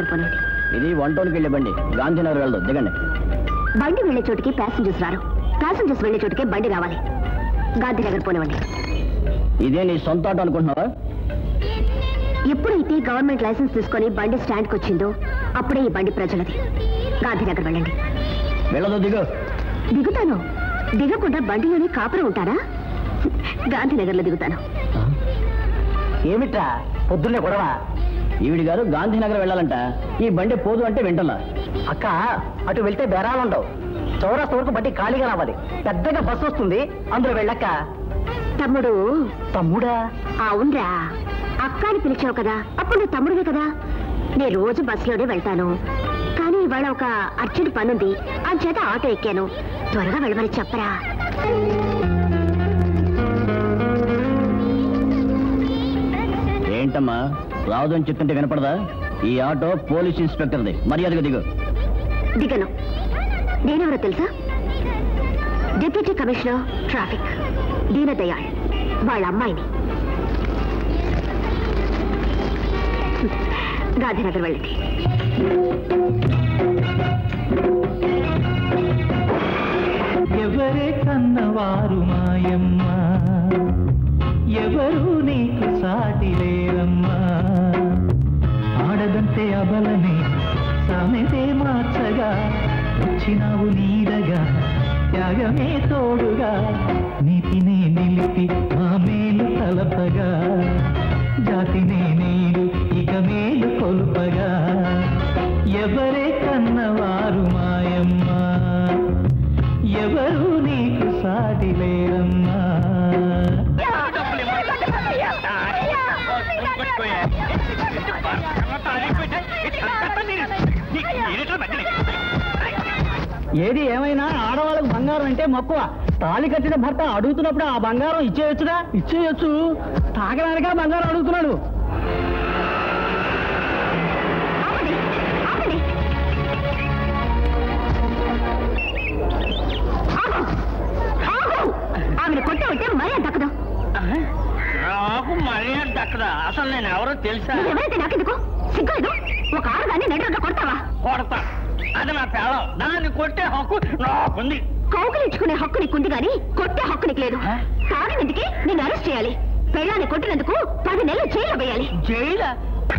పోనండి ఇది వన్ టౌన్కి వెళ్ళే బండి గాంధీనగర్ వెళ్దాం దిగండి బండి వెళ్లే చోటికి ప్యాసింజర్స్ రారు ప్యాసింజర్స్ వెళ్లే చోటికి బండి రావాలి గాంధీనగర్ పోనివ్వండి ఇదే నీ సొంత ఆటో అనుకుంటున్నావా ఎప్పుడైతే గవర్నమెంట్ లైసెన్స్ తీసుకొని బండి స్టాండ్కి వచ్చిందో అప్పుడే ఈ బండి ప్రజలది గాంధీనగర్ వెళ్ళండి వెళ్ళదు దిగు దిగుతాను దిగకుండా బండిలోనే కాపురం ఉంటారా గాంధీనగర్లో దిగుతాను ఏమిట్రా పొద్దున్నే గొడవ ఈవిడి గారు గాంధీనగర్ వెళ్ళాలంట ఈ బండి పోదు అంటే వింటలా అక్క అటు వెళ్తే బేరాలు ఉండవు చౌరాస్తా వరకు బండి ఖాళీగా రావాలి పెద్దగా బస్సు వస్తుంది అందులో వెళ్ళక్క తమ్ముడు తమ్ముడా అవునరా అక్క అని పిలిచావు కదా అప్పుడు నువ్వు తమ్ముడివే కదా నేను రోజు బస్సులోనే వెళ్తాను కానీ ఇవాళ ఒక అర్జెంట్ పనుంది చేత ఆటో ఎక్కాను త్వరగా వెళ్ళమని చెప్పరా ఏంటమ్మా రావదని చెప్తుంటే వినపడదా ఈ ఆటో పోలీస్ ఇన్స్పెక్టర్ది మర్యాదగా దిగు దిగను నేనెవరో తెలుసా డిప్యూటీ కమిషనర్ ట్రాఫిక్ దీనదయాళ్ వాళ్ళ అమ్మాయిని గాంధీనగర్ వెళ్ళండి ఎవరే కన్నవారు మాయమ్మ ఎవరు నీకు సాటి లేరమ్మా ఆడదంటే అబలనే సామెతే మార్చగా వచ్చినావు నీడగా త్యాగమే తోడుగా నీతినే నిలిపి మా మేలు తలపగా జాతినే నేడు ఇక మేలు కొలుపగా ఎవరే కన్నవారు మాయమ్మ ఎవరు నీకు సాటి లేరమ్మా ఏది ఏమైనా ఆడవాళ్ళకు బంగారం అంటే మక్కువ తాళి కట్టిన భర్త అడుగుతున్నప్పుడు ఆ బంగారం ఇచ్చేయొచ్చుగా ఇచ్చేయొచ్చు తాగడానికా బంగారం అడుగుతున్నాడు ఆపండి, ఆపండి. ఆగు, ఆగు. ఆమెను కొట్టే ఉంటే మర్యాద దక్కదు నాకు మర్యాద దక్కదా అసలు నేను ఎవరో తెలుసా నువ్వెవరైతే నాకెందుకు సిగ్గులేదు ఒక ఆరుగాన్ని నెడరుగా కొడతావా కొడతా అది నా పేళం దాన్ని కొట్టే హక్కు నాకుంది కౌగిలించుకునే హక్కు నీకుంది గాని కొట్టే హక్కు నీకు లేదు తాగినందుకే నేను అరెస్ట్ చేయాలి పెళ్ళాన్ని కొట్టినందుకు పది నెలలు జైలు వేయాలి జైలా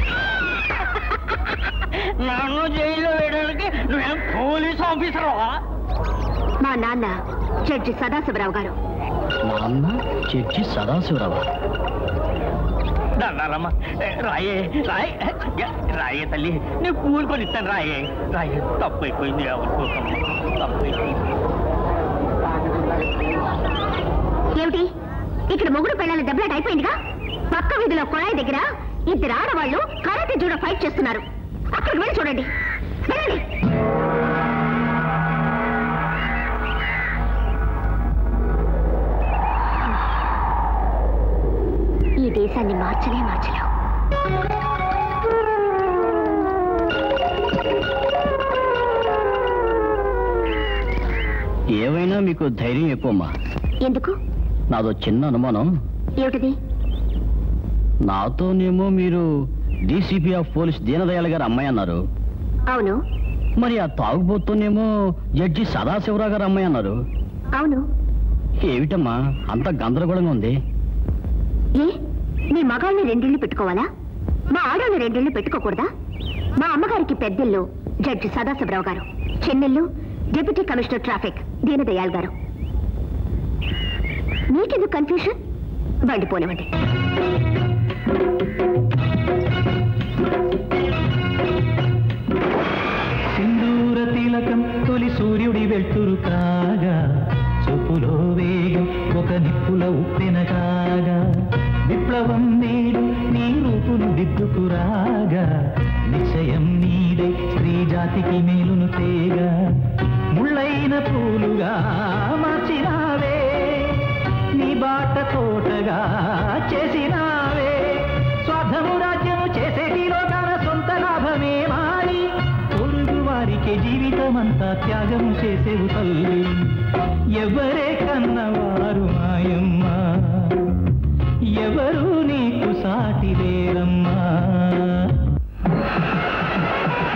నన్ను జైల్లో వేయడానికి నువ్వేం పోలీస్ ఆఫీసర్వా మా నాన్న జడ్జి సదాశివరావు గారు నాన్న చర్చి సదాశివరావు దండాలమ్మ ఏ, రాయే రాయ్ ఏ, రాయే తల్లి నేను కూలుకొని ఇస్తాను రాయే రాయే తప్పు అయిపోయింది ఎవరికోసమ్మ తప్పు అయిపోయింది ఏమిటి ఇక్కడ మొగుడు పెళ్ళాలి దెబ్బలాట అయిపోయిందిగా పక్క వీధిలో కొళాయి దగ్గర ఇద్దరు ఆడవాళ్ళు కరాటే జూడో ఫైట్ చేస్తున్నారు అక్కడికి వెళ్ళి చూడండి వెళ్ళండి ఈ దేశాన్ని మార్చలే మార్చలేవు ఏమైనా మీకు ధైర్యం ఎక్కువమ్మా ఎందుకు నాదో చిన్న అనుమానం ఏమిటిది నాతోనేమో మీరు డీసీపీ ఆఫ్ పోలీస్ దీనదయాళ్ గారు అమ్మాయి అన్నారు అవును మరి ఆ తాగుబోతూనేమో జడ్జి సదాశివరావు గారు అమ్మాయి అన్నారు అవును ఏమిటమ్మా అంత గందరగోళంగా ఉంది ఏ మీ మగాళ్ళని రెండిళ్ళు పెట్టుకోవాలా మా ఆడవాళ్ళని రెండిళ్ళు పెట్టుకోకూడదా మా అమ్మగారికి పెద్దిల్లు జడ్జి సదాశివరావు గారు చెన్నెల్లు డిప్యూటీ కమిషనర్ ట్రాఫిక్ దీనదయాల్ గారు మీకెందుకు కన్ఫ్యూషన్ బండి పోనివ్వండి సింధూర తిలకం తొలి సూర్యుడి వెళ్తురు కాగా చూపులో వేగం ఒక నిప్పుల ఉప్పెన కాగా విప్లవం నేడు నీ రూపును దిద్దుకురాగా నిశ్చయం నీడై స్త్రీ జాతికి మేలును తేగా ముళ్ళైన పూలుగా మార్చినావే నీ బాట తోటగా చేసినావే స్వార్థము రాజ్యము చేసేటిలో తన సొంత లాభమే మారి పొరుగు వారికి జీవితమంతా త్యాగము చేసేవు తల్లి ఎవరే కన్నవారు మాయమ్మ ఎవరు నీకు సాటి లేరమ్మా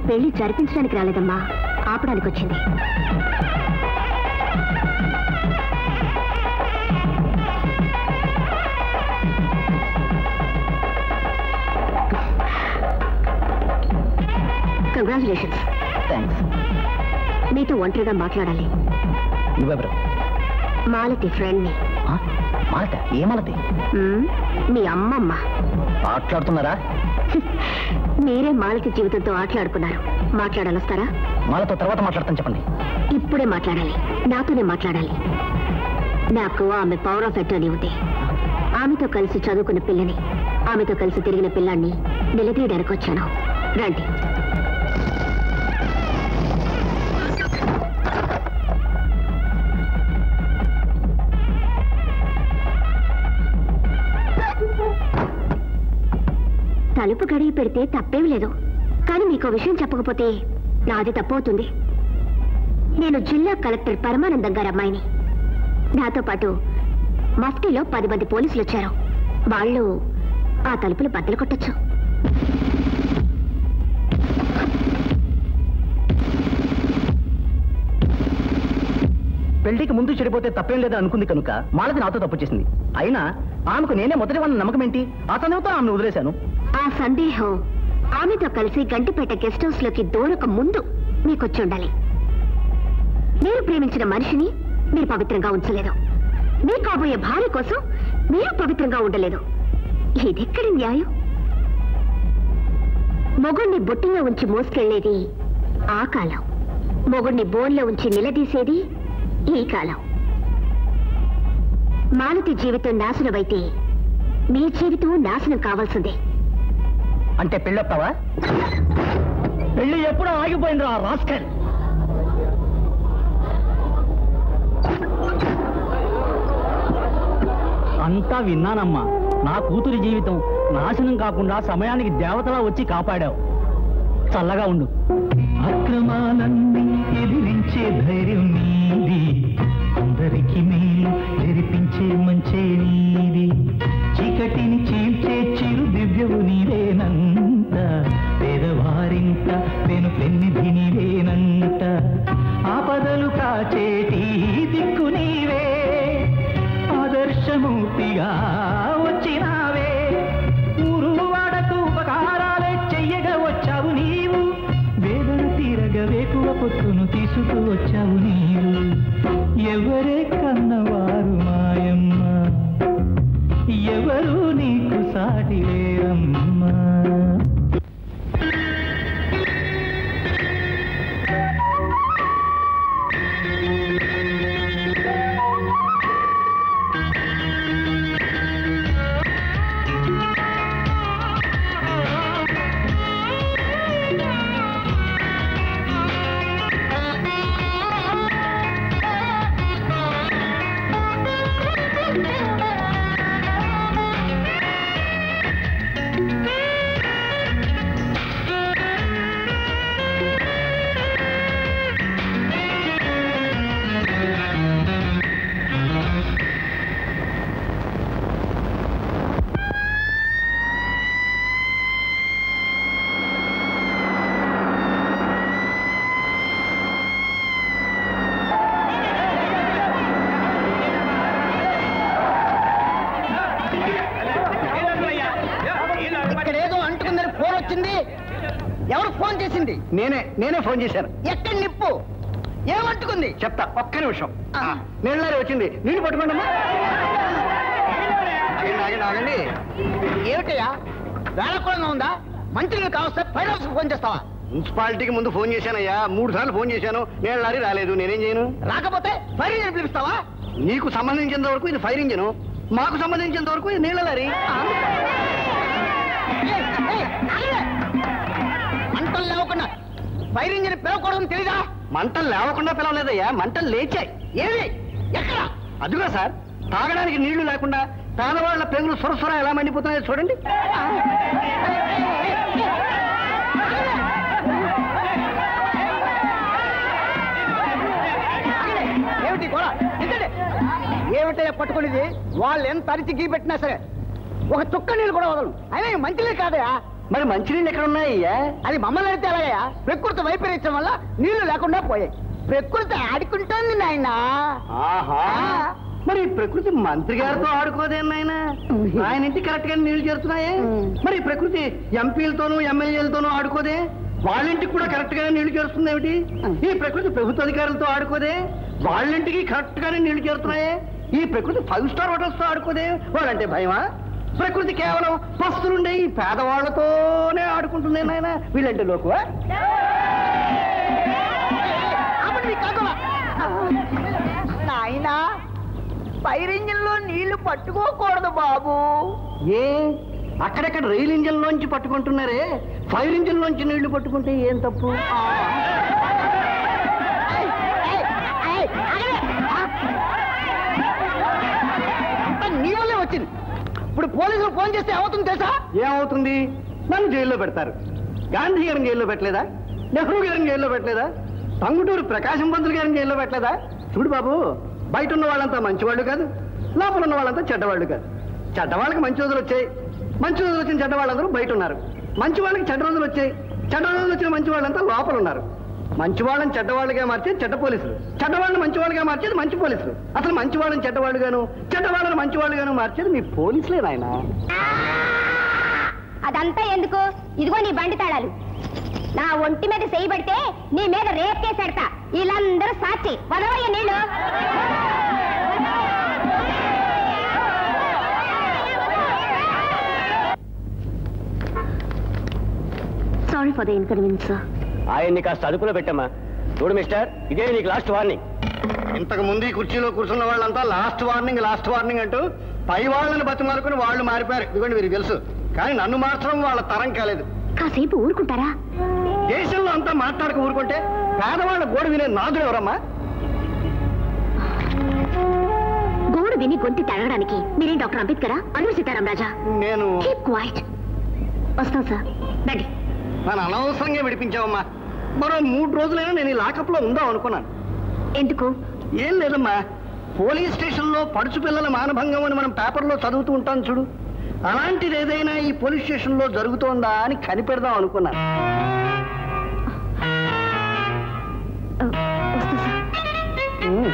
పెళ్లి జరిపించడానికి రాలేదమ్మా ఆపడానికి వచ్చింది కంగ్రాచులేషన్స్ థ్యాంక్స్ మీతో ఒంటరిగా మాట్లాడాలి నువ్వెవరు మాలతి ఫ్రెండ్ని ఆ? మాలత ఏ మాలతి మ్మ్, మీ అమ్మమ్మ మాట్లాడుతున్నారా మీరే మాలతి జీవితంతో ఆటలాడుకున్నారు మాట్లాడాలొస్తారా మాలతో తర్వాత మాట్లాడతాను చెప్పండి ఇప్పుడే మాట్లాడాలి నాతోనే మాట్లాడాలి నాకు ఆమె పవర్ ఆఫ్ అటర్నీ ఉంది ఆమెతో కలిసి చదువుకున్న పిల్లని ఆమెతో కలిసి తిరిగిన పిల్లాన్ని నిలదీయడానికి వచ్చాను రండి తలుపు గడిగి పెడితే తప్పేమి లేదు కానీ మీకు విషయం చెప్పకపోతే నాది తప్పవుతుంది నేను జిల్లా కలెక్టర్ పరమానందం గారి అమ్మాయిని నాతో పాటు మఫ్టీలో పది మంది పోలీసులు వచ్చారు వాళ్ళు ఆ తలుపులు బద్దలు కొట్టచ్చు పెళ్లికి ముందు చెడిపోతే తప్పేం లేదని అనుకుంది కనుక మాలతి నాతో తప్పు చేసింది అయినా ఆమెకు నేనే మొదటి వాళ్ళ నమ్మకం ఏంటి ఆ సమయంతో ఆమెను వదిలేశాను ఆ సందేహం ఆమెతో కలిసి గంటిపేట గెస్ట్ హౌస్ లోకి దూరక ముందు మీకొచ్చి ఉండాలి మీరు ప్రేమించిన మనిషిని మీరు పవిత్రంగా ఉంచలేదు మీ కాబోయే భార్య కోసం మీరు పవిత్రంగా ఉండలేదు ఇదెక్కడి న్యాయం మొగుణ్ణి బొట్టిలో ఉంచి మోసుకెళ్లేది ఆ కాలం మొగుణ్ణి బోన్లో ఉంచి నిలదీసేది ఈ కాలం మాలతి జీవితం నాశనమైతే మీ జీవితం నాశనం కావాల్సిందే అంటే పెళ్ళొస్తావా పెళ్లి ఎప్పుడో ఆగిపోయింది రా రాస్కల్ అంతా విన్నానమ్మా నా కూతురి జీవితం నాశనం కాకుండా సమయానికి దేవతలా వచ్చి కాపాడావు చల్లగా ఉండు అక్రమాలన్నీ ఎదిరించే ధైర్యం నీది అందరికి మేలు జరిపించే మంచే నీది చీకటిని చీల్చే చిరు దివ్యవు నీవేనంట పేదవారింట పెను పెన్నిధి నీవేనంట ఆపదలు కాచేటి దిక్కు నీవే ఆదర్శమూర్తిగా వచ్చినావే ఊరు వాడకు ఉపకారాలే చెయ్యగా వచ్చావు నీవు వేదన తీరగ వేకువ పొత్తును తీసుకు వచ్చావు నీవు ఎవరే కన్నవారు మాయమ్మ ఎవరు నీకు సాటి లేరమ్మా ఇక్కడ ఏదో అంటుకుందని ఫోన్ వచ్చింది ఎవరు ఫోన్ చేసింది నేనే నేనే ఫోన్ చేశాను ఎక్కడ నిప్పు ఏమంటుకుంది చెప్తా ఒక్క నిమిషం నీళ్ళారి వచ్చింది నీళ్ళు పట్టుకోండి అమ్మా ఆగండి, ఆగండి, ఆగండి ఏమిటయ్యా వేళకూడంగా ఉందా మంత్రులు కావస్తే ఫైర్ హౌస్ ఫోన్ చేస్తావా మున్సిపాలిటీకి ముందు ఫోన్ చేశానయ్యా మూడు సార్లు ఫోన్ చేశాను నీళ్ళ లారీ రాలేదు నేనేం చేయను రాకపోతే ఫైర్ ఇంజిన్ పిలుస్తావా నీకు సంబంధించినంత వరకు ఇది ఫైర్ ఇంజిన్ మాకు సంబంధించినంత వరకు ఇది నీళ్ళ లారీ మంటలు లేవకుండా ఫైర్ ఇంజిన్ పిలవకూడదని తెలీదా మంటలు లేవకుండా పిలవలేదయ్యా మంటలు లేచాయి ఏది ఎక్కడ అదిగా సార్ తాగడానికి నీళ్లు లేకుండా పేదవాళ్ల పెగులు సురసుర ఎలా మండిపోతున్నాయో చూడండి ఏమిటి గోడ ఏమిటయ్యా పట్టుకునేది వాళ్ళు ఎంత అరిచి గీ పెట్టినా సరే ఒక చుక్క నీళ్ళు కూడా వదలను అయినా ఈ మంచిలే కాదయా మరి మంచినీళ్ళు ఎక్కడ ఉన్నాయ్యా అది మమ్మల్ని అడిగితే ఎలాగయ్యా ప్రకృతి వైపరీత్యం వల్ల నీళ్లు లేకుండా పోయాయి ప్రకృతి ఆడుకుంటోంది నాయన ఆహా మరి ప్రకృతి మంత్రి గారితో ఆడుకోదే నాయన ఆయన ఇంటి కరెక్ట్ గా నీళ్లు చేరుతున్నాయే మరి ప్రకృతి ఎంపీలతోనూ ఎమ్మెల్యేలతోనూ ఆడుకోదే వాళ్ళ ఇంటికి కూడా కరెక్ట్ గానే నీళ్లు చేరుస్తుంది ఏమిటి ఈ ప్రకృతి ప్రభుత్వ అధికారులతో ఆడుకోదే వాళ్ళ ఇంటికి కరెక్ట్ గానే నీళ్లు చేరుతున్నాయే ఈ ప్రకృతి ఫైవ్ స్టార్ హోటల్స్ తో ఆడుకోదే వాళ్ళంటే భయమా ప్రకృతి కేవలం పస్తులుండే ఈ పేదవాళ్లతోనే ఆడుకుంటుంది నాయన వీళ్ళంటే లోకువా నాయన ఫైర్ ఇంజిన్ లో నీళ్లు పట్టుకోకూడదు బాబు ఏ అక్కడక్కడ రైలు ఇంజిన్ లోంచి పట్టుకుంటున్నారే ఫైర్ ఇంజిన్ లోంచి నీళ్లు పట్టుకుంటే ఏం తప్పు ఏయ్, ఏయ్, ఏయ్, ఆగవే. అంతా నీ వల్లే వచ్చింది ఇప్పుడు పోలీసులు ఫోన్ చేస్తే ఏమవుతుంది తెలుసా ఏమవుతుంది నన్ను జైల్లో పెడతారు గాంధీ గారిని జైల్లో పెట్టలేదా నెహ్రూ గారిని జైల్లో పెట్టలేదా టంగుటూరు ప్రకాశం పంతులు గారిని జైల్లో పెట్టలేదా చూడు బాబు బయట ఉన్న వాళ్ళంతా మంచివాళ్ళు కాదు లోపల ఉన్న వాళ్ళంతా చెడ్డవాళ్ళు కాదు చెడ్డవాళ్ళకి మంచి రోజులు వచ్చాయి మంచి రోజులు వచ్చిన చెడ్డవాళ్ళందరూ బయట ఉన్నారు మంచి వాళ్ళకి చెడ్డ రోజులు వచ్చాయి చెడ్డ రోజులు వచ్చిన మంచి వాళ్ళంతా లోపల ఉన్నారు మంచి వాళ్ళని చెడ్డవాళ్ళుగా మార్చేది చెడ్డ పోలీసులు చెడ్డవాళ్ళని మంచి వాళ్ళుగా మార్చేది మంచి పోలీసులు అసలు మంచి వాళ్ళని చెడ్డవాళ్ళుగాను చెడ్డవాళ్ళని మంచి వాళ్ళుగాను మార్చేది మీ పోలీసులే నాయనా అదంతా ఎందుకు ఇదిగో నీ బండి తాళాలు నా ఒంటి మీద చేయబడితే నీ మీద రేప్ కేసెడతా వీళ్ళందరూ సాక్షి వదవయ్య నీళ్ళు sorry for the inconvenience sir ఆయన్ని కాస్త అదుపులో పెట్టమ్మా చూడు మిస్టర్ ఇదే నీకు లాస్ట్ వార్నింగ్ ఇంతకు ముందు ఈ కుర్చీలో కూర్చున్న వాళ్ళంతా లాస్ట్ వార్నింగ్ లాస్ట్ వార్నింగ్ అంటూ పై వాళ్ళని బతిమాలుకుని వాళ్ళు మారిపోయారు ఇదిగోండి మీరు తెలుసు కానీ నన్ను మార్చడం వాళ్ళ తరం కాలేదు కాసేపు ఊరుకుంటారా దేశంలో అంతా మాట్లాడక ఊరుకుంటే పేదవాళ్ళ గోడ వినే నాదుడు ఎవరమ్మా గోడు విని గొంతి తడగడానికి మీరేం డాక్టర్ అంబేద్కరా అల్లూరి సీతారాం రాజా నేను కీప్ క్వైట్ వస్తాం సార్ రండి నన్ను అనవసరంగా విడిపించావమ్మా మరో మూడు రోజులైనా నేను ఈ లాకప్లో ఉందాం అనుకున్నాను ఎందుకు ఏం లేదమ్మా పోలీస్ స్టేషన్లో పడుచు పిల్లల మానభంగం అని మనం పేపర్లో చదువుతూ ఉంటాం చూడు అలాంటిది ఏదైనా ఈ పోలీస్ స్టేషన్లో జరుగుతోందా అని కనిపెడదాం అనుకున్నాను ఆ, వస్తా సార్ ఉమ్.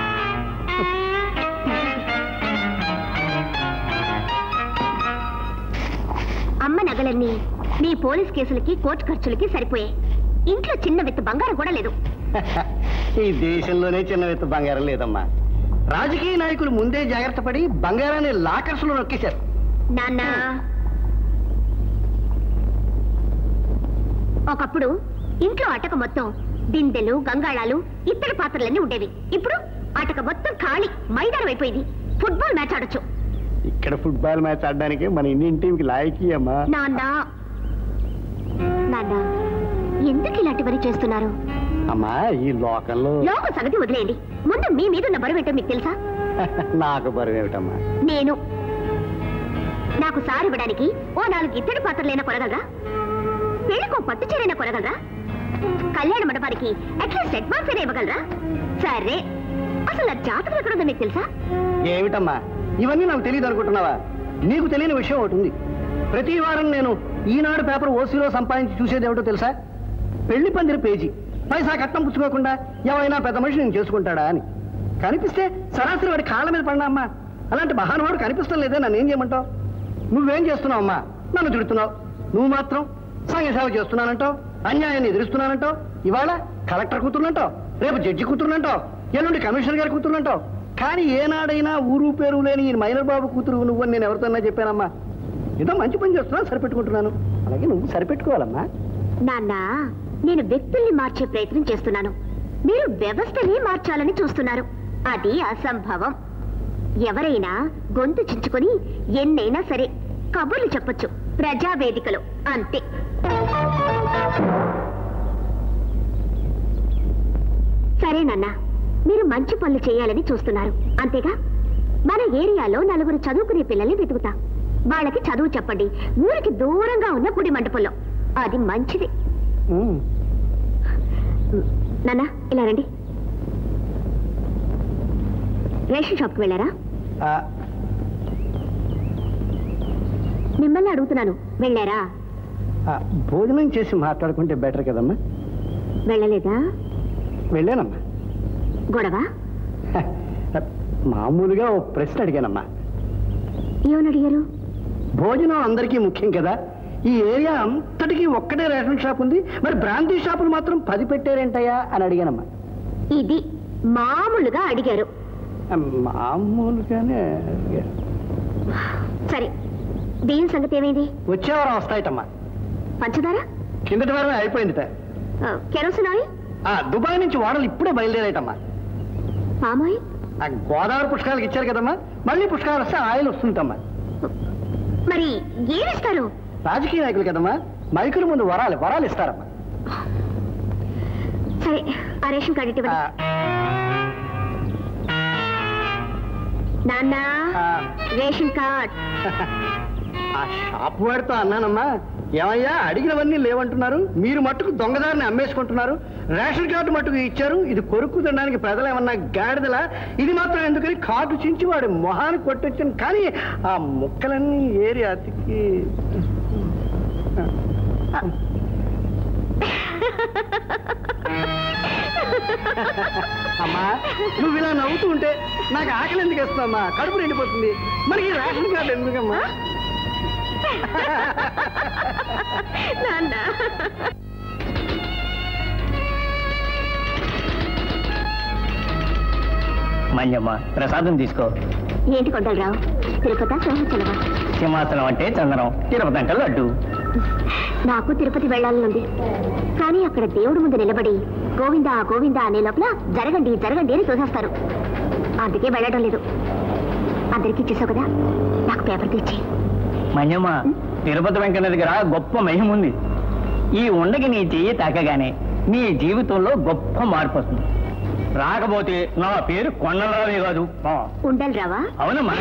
అమ్మ నగలన్నీ మీ పోలీస్ కేసులకి కోర్టు ఖర్చులకి సరిపోయాయి ఇంట్లో చిన్న విత్తు బంగారం కూడా లేదు ఈ దేశంలోనే చిన్న విత్త బంగారం లేదమ్మా రాజకీయ నాయకులు ముందే జాగ్రత్త పడి బంగారాన్ని లాకర్స్ లో నొక్కేశారు నాన్న ఒకప్పుడు ఇంట్లో అటక మొత్తం బిందెలు గంగాళాలు ఇత్తడి పాత్రలన్నీ ఉండేవి ఇప్పుడు అటక మొత్తం ఖాళీ మైదానం అయిపోయింది ఫుట్బాల్ మ్యాచ్ ఆడొచ్చు ఇక్కడ ఫుట్బాల్ మ్యాచ్ ఆడడానికి మన ఇండియన్ టీంకి లాయకీ అమ్మా నాన్న నాన్న ఎందుకు ఇలాంటివన్నీ చేస్తున్నారు అమ్మా ఈ లోకంలో లోక సంగతి వదిలేయండి ముందు మీ మీద ఉన్న బరువు ఏంటో మీకు తెలుసా నాకు బరువు ఏమిటమ్మా నేను నాకు సారి ఇవ్వడానికి ఓ నాలుగు ఇత్తడి పాత్రలైనా కొనగలరా పెళ్ళికో పట్టు చీరైనా కొనగలరా కళ్యాణ మండపానికి అట్లీస్ట్ అడ్వాన్స్ అయినా ఇవ్వగలరా సరే అసలు నా జాతకం ఎక్కడుందో మీకు తెలుసా ఏమిటమ్మా ఇవన్నీ నాకు తెలియదు అనుకుంటున్నావా నీకు తెలియని విషయం ఒకటి ఉంది ప్రతి వారం నేను ఈనాడు పేపర్ ఓసీలో సంపాదించి చూసేది ఏమిటో తెలుసా పెళ్లి పందిరి పేజీ పైసా కట్నం పుచ్చుకోకుండా ఎవరైనా పెద్ద మనిషి నేను చేసుకుంటాడా అని కనిపిస్తే సరాసరి వాడి కాళ్ళ మీద పడినా అమ్మా అలాంటి మహానుభావుడు కనిపిస్తాం లేదే నన్ను ఏం చేయమంటావు నువ్వేం చేస్తున్నావు అమ్మా నన్ను తిడుతున్నావు నువ్వు మాత్రం సంఘ సేవ చేస్తున్నానంటావు అన్యాయాన్ని ఎదురుస్తున్నానంటావు ఇవాళ కలెక్టర్ కూతురునంటావు రేపు జడ్జి కూతురునంటావు ఎల్లుండి కమిషనర్ గారి కూతురునంటావు కానీ ఏనాడైనా ఊరు పేరు లేని ఈ మైనర్ బాబు కూతురు నువ్వు అని నేను ఎవరితోన్నా చెప్పానమ్మా ఏదో మంచి పని చేస్తున్నాను సరిపెట్టుకుంటున్నాను అలాగే నువ్వు సరిపెట్టుకోవాలమ్మా నాన్న నేను వ్యక్తుల్ని మార్చే ప్రయత్నం చేస్తున్నాను మీరు వ్యవస్థని మార్చాలని చూస్తున్నారు అది అసంభవం ఎవరైనా గొంతు చించుకొని ఎన్నైనా సరే కబుర్లు చెప్పొచ్చు ప్రజావేదికలో అంతే సరే నాన్న మీరు మంచి పనులు చేయాలని చూస్తున్నారు అంతేగా మన ఏరియాలో నలుగురు చదువుకునే పిల్లల్ని వెతుకుతా వాళ్ళకి చదువు చెప్పండి ఊరికి దూరంగా ఉన్న గుడి మండపంలో అది మంచిది ఉమ్. నాన్న ఇలా రండి రేషన్ షాప్కి వెళ్ళారా ఆ, మిమ్మల్ని అడుగుతున్నాను వెళ్ళారా ఆ, భోజనం చేసి మాట్లాడుకుంటే బెటర్ కదమ్మా వెళ్ళలేదా వెళ్ళానమ్మా గొడవ మామూలుగా ఓ ప్రశ్న అడిగానమ్మా ఏమని అడిగారు భోజనం అందరికీ ముఖ్యం కదా ఈ ఏరియా అంతటికీ ఒక్కటే రేషన్ షాప్ ఉంది మరి బ్రాంతి షాపులు మాత్రం పది పెట్టారేంటయ్యా అని అడిగానమ్మా ఇది మామూలుగా అడిగారు ఆ, మామూలుగానే అడిగాను. సరే బియ్యం సంగతి ఏమైంది వచ్చే వారం వస్తాయిటమ్మా పంచదార కిందటి వారం అయిపోయిందిట ఆ, కెరోసిన్ ఆయిల్ ఆ దుబాయ్ నుంచి వాడలు ఇప్పుడే బయలుదేరాయటమ్మా పామాయిల్ ఆ గోదావరి పుష్కరాలకు ఇచ్చారు కదమ్మా మళ్ళీ పుష్కరాలు వస్తే ఆయిల్ వస్తుందమ్మా మరి ఏమిస్తారు రాజకీయ నాయకులు కదమ్మా మైకుల ముందు వరాలు వరాలు ఇస్తారమ్మా సరే ఆ రేషన్ కార్డు ఇటు ఆ, ఇవ్వండి. నాన్న ఆ, రేషన్ కార్డ్ ఆ షాప్ వాడితో అన్నానమ్మా ఏమయ్యా అడిగినవన్నీ లేవంటున్నారు మీరు మట్టుకు దొంగదారిని అమ్మేసుకుంటున్నారు రేషన్ కార్డు మట్టుకు ఇచ్చారు ఇది కొరుకు తినడానికి ప్రజలు ఏమన్నా గాడిదలా ఇది మాత్రం ఎందుకని కార్డు చించి వాడి మొహాన్ని కొట్టొచ్చాను కానీ ఆ ముక్కలన్నీ ఏరి అతికి అమ్మా నువ్వు ఇలా నవ్వుతూ ఉంటే నాకు ఆకలి ఎందుకు వేస్తావమ్మా కడుపు నిండిపోతుంది మరి ఈ రేషన్ కార్డు ఎందుకమ్మా నాన్న మంజమ్మ ప్రసాదం తీసుకో ఏంటి కొండలరావు తిరుపతి సింహాచలమా సింహాసనం అంటే చందనం తిరుపతి అంటే లడ్డు నాకు తిరుపతి వెళ్ళాలనుంది కానీ అక్కడ దేవుడి ముందు నిలబడి గోవిందా గోవిందా అనే లోపల జరగండి జరగండి అని చూసేస్తారు అందుకే వెళ్ళడం లేదు అందరికీ ఇచ్చేసావు కదా నాకు పేపర్ తెచ్చి మంజమ్మ తిరుపతి వెంకన్న దగ్గర గొప్ప మహిమ ఉంది ఈ ఉండకి నీ చెయ్యి తాకగానే నీ జీవితంలో గొప్ప మార్పు వస్తుంది రాకపోతే నా పేరు కొండలరావే కాదు ఆ, ఉండాలి రావా అవునమ్మా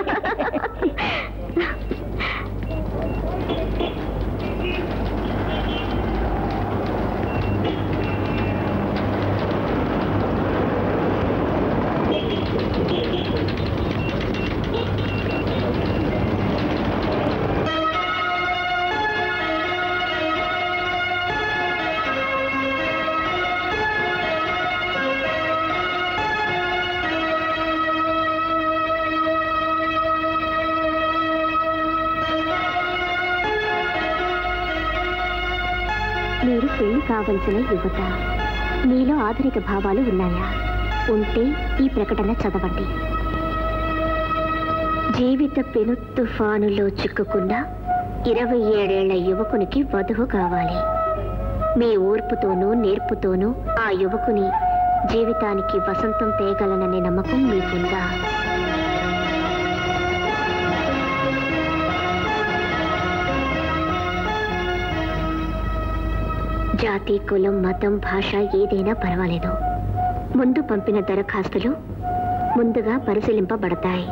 మీరు పెళ్లి కావలసిన యువత మీలో ఆధునిక భావాలు ఉన్నాయా ఉంటే ఈ ప్రకటన చదవండి జీవిత పెను తుఫానులో చిక్కుకున్న ఇరవై ఏడేళ్ల యువకునికి వధువు కావాలి మీ ఓర్పుతోనూ నేర్పుతోనూ ఆ యువకుని జీవితానికి వసంతం తేగలననే నమ్మకం మీకుందా జాతి కులం మతం భాష ఏదైనా పర్వాలేదు ముందు పంపిన దరఖాస్తులు ముందుగా పరిశీలింపబడతాయి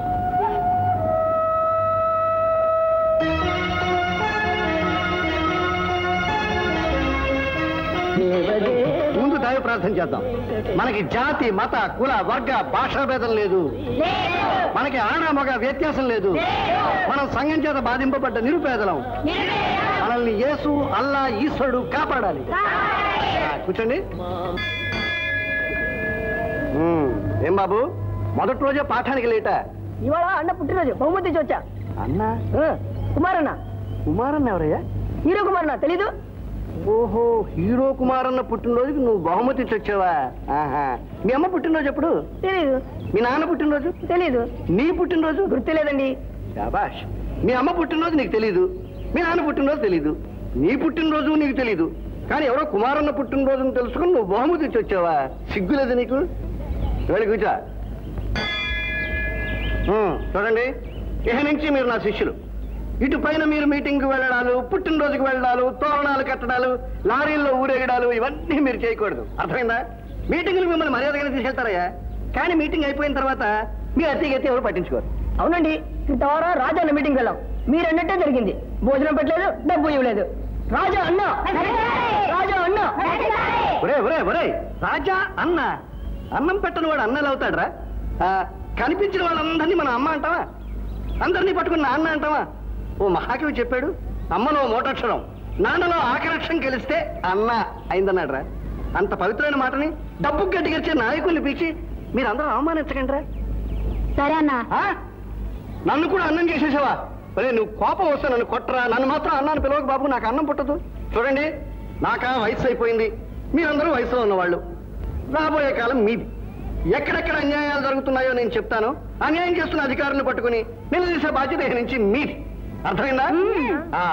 ముందు దైవ ప్రార్థన చేద్దాం మనకి జాతి మత కుల వర్గ భాషా భేదం లేదు మనకి ఆడ మగ వ్యత్యాసం లేదు మనం సంఘం చేత బాధింపబడ్డ నిరుపేదలం మనల్ని యేసు అల్లా ఈశ్వరుడు కాపాడాలి ఆ, కూర్చోండి ఉమ్, ఏం బాబు మొదటి రోజే పాఠానికి లేట ఇవాళ అన్న పుట్టినరోజు బహుమతి ఇచ్చి వచ్చా అన్నా ఆ, కుమారన్న కుమారన్న ఎవరయ్యా హీరో కుమారన్న తెలీదు ఓహో హీరో కుమారన్న పుట్టినరోజుకి నువ్వు బహుమతి ఇచ్చి వచ్చావా ఆహా. మీ అమ్మ పుట్టినరోజు ఎప్పుడు తెలీదు మీ నాన్న పుట్టినరోజు తెలీదు నీ పుట్టినరోజు గుర్తులేదండి శాబాష్ మీ అమ్మ పుట్టినరోజు నీకు తెలీదు మీ నాన్న పుట్టినరోజు తెలీదు నీ పుట్టినరోజు నీకు తెలీదు కానీ ఎవరో కుమారన్న పుట్టినరోజును తెలుసుకుని నువ్వు బహుమతి ఇచ్చి వచ్చావా సిగ్గులేదు నీకు వెళ్ళి కూర్చో ఉమ్, చూడండి ఇక నుంచి మీరు నా శిష్యులు ఇటు పైన మీరు మీటింగ్కి వెళ్ళడాలు పుట్టినరోజుకి వెళ్ళడాలు తోరణాలు కట్టడాలు లారీల్లో ఊరేగడాలు ఇవన్నీ మీరు చేయకూడదు అర్థమైందా మీటింగ్లు మిమ్మల్ని మర్యాదగానే తీసుకెళ్తారయ్యా కానీ మీటింగ్ అయిపోయిన తర్వాత మీ అతిగతి ఎవరు పట్టించుకోరు అవునండి ఇంతవరం రాజా అన్న మీటింగ్ వెళ్ళాం మీరు అన్నట్టే జరిగింది భోజనం పెట్టలేదు డబ్బు ఇవ్వలేదు రాజా అన్న రాజా అన్న ఒరే ఒరే ఒరే రాజా అన్న అన్నం పెట్టని వాడు అన్నలు అవుతాడరా ఆ, కనిపించిన వాళ్ళందరినీ మనం అమ్మ అంటావా అందరినీ పట్టుకుని నాన్న అంటావా ఓ మహాకవి చెప్పాడు అమ్మలో మోటాక్షరం నాన్నలో ఆకర్షణ గెలిస్తే అన్న అయిందన్నాడు రా అంత పవిత్రమైన మాటని డబ్బు గట్టిగరిచే నాయకుల్ని పిలిచి మీరందరూ అవమానించకండి రా సరే అన్న ఆ? నన్ను కూడా అన్నం చేసేసావా ఒరే నువ్వు కోపం వస్తే నన్ను కొట్టరా నన్ను మాత్రం అన్నాను పిలవక బాబు నాకు అన్నం పుట్టదు చూడండి నాకా వయసు అయిపోయింది మీరందరూ వయసులో ఉన్నవాళ్ళు రాబోయే కాలం మీది ఎక్కడెక్కడ అన్యాయాలు జరుగుతున్నాయో నేను చెప్తాను అన్యాయం చేస్తున్న అధికారులను పట్టుకుని నిలదీసే బాధ్యత ఇక నుంచి మీది అర్థమైందా ఆ.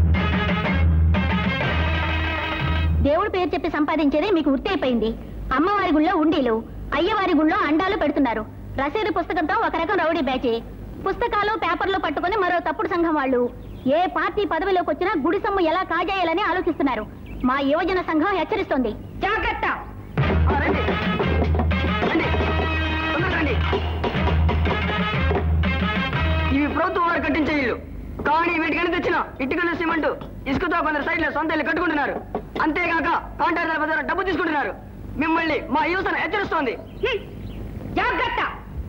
దేవుడి పేరు చెప్పి సంపాదించేదే మీకు వృత్తి అయిపోయింది అమ్మవారి గుళ్ళో ఉండీలు అయ్యవారి గుళ్ళో అండాలు పెడుతున్నారు రసీదు పుస్తకంతో ఒక రకం రౌడీ బ్యాచ్ పుస్తకాలు పేపర్లు పట్టుకొని మరో తప్పుడు సంఘం వాళ్ళు ఏ పార్టీ పదవిలోకి వచ్చినా గుడి సొమ్ము ఎలా కాజేయాలని ఆలోచిస్తున్నారు మా యువజన సంఘం హెచ్చరిస్తోంది జాగ్రత్త ఇవి ప్రభుత్వం వారు కట్టించే ఇల్లు కానీ వీటికని తెచ్చిన ఇటుకలు సిమెంట్ ఇసుకతో కొందరు సైడ్లో సొంత ఇల్లు కట్టుకుంటున్నారు అంతేగాక కాంట్రాక్టర్ బజార్ డబ్బు తీసుకుంటున్నారు మిమ్మల్ని మా యువతన హెచ్చరిస్తోంది హ్మ్. జాగ్రత్త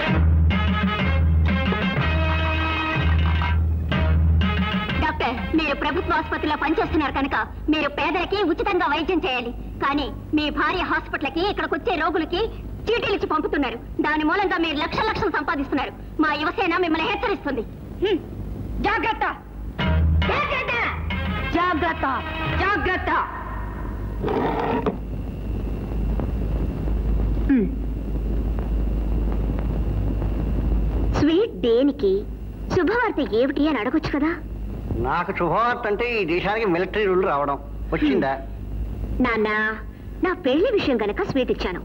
డాక్టర్ మీరు ప్రభుత్వ ఆసుపత్రిలో పనిచేస్తున్నారు కనుక మీరు పేదలకి ఉచితంగా వైద్యం చేయాలి కానీ మీ భార్య హాస్పిటల్కి ఇక్కడికి వచ్చే రోగులకి చీటీలు ఇచ్చి పంపుతున్నారు దాని మూలంగా మీరు లక్ష లక్షలు సంపాదిస్తున్నారు మా యువసేన మిమ్మల్ని హెచ్చరిస్తుంది హ్మ్. జాగ్రత్త జాగ్రత్త జాగ్రత్త జాగ్రత్త హ్మ్. స్వీట్ దేనికి శుభవార్త ఏమిటి అని అడగొచ్చు కదా నాకు శుభవార్త అంటే ఈ దేశానికి మిలిటరీ రూల్ రావడం వచ్చిందా నాన్న నా పెళ్లి విషయం గనక స్వీట్ ఇచ్చాను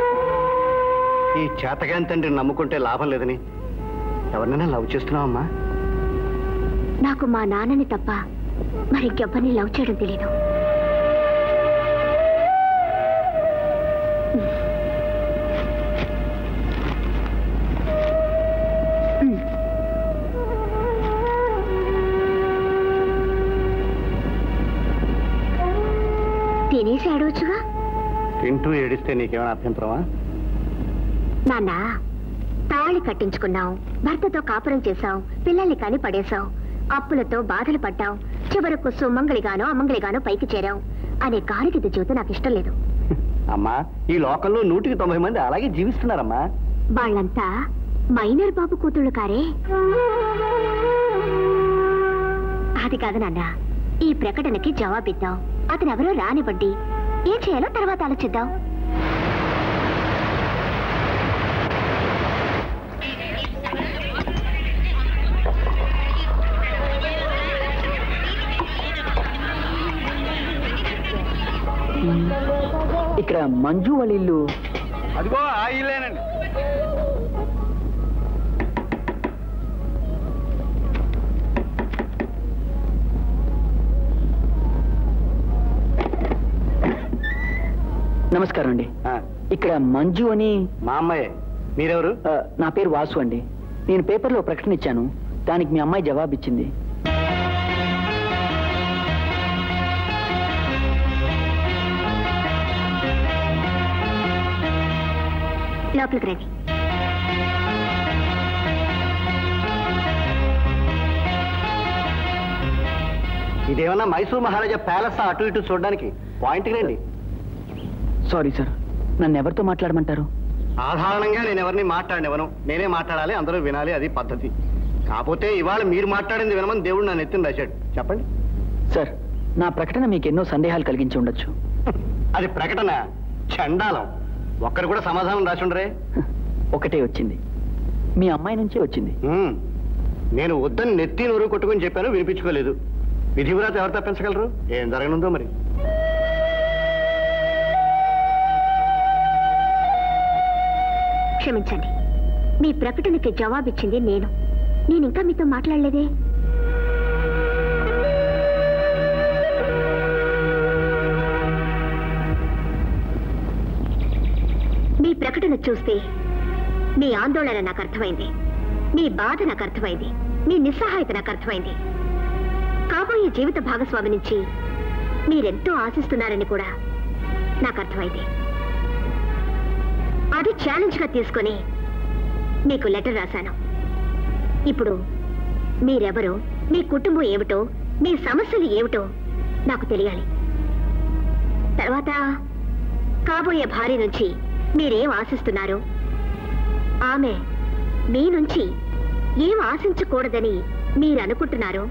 ఈ చేతగాని తండ్రిని నమ్ముకుంటే లాభం లేదని ఎవరినైనా లవ్ చేస్తున్నావమ్మా నాకు మా నాన్నని తప్ప మరింకెవ్వరిని లవ్ చేయడం తెలీదు మ్. తినేసి ఆడవచ్చుగా తింటూ ఏడిస్తే నీకేమైనా అభ్యంతరమా నాన్న తాళి కట్టించుకున్నాం భర్తతో కాపురం చేశాం పిల్లల్ని కని పడేశాం అప్పులతో బాధలు పడ్డాం చివరకు సుమంగళిగానో అమంగళిగానో పైకి చేరాం అనే గాలికి జీవితం నాకు ఇష్టం లేదు అమ్మా ఈ లోకంలో నూటికి తొంభై మంది అలాగే జీవిస్తున్నారమ్మా వాళ్ళంతా మైనర్ బాబు కూతుళ్ళు కారే అది కాదు నాన్న ఈ ప్రకటనకి జవాబిద్దాం అతను ఎవరో రానివ్వండి ఏం చేయాలో తర్వాత ఆలోచిద్దాం ఇక్కడ మంజు వాళ్ళ ఇల్లు అదిగో ఆ ఇల్లేనండి నమస్కారం అండి ఆ, ఇక్కడ మంజు అని మా అమ్మాయే మీరెవరు ఆ, నా పేరు వాసు అండి నేను పేపర్లో ప్రకటన ఇచ్చాను దానికి మీ అమ్మాయి జవాబు ఇచ్చింది లోపలికి రండి ఇదేమన్నా మైసూర్ మహారాజా ప్యాలెస్ అటు ఇటు చూడడానికి పాయింట్కి రండి సారీ సార్ నన్ను ఎవరితో మాట్లాడమంటారు సాధారణంగా నేను ఎవరిని మాట్లాడినవను నేనే మాట్లాడాలి అందరూ వినాలి అది పద్ధతి కాకపోతే ఇవాళ మీరు మాట్లాడింది వినమని దేవుడు నన్ను ఎత్తిన రాశాడు చెప్పండి సార్ నా ప్రకటన మీకు ఎన్నో సందేహాలు కలిగించి ఉండొచ్చు అది ప్రకటన చండాలం ఒక్కరు కూడా సమాధానం రాసి ఉండరే ఒకటే వచ్చింది మీ అమ్మాయి నుంచే వచ్చింది ఉమ్, నేను వద్దని నెత్తి నోరు కొట్టుకుని చెప్పాను వినిపించుకోలేదు విధివ్రాత ఎవరు తప్పించగలరు ఏం జరగనుందో మరి క్షమించండి మీ ప్రకటనకి జవాబిచ్చింది నేను నేను ఇంకా మీతో మాట్లాడలేదే మీ ప్రకటన చూస్తే మీ ఆందోళన నాకు అర్థమైంది మీ బాధ నాకు అర్థమైంది మీ నిస్సహాయత నాకు అర్థమైంది కాబోయే జీవిత భాగస్వామి నుంచి మీరెంతో ఆశిస్తున్నారని కూడా నాకు అర్థమైంది అది ఛాలెంజ్ గా తీసుకొని మీకు లెటర్ రాశాను ఇప్పుడు మీరెవరో మీ కుటుంబం ఏమిటో మీ సమస్యలు ఏమిటో నాకు తెలియాలి తర్వాత కాబోయే భార్య నుంచి మీరేం ఆశిస్తున్నారో ఆమె మీ నుంచి ఏం ఆశించకూడదని మీరు అనుకుంటున్నారో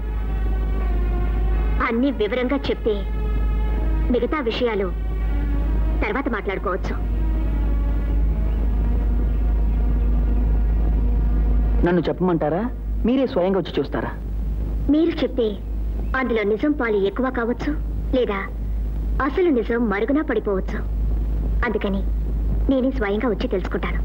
అన్ని వివరంగా చెప్తే మిగతా విషయాలు తర్వాత మాట్లాడుకోవచ్చు నన్ను చెప్పమంటారా మీరే స్వయంగా వచ్చి చూస్తారా మీరు చెప్తే అందులో నిజం పాలు ఎక్కువ కావచ్చు లేదా అసలు నిజం మరుగున పడిపోవచ్చు అందుకని నేనే స్వయంగా వచ్చి తెలుసుకుంటాను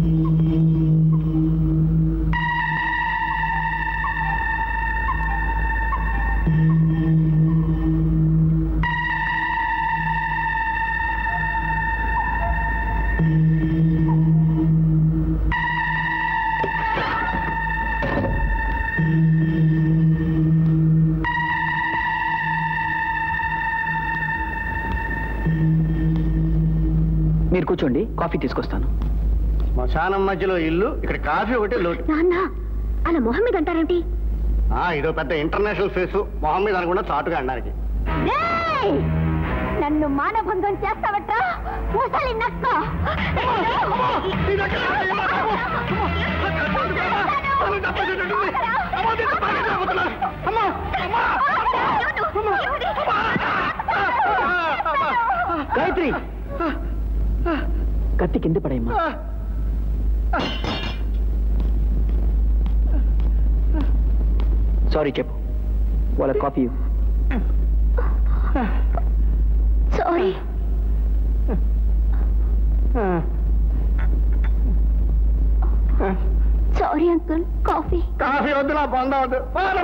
మీరు కూర్చోండి కాఫీ తీసుకొస్తాను శ్మశానం మధ్యలో ఇల్లు ఇక్కడ కాఫీ ఒకటి లోటు నాన్న అలా మొహం మీద అంటారేంటి ఆ, ఇదో పెద్ద ఇంటర్నేషనల్ ఫేసు మొహం మీద అనకుండా చాటుగా అనడానికి నన్ను మానభంగం చేస్తావట్రా ముసలి నక్క గాయత్రి కత్తి కింద పడేయమ్మా సారీ చెప్పు వాళ్ళ కాఫీ ఇవ్వు. Sorry sorry uncle coffee coffee వద్దు నా బంద వద్దు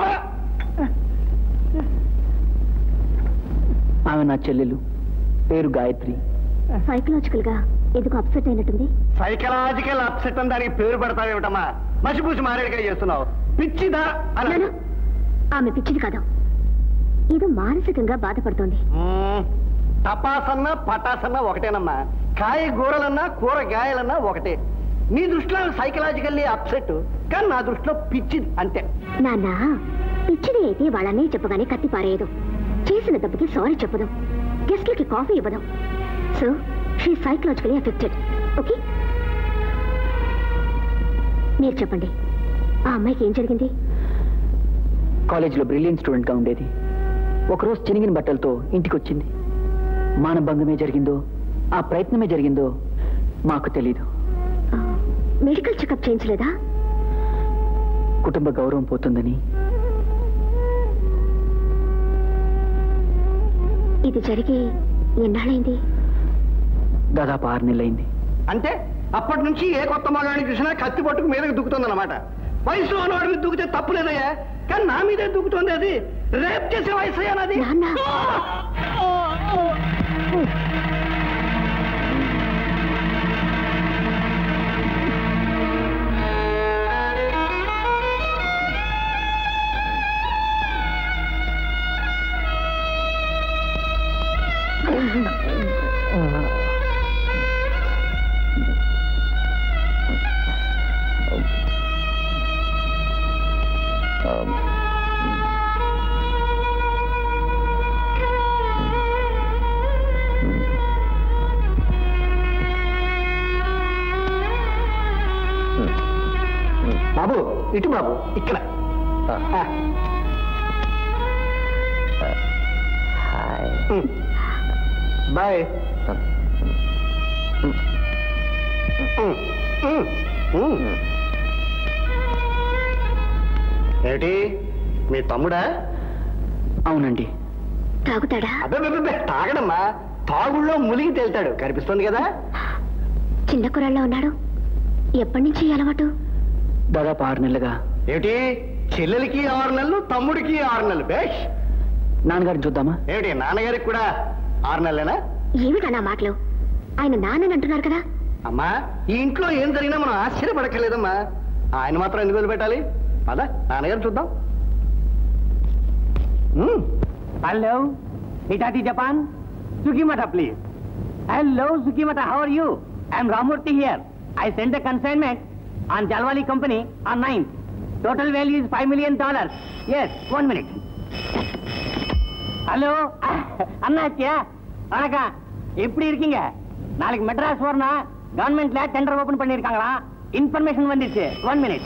ఆమె నా చెల్లెలు పేరు గాయత్రి సైకలాజికల్ గా ఎందుకు అప్సెట్ అయినట్టుంది సైకలాజికల్ అప్సెట్ అని దానికి పేరు పెడతావేమిటమ్మా మసిపూసి మారేడుగా చేస్తున్నావు పిచ్చిదా అని నాన్న, ఆమె పిచ్చిది కాదు ఏదో మానసికంగా బాధపడుతోంది మ్మ్. టపాసన్నా పటాసన్నా ఒకటేనమ్మా కాయగూరలన్నా కూరగాయలన్నా ఒకటే నీ దృష్టిలో సైకలాజికల్లీ అప్సెట్ కానీ నా దృష్టిలో పిచ్చిది అంతే నాన్న పిచ్చిది అయితే వాళ్ళనే చెప్పగానే కత్తి పారేయదు చేసిన తప్పుకి సారీ చెప్పదు గెస్ట్లకి కాఫీ ఇవ్వదు so she psychologically affected okay మీరు చెప్పండి ఆ అమ్మాయికి ఏం జరిగింది కాలేజీలో బ్రిలియంట్ స్టూడెంట్గా ఉండేది ఒకరోజు చినిగిన బట్టలతో ఇంటికి వచ్చింది మానభంగమే జరిగిందో ఆ ప్రయత్నమే జరిగిందో మాకు తెలీదు ఆ, మెడికల్ చెకప్ చేయించలేదా కుటుంబ గౌరవం పోతుందని ఇది జరిగి ఎన్నాళ్ళైంది దాదాపు ఆరు నెలలైంది అంటే అప్పటి నుంచి ఏ కొత్త మగాడిని చూసినా కత్తి పట్టుకు మీదకి దుక్కుతుందన్నమాట వయసులో ఉన్నవాడి మీద దూకితే తప్పు లేదయ్యా కానీ నా మీదే దూకుతుంది అది రేప్ చేసే వయసు అన్నది నాన్న బాబు ఇటు బాబు ఇక్కడ ఆ. ఉమ్. బాయ్ ఉమ్. ఉమ్. ఉమ్. ఏమిటి మీ తమ్ముడా అవునండి తాగుతాడా అబ్బే తాగడమ్మా తాగుళ్ళో ములిగి తేల్తాడు కనిపిస్తుంది కదా చిన్న కురాల్లో ఉన్నాడు ఎప్పటి నుంచి ఈ అలవాటు దాదాపు ఆరు నెలలుగా ఏమిటి చెల్లెలకి ఆరు నెలలు తమ్ముడికి ఆరు నెలలు బేష్ నాన్నగారిని చూద్దామా ఏమిటి నాన్నగారికి కూడా ఆరు నెలలేనా ఏమిటా నా మాటలు ఆయన నాన్నని అంటున్నారు కదా అమ్మా ఈ ఇంట్లో ఏం జరిగినా మనం ఆశ్చర్యపడక్కర్లేదమ్మా ఆయన మాత్రం ఎందుకు వదిలిపెట్టాలి పద నాన్నగారు చూద్దాం ఉమ్. Hello, Hitachi Japan. Sukimata, please. Hello, Sukimata, how are you? I'm Ramurthy here. I sent a consignment on Jalwali Company on 9th. Total value is $5 million. Yes, one minute. Hello அண்ணாச்சியா வணக்கம் எப்படி இருக்கீங்க நாளைக்கு மெட்ராஸ் வரணும் கவர்மெண்ட்ல டெண்டர் ஓபன் பண்ணிருக்காங்களா information வந்துச்சு one minute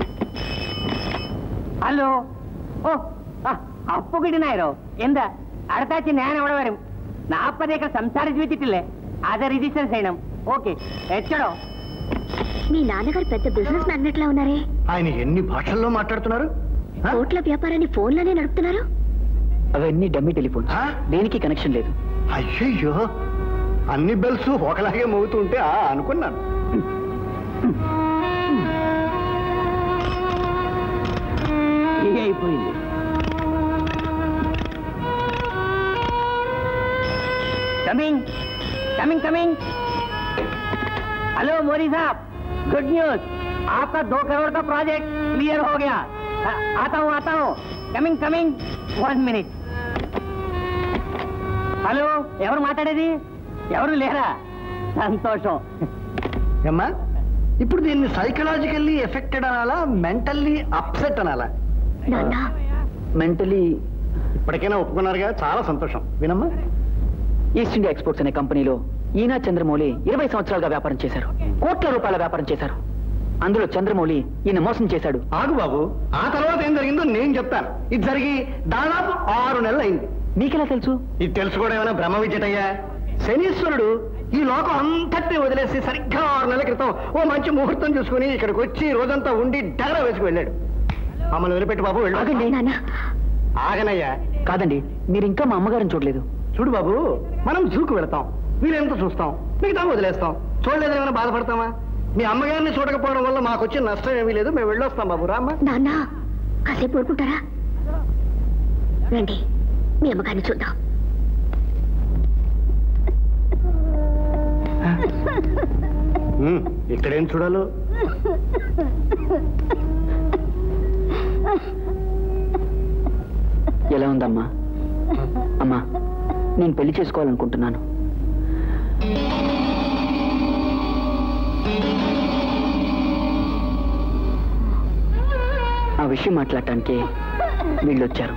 hello ഓ ആ അപ്പൊ കിട്ടുന്നായിരോ എന്താ അടുത്ത ആഴ്ച ഞാൻ അവിടെ വരും നാപ്പതേക്കർ സംസാരിച്ചു വെച്ചിട്ടില്ലേ അത് രജിസ്റ്റർ ചെയ്യണം ఓకే ఎచ్చడో మీ నాన్నగారు పెద్ద బిజినెస్ మ్యాగ్నెట్ లా ఉన్నారే ఆయన ఎన్ని భాషల్లో మాట్లాడుతున్నారు ఆ? కోట్ల వ్యాపారాన్ని ఫోన్లోనే నడుపుతున్నారు అవన్నీ డమ్మీ టెలిఫోన్ ఆ? దేనికి కనెక్షన్ లేదు అయ్యయ్యో అన్ని బెల్స్ ఒకలాగే మోగుతుంటే ఆ అనుకున్నాను ఇది అయిపోయింది coming coming coming hello Modi sahab good news आपका दो करोड़ का प्रोजेक्ट क्लियर हो गया आ, आता हूँ आता हूँ coming coming one minute hello ఎవరు మాట్లాడేది ఎవరు లేరా సంతోషం ఏమ్మా ఇప్పుడు దీన్ని సైకలాజికల్లీ ఎఫెక్టెడ్ అనాలా మెంటల్లీ అప్సెట్ అనాలా నాన్న మెంటలీ ఇప్పటికైనా ఒప్పుకున్నారుగా చాలా సంతోషం వినమ్మా ఈస్ట్ ఇండియా ఎక్స్పోర్ట్స్ అనే కంపెనీలో ఈనా చంద్రమౌళి ఇరవై సంవత్సరాలుగా వ్యాపారం చేశారు కోట్ల రూపాయల వ్యాపారం చేశారు అందులో చంద్రమౌళి ఈయన మోసం చేశాడు ఆగు బాబు ఆ తర్వాత ఏం జరిగిందో నేను చెప్తాను ఇది జరిగి దాదాపు ఆరు నెలలు అయింది మీకెలా తెలుసు ఇది తెలుసుకోవడం ఏమైనా బ్రహ్మ విద్యటయ్యా శనీశ్వరుడు ఈ లోకం అంతటిని వదిలేసి సరిగ్గా ఆరు నెలల క్రితం ఓ మంచి ముహూర్తం చూసుకుని ఇక్కడికి వచ్చి రోజంతా ఉండి డగర వేసుకు వెళ్ళాడు మమ్మల్ని వదిలిపెట్టి బాబు వెళ్ళు ఆగండి. నాన్న ఆగనయ్యా కాదండి మీరు ఇంకా మా అమ్మగారిని చూడలేదు చూడు బాబు మనం జూకు వెళతాం వీరెంత చూస్తాం మిగతా వదిలేస్తాం చూడలేదు ఏమైనా బాధపడతామా మీ అమ్మగారిని చూడకపోవడం వల్ల మాకు వచ్చిన నష్టం ఏమీ లేదు మేము వెళ్ళొస్తాం బాబు రామ్మా నాన్న కాసేపు ఊరుకుంటారా రండి మీ అమ్మగారిని చూద్దాం ఉమ్, ఇక్కడేం చూడాలో ఎలా ఉందమ్మా అమ్మా నేను పెళ్లి చేసుకోవాలనుకుంటున్నాను ఆ విషయం మాట్లాడటానికి వీళ్ళు వచ్చారు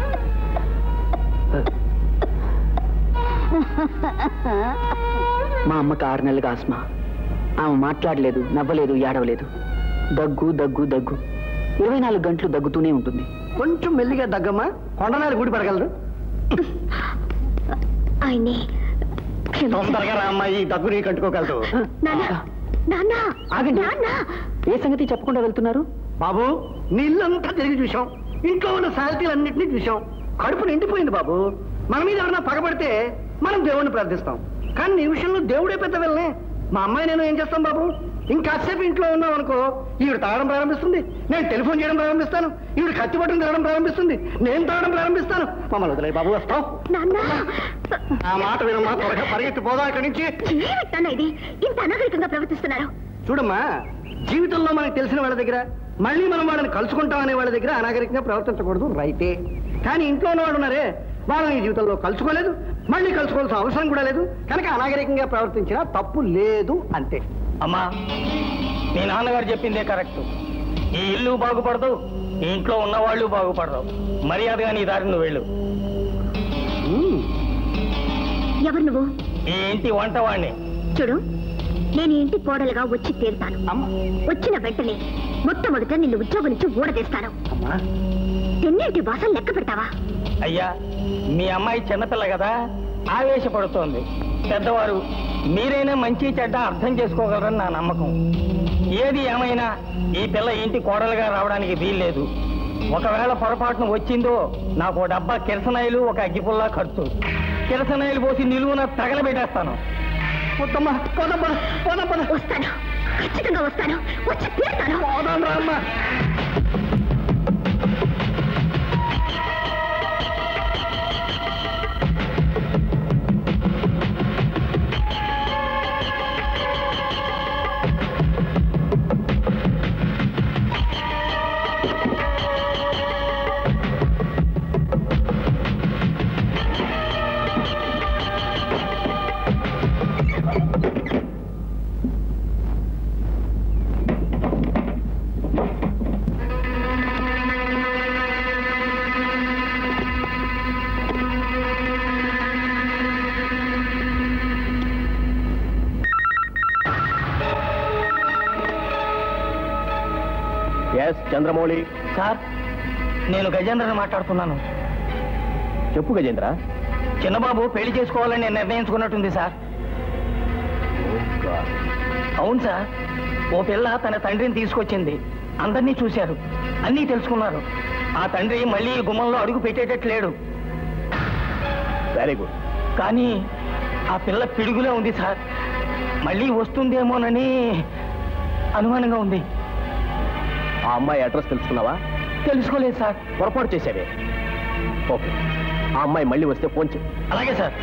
మా అమ్మకి ఆరు నెలలుగా ఆస్మా ఆమె మాట్లాడలేదు నవ్వలేదు ఏడవలేదు దగ్గు దగ్గు దగ్గు ఇరవై నాలుగు గంటలు దగ్గుతూనే ఉంటుంది కొంచెం మెల్లిగా దగ్గమ్మా కొండనాలు గుడి పడగలరు ఆయన్ని క్షమించండి. తొందరగా రా అమ్మాయి ఈ దగ్గు నీ కట్టుకోగలదు నాన్న నాన్న ఆగండి. నాన్న ఏ సంగతి చెప్పకుండా వెళ్తున్నారు బాబు నీ ఇల్లంతా తిరిగి చూసాం ఇంట్లో ఉన్న శాలిటీలన్నింటినీ చూసాం కడుపు నిండిపోయింది బాబు మన మీద ఎవరైనా పగబడితే మనం దేవుణ్ణి ప్రార్థిస్తాం కానీ నీ విషయంలో దేవుడే పెద్ద వెళ్ళనే మా అమ్మాయి నేను ఏం చేస్తాం బాబు ఇంకాసేపు ఇంట్లో ఉన్నాం అనుకో ఈవిడ తాగడం ప్రారంభిస్తుంది నేను టెలిఫోన్ చేయడం ప్రారంభిస్తాను ఈవిడ కత్తి పట్టుకుని తిరగడం ప్రారంభిస్తుంది నేను తాగడం ప్రారంభిస్తాను మమ్మల్ని వదిలే బాబు వస్తాం నాన్న ఆ మాట వినమ్మా త్వరగా పరిగెత్తి పోదా ఇక్కడి నుంచి ఏమిటన్నా ఇది ఇంత అనాగరికంగా ప్రవర్తిస్తున్నారు చూడమ్మా జీవితంలో మనకు తెలిసిన వాళ్ళ దగ్గర మళ్ళీ మనం వాళ్ళని కలుసుకుంటాం అనే వాళ్ళ దగ్గర అనాగరికంగా ప్రవర్తించకూడదు రైతే కానీ ఇంట్లో ఉన్నవాడు ఉన్నారే వాళ్ళని ఈ జీవితంలో కలుసుకోలేదు మళ్ళీ కలుసుకోవాల్సిన అవసరం కూడా లేదు కనుక అనాగరికంగా ప్రవర్తించినా తప్పు లేదు అంతే అమ్మా మీ నాన్నగారు చెప్పిందే కరెక్ట్ ఈ ఇల్లు బాగుపడదు ఈ ఇంట్లో ఉన్న వాళ్ళు బాగుపడరు మర్యాదగా నీ దారి నువ్వు వెళ్ళు ఉమ్, ఎవరు నువ్వు ఈ ఇంటి వంటవాణ్ణి చూడు నేను ఈ ఇంటి కోడలుగా వచ్చి తీరుతాను అమ్మ వచ్చిన వెంటనే మొట్టమొదట నిన్ను ఉద్యోగం నుంచి ఊడదీస్తాను అమ్మా తెన్నింటి భాష లెక్క పెడతావా అయ్యా మీ అమ్మాయి చిన్నపిల్ల కదా ఆవేశపడుతోంది పెద్దవారు మీరైనా మంచి చెడ్డ అర్థం చేసుకోగలరని నా నమ్మకం ఏది ఏమైనా ఈ పిల్ల ఇంటి కోడలుగా రావడానికి వీల్లేదు ఒకవేళ పొరపాటున వచ్చిందో నాకు ఓ డబ్బా కిరసనాయిలు ఒక అగ్గిపుల్లా ఖర్చు కిరసనాయిలు పోసి నిలువున తగలబెట్టేస్తాను వద్దమ్మా పోదమ్మా పోదమ్మా వస్తాను ఖచ్చితంగా వస్తాను వచ్చి తీరుతాను పోదాం రా అమ్మా చంద్రమౌళి సార్ నేను గజేంద్రని మాట్లాడుతున్నాను చెప్పు గజేంద్ర చిన్నబాబు పెళ్లి చేసుకోవాలని నేను నిర్ణయించుకున్నట్టుంది సార్ అవును సార్ ఓ పిల్ల తన తండ్రిని తీసుకొచ్చింది అందరినీ చూశారు అన్నీ తెలుసుకున్నారు ఆ తండ్రి మళ్ళీ ఈ గుమ్మంలో అడుగు పెట్టేటట్టు లేడు వెరీ గుడ్ కానీ ఆ పిల్ల పిడుగులే ఉంది సార్ మళ్ళీ వస్తుందేమోనని అనుమానంగా ఉంది ఆ అమ్మాయి అడ్రస్ తెలుసుకున్నావా తెలుసుకోలేదు సార్ పొరపాటు చేసేవే ఓకే ఆ అమ్మాయి మళ్ళీ వస్తే ఫోన్ చేయి అలాగే సార్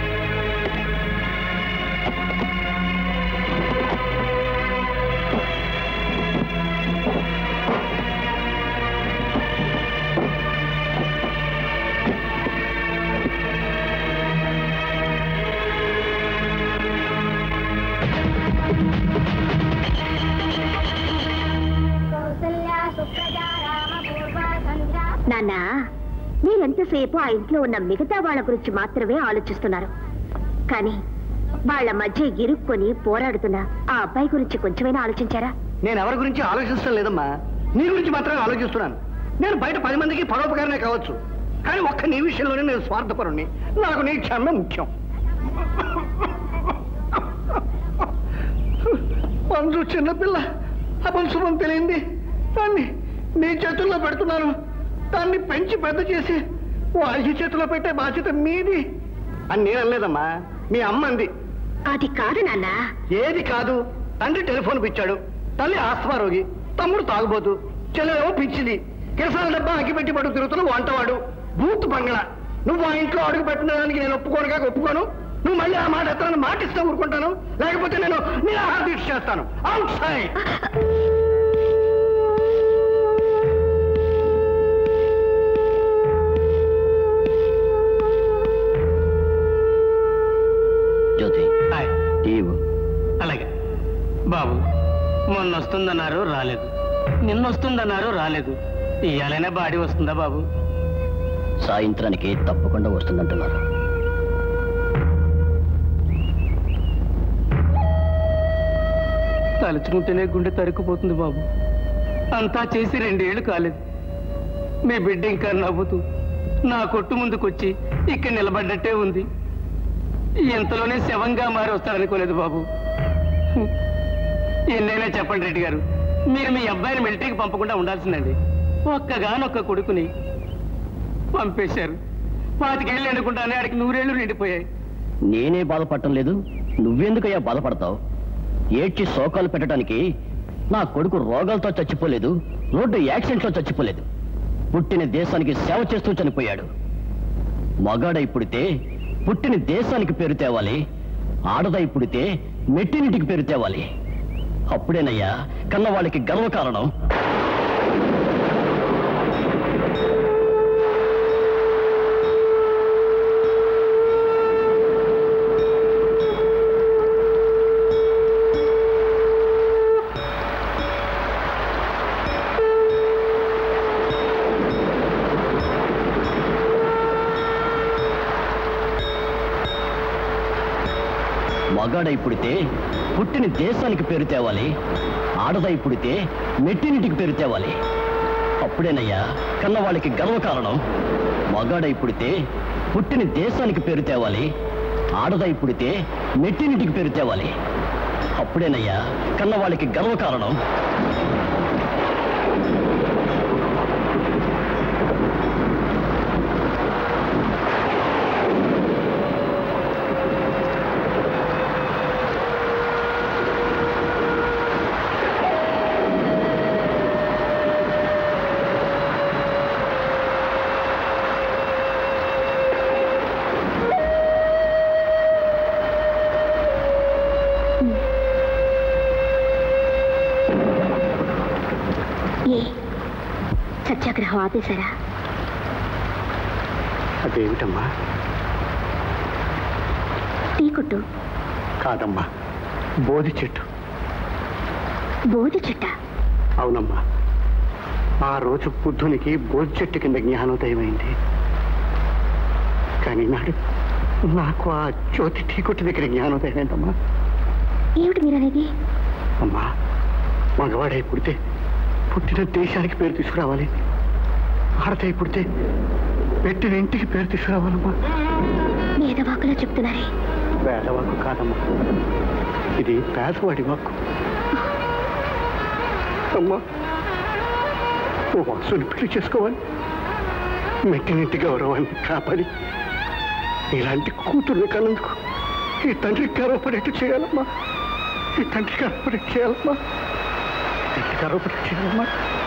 కౌసల్యా సుప్రజా రామ పూర్వ సంధ్యా నాన్న మీరెంతసేపు ఆ ఇంట్లో ఉన్న మిగతా వాళ్ళ గురించి మాత్రమే ఆలోచిస్తున్నారు కానీ వాళ్ళ మధ్య ఇరుక్కొని పోరాడుతున్న ఆ అబ్బాయి గురించి కొంచెమైనా ఆలోచించారా నేను ఎవరి గురించి ఆలోచించడం లేదమ్మా నీ గురించి మాత్రమే ఆలోచిస్తున్నాను నేను బయట పది మందికి పరోపకారమే కావచ్చు కానీ ఒక్క నీ విషయంలోనే నేను స్వార్థపరుణ్ణి నాకు నీ క్షణమే ముఖ్యం పంచు చిన్నపిల్ల అపంశుభం తెలియంది దాన్ని నీ చేతుల్లో పెడుతున్నాను దాన్ని పెంచి పెద్ద చేసి వారి చేతిలో పెట్టే బాధ్యత మీది అని నేను అనలేదమ్మా మీ అమ్మ అంది అది కాదు నాన్న ఏది కాదు తండ్రి టెలిఫోన్ పిచ్చాడు తల్లి ఆస్తమా రోగి తమ్ముడు తాగుబోతు చెల్లెలేమో పిచ్చిది కిరసాల డబ్బా అగ్గిపెట్టి పట్టు తిరుగుతున్న వంటవాడు బూత్ బంగ్లా నువ్వు ఆ ఇంట్లో అడుగు పెట్టడానికి నేను ఒప్పుకోను కాక ఒప్పుకోను నువ్వు మళ్ళీ ఆ మాట ఎత్తాను మాట ఇస్తే ఊరుకుంటాను లేకపోతే నేను నిరాహార దీక్ష చేస్తాను అవుట్ సైడ్ జ్యోతి హాయ్ ఇవ్వు అలాగే బాబు మొన్న వస్తుందన్నారు రాలేదు నిన్న వస్తుందన్నారు రాలేదు ఇయ్యాలైనా బాడీ వస్తుందా బాబు సాయంత్రానికి తప్పకుండా వస్తుందంటున్నారు తలుచుకుంటేనే గుండె తరుక్కుపోతుంది బాబు అంతా చేసి రెండేళ్లు కాలేదు మీ బిడ్డ ఇంకా నవ్వుతూ నా కొట్టు ముందుకొచ్చి ఇక్కడ నిలబడ్డట్టే ఉంది ఎంతలోనే శవంగా మారి వస్తారనుకోలేదు బాబు ఎన్నైనా చెప్పండి రెడ్డి గారు మీరు మీ అబ్బాయిని మిలిటరీకి పంపకుండా ఉండాల్సిందండి ఒక్కగానొక్క కొడుకుని పంపేశారు పాతికేళ్ళు అనుకుంటానే ఆడికి నూరేళ్లు నిండిపోయాయి నేనే బాధపడటం లేదు నువ్వెందుకయ్యా బాధపడతావు ఏడ్చి శోకాలు పెట్టడానికి నా కొడుకు రోగాలతో చచ్చిపోలేదు రోడ్డు యాక్సిడెంట్లో చచ్చిపోలేదు పుట్టిన దేశానికి సేవ చేస్తూ చనిపోయాడు మగాడై పుడితే పుట్టిన దేశానికి పేరు తేవాలి ఆడదై పుడితే మెట్టినింటికి పేరు తేవాలి అప్పుడేనయ్యా కన్నవాళ్ళకి గర్వకారణం మగాడై పుడితే పుట్టిన దేశానికి పేరు తేవాలి ఆడదై పుడితే మెట్టినింటికి పేరు తేవాలి అప్పుడేనయ్యా కన్నవాళ్ళకి గర్వకారణం మగాడై పుడితే పుట్టిన దేశానికి పేరు తేవాలి ఆడదై పుడితే మెట్టినింటికి పేరు తేవాలి అప్పుడేనయ్యా కన్నవాళ్ళకి గర్వకారణం ఏ సత్యాగ్రహం ఆపేశారా అదేమిటమ్మా టీ కొట్టు కాదమ్మా బోధి చెట్టు బోధి చెట్ట అవునమ్మా ఆ రోజు బుద్ధునికి బోధి చెట్టు కింద జ్ఞానోదయమైంది కానీ నాడు నాకు ఆ జ్యోతి టీ కొట్టు దగ్గర జ్ఞానోదయం ఏంటమ్మా ఏమిటి మీరనేది అమ్మా మగవాడై పుడితే పుట్టిన దేశానికి పేరు తీసుకురావాలి ఆడతాయి పుడితే పెట్టిన ఇంటికి పేరు తీసుకురావాలమ్మా మీద వాకులో చెప్తున్నారే పేదవాకు కాదమ్మా ఇది పేదవాడి వాక్కు అమ్మా ఓ వాసుని పెళ్లి చేసుకోవాలి మెట్టినింటి గౌరవాన్ని కాపాడి ఇలాంటి కూతుర్ని కన్నందుకు ఈ తండ్రికి గర్వపడేట్టు చేయాలమ్మా ఈ తండ్రి గర్వపడేట్టు చేయాలమ్మా ఈ తండ్రి గర్వపడేట్టు చేయాలమ్మా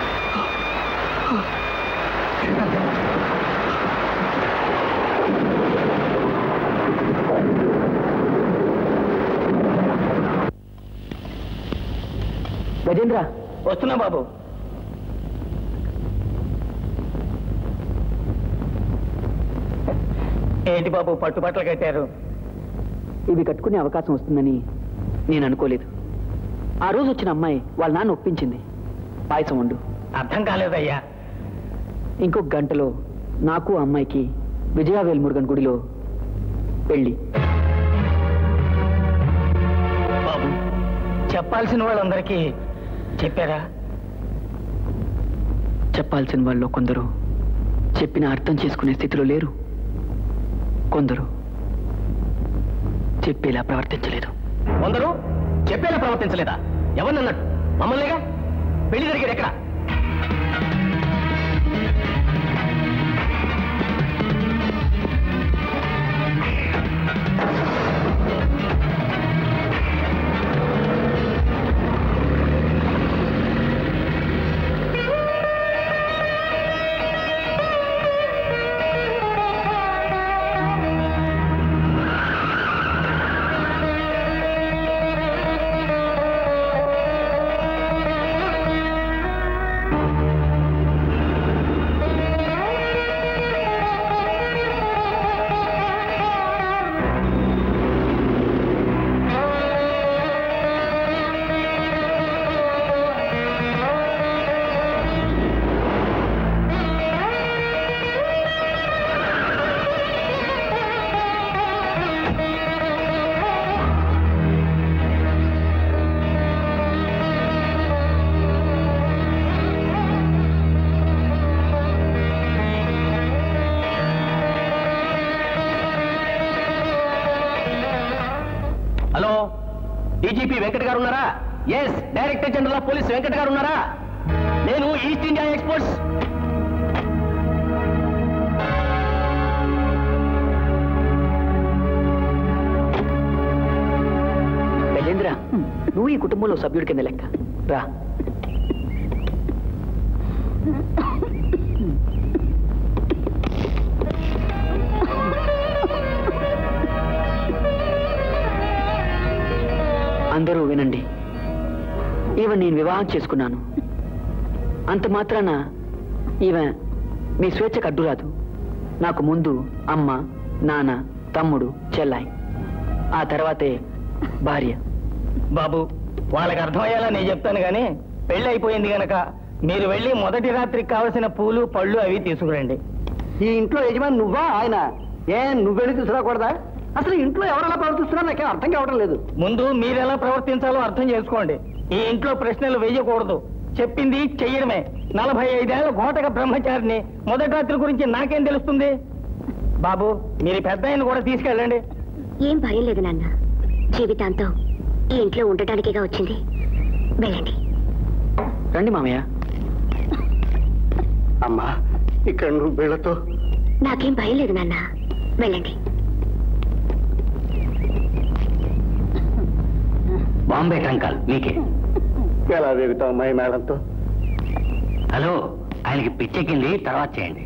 గజేంద్ర వస్తున్నా బాబు ఏంటి బాబు పట్టుబట్టలు కట్టారు ఇవి కట్టుకునే అవకాశం వస్తుందని నేను అనుకోలేదు ఆ రోజు వచ్చిన అమ్మాయి వాళ్ళ నాన్న ఒప్పించింది పాయసం వండు అర్థం కాలేదయ్యా ఇంకొక గంటలో నాకు ఆ అమ్మాయికి విజయ వేల్మురుగన్ గుడిలో పెళ్లి బాబు చెప్పాల్సిన వాళ్ళందరికీ చెప్పారా చెప్పాల్సిన వాళ్ళు కొందరు చెప్పిన అర్థం చేసుకునే స్థితిలో లేరు కొందరు చెప్పేలా ప్రవర్తించలేదు కొందరు చెప్పేలా ప్రవర్తించలేదా ఎవరినన్నట్టు మమ్మల్నిగా పెళ్లి జరిగేది ఎక్కడ హలో డీజీపీ వెంకట్ గారు ఉన్నారా yes director general of police Venkat గారు ఉన్నారా నేను ఈస్ట్ ఇండియా ఎక్స్పోర్ట్స్ గజేంద్ర నువ్వు ఈ కుటుంబంలో సభ్యుడి కింద లెక్క రా అందరూ వినండి ఈవెన్ నేను వివాహం చేసుకున్నాను అంత మాత్రాన ఈమె మీ స్వేచ్ఛకు అడ్డు రాదు నాకు ముందు అమ్మ నాన్న తమ్ముడు చెల్లాయి ఆ తర్వాతే భార్య బాబు వాళ్ళకి అర్థమయ్యేలా నేను చెప్తాను కానీ పెళ్లి అయిపోయింది గనక మీరు వెళ్ళి మొదటి రాత్రికి కావలసిన పూలు పళ్ళు అవి తీసుకురండి ఈ ఇంట్లో యజమాని నువ్వా ఆయన ఏ నువ్వెళ్ళి తీసుకురాకూడదా అసలు ఇంట్లో ఎవరెలా ప్రవర్తిస్తున్నా నాకేం అర్థం కావడం లేదు ముందు మీరు ఎలా ప్రవర్తించాలో అర్థం చేసుకోండి ఈ ఇంట్లో ప్రశ్నలు వేయకూడదు చెప్పింది చెయ్యడమే నలభై ఐదేళ్ల ఘోటక బ్రహ్మచారిని మొదటి రాత్రి గురించి నాకేం తెలుస్తుంది బాబు మీరు పెద్ద ఆయన కూడా తీసుకెళ్ళండి ఏం భయం లేదు నాన్న జీవితాంతం ఈ ఇంట్లో ఉండటానికేగా వచ్చింది వెళ్ళండి రండి మామయ్య అమ్మా ఇక్కడ నువ్వు వీళ్ళతో నాకేం భయం లేదు నాన్న వెళ్ళండి బాంబే ట్రంకాల్ మీకే ఎలా వేగుతావు అమ్మాయి మేడంతో హలో ఆయనకి పిచ్చెక్కింది తర్వాత చేయండి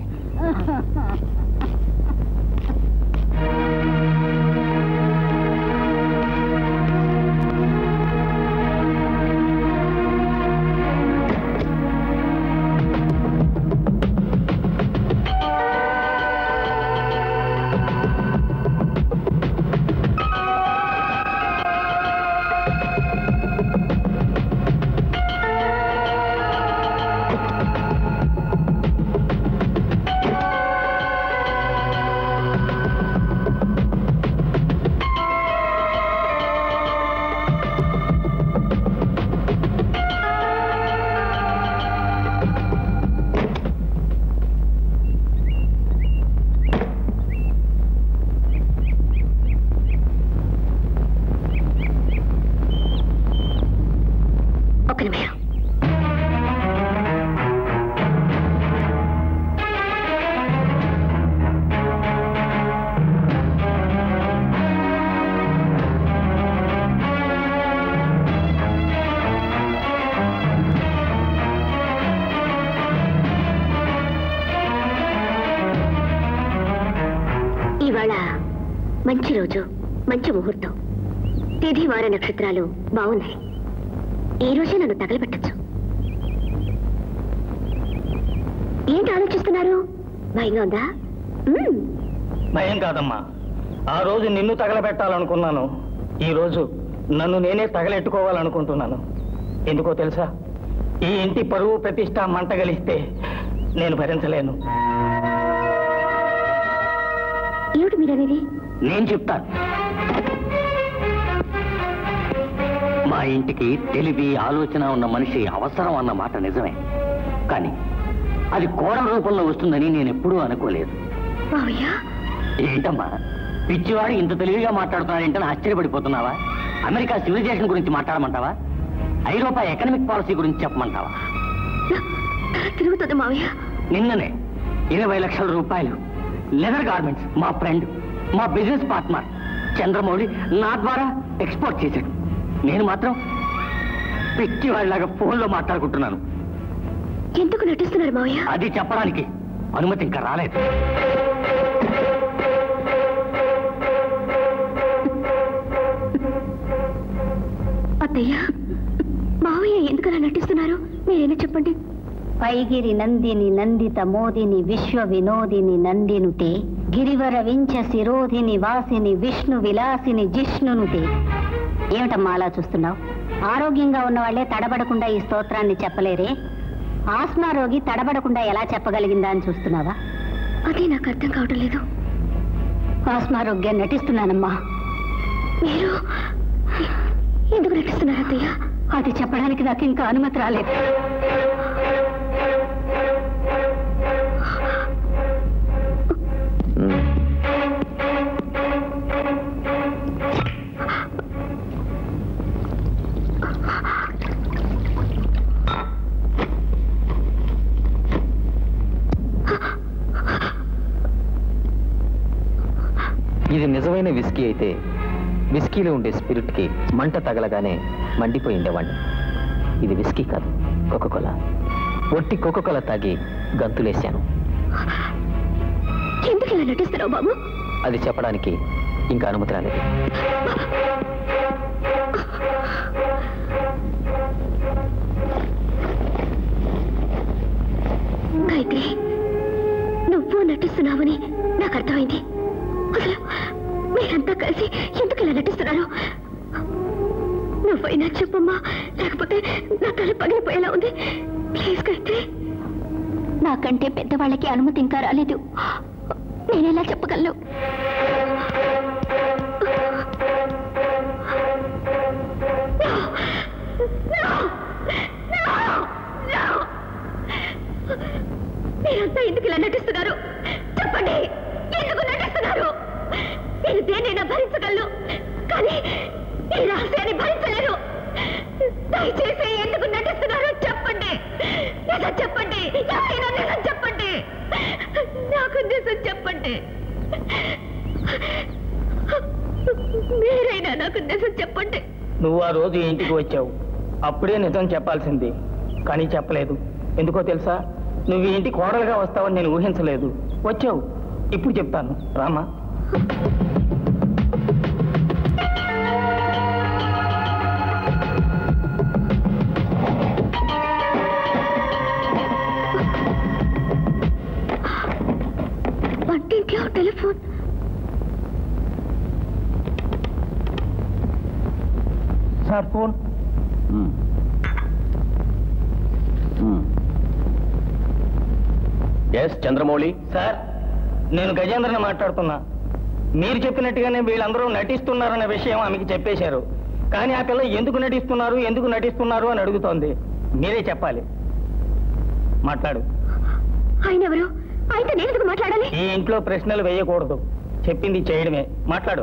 ఇవాళ మంచి రోజు మంచి ముహూర్తం తిథి వార నక్షత్రాలు బాగున్నాయి ఈ రోజే నన్ను తగలబెట్టచ్చు ఏంటి ఆలోచిస్తున్నారు భయంగా ఉందా మ్మ్. భయం కాదమ్మా ఆ రోజు నిన్ను తగలబెట్టాలనుకున్నాను ఈ రోజు నన్ను నేనే తగలెట్టుకోవాలనుకుంటున్నాను ఎందుకో తెలుసా ఈ ఇంటి పరువు ప్రతిష్ట మంటగలిస్తే నేను భరించలేను ఏమిటి మీరనేది నేను చెప్తాను మా ఇంటికి తెలివి ఆలోచన ఉన్న మనిషి అవసరం అన్న మాట నిజమే కానీ అది కోడల రూపంలో వస్తుందని నేను ఎప్పుడూ అనుకోలేదు మావయ్య ఏంటమ్మా పిచ్చివాడు ఇంత తెలివిగా మాట్లాడుతున్నాడేంటని ఆశ్చర్యపడిపోతున్నావా అమెరికా సివిలైజేషన్ గురించి మాట్లాడమంటావా ఐరోపా ఎకనామిక్ పాలసీ గురించి చెప్పమంటావా నా- తల తిరుగుతుంది మావయ్య నిన్ననే ఇరవై లక్షల రూపాయలు లెదర్ గార్మెంట్స్ మా ఫ్రెండ్ మా బిజినెస్ పార్ట్నర్ చంద్రమౌళి నా ద్వారా ఎక్స్పోర్ట్ చేశాడు నేను మాత్రం పిచ్చి వాళ్ళలాగా ఫోన్లో మాట్లాడుకుంటున్నాను ఎందుకు నటిస్తున్నారు మావయ్య అది చెప్పడానికి అనుమతి ఇంకా రాలేదు అత్తయ్య మావయ్య ఎందుకలా నటిస్తున్నారు మీరేనా చెప్పండి పైగిరి నందిని నందిత మోదిని విశ్వ వినోదిని నందినుతే గిరివర వించ శిరోధిని వాసిని విష్ణు విలాసిని జిష్ణునుతే ఏమిటమ్మా అలా చూస్తున్నావు ఆరోగ్యంగా ఉన్న వాళ్ళే తడబడకుండా ఈ స్తోత్రాన్ని చెప్పలేరే ఆస్మా రోగి తడబడకుండా ఎలా చెప్పగలిగిందా అని చూస్తున్నావా అదే నాకు అర్థం కావటం లేదు ఆస్మా రోగ్యం నటిస్తున్నానమ్మా మీరు ఎందుకు నటిస్తున్నారు అత్తయ్య అది చెప్పడానికి నాకు ఇంకా అనుమతి రాలేదు ఇది నిజమైన విస్కీ అయితే విస్కీలో ఉండే స్పిరిట్కి మంట తగలగానే మండిపోయి ఉండేవాడిని ఇది విస్కీ కాదు కోకోకోల ఒట్టి కోకోకోల తాగి గంతులేశాను ఎందుకు ఇలా నటిస్తున్నావు బాబు అది చెప్పడానికి ఇంకా అనుమతి రాలేదు గాయత్రి నువ్వు నటిస్తున్నావని నాకు అర్థమైంది అసలు మీరంతా కలిసి ఎందుకు ఇలా నటిస్తున్నారు నువ్వైనా చెప్పమ్మా లేకపోతే నా తల పగిలిపోయేలా ఉంది ప్లీజ్ గాయత్రి నాకంటే పెద్దవాళ్ళకి అనుమతి ఇంకా రాలేదు నేనెలా చెప్పగలను మీరంతా ఎందుకు ఇలా నటిస్తున్నారు చెప్పండి ఎందుకు నటిస్తున్నారు నేను దేనైనా భరించగలను కానీ ఈ రహస్యాన్ని భరించలేను దయచేసి ఎందుకు నటిస్తున్నారో చెప్పండి నిజం చెప్పండి ఎవరైనా నిజం చెప్పండి నాకు నిజం చెప్పండి మీరైనా నాకు నిజం చెప్పండి నువ్వు ఆ రోజు ఇంటికి వచ్చావు అప్పుడే నిజం చెప్పాల్సింది కానీ చెప్పలేదు ఎందుకో తెలుసా నువ్వు ఈ ఇంటి కోడలుగా వస్తావని నేను ఊహించలేదు వచ్చావు ఇప్పుడు చెప్తాను రామా వంటింట్లో telephone sir phone yes Chandramouli sir నేను గజేంద్రని మాట్లాడుతున్నా మీరు చెప్పినట్టుగానే వీళ్ళందరూ నటిస్తున్నారన్న విషయం ఆమెకి చెప్పేశారు కానీ ఆ పిల్ల ఎందుకు నటిస్తున్నారు ఎందుకు నటిస్తున్నారు అని అడుగుతోంది మీరే చెప్పాలి మాట్లాడు ఆయన ఎవరు ఆయనతో నేను ఎందుకు మాట్లాడాలి ఈ ఇంట్లో ప్రశ్నలు వేయకూడదు చెప్పింది చేయడమే మాట్లాడు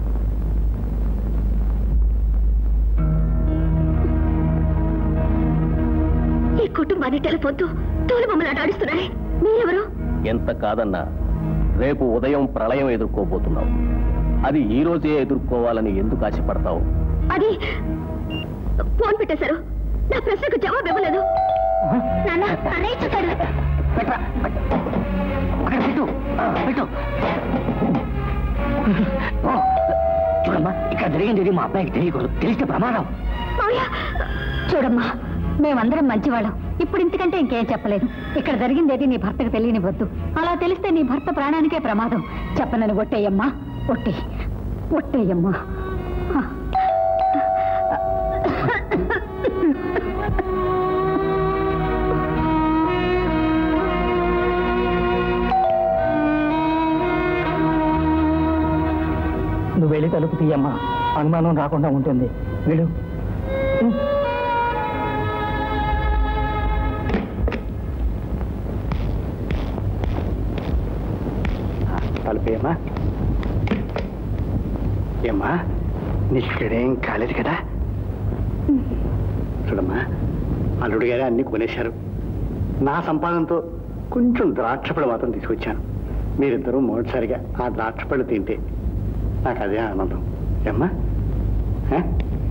ఈ కుటుంబాన్ని టెలిఫోన్తో తోలు మమ్మల్ని ఆడిస్తున్నారే మీరెవరు ఎంత కాదన్నా రేపు ఉదయం ప్రళయం ఎదుర్కోబోతున్నావు అది ఈ రోజే ఎదుర్కోవాలని ఎందుకు ఆశపడతావు అది ఫోన్ పెట్టేశారు నా ప్రశ్నకు జవాబు ఇవ్వలేదు నాన్న అన్నయ్య చూశాడు పెట్టరా పెట్టు. అక్కడ పెట్టు ఆ, పెట్టు ఇది మా అబ్బాయికి తెలియకూడదు తెలిస్తే ప్రమాదం మావయ్య చూడమ్మా మేమందరం మంచివాళ్ళం ఇప్పుడు ఇంతకంటే ఇంకేం చెప్పలేదు ఇక్కడ జరిగిందేది నీ భర్తకు తెలియనివద్దు అలా తెలిస్తే నీ భర్త ప్రాణానికే ప్రమాదం చెప్పనని ఒట్టేయమ్మా ఒట్టే ఒట్టేయమ్మా హ. నువ్వు వెళ్ళి తలుపు తీయమ్మా అనుమానం రాకుండా ఉంటుంది వెళ్ళు తలుపేయమ్మా ఏమ్మా నీకు ఇక్కడేం కాలేదు కదా చూడమ్మా అల్లుడు గారే అన్ని కొనేశారు నా సంపాదనతో కొంచెం ద్రాక్ష పళ్ళు మాత్రం తీసుకొచ్చాను మీరిద్దరూ మొదటిసారిగా ఆ ద్రాక్ష పళ్ళు తింటే నాకు అదే ఆనందం ఏమ్మా ఆ?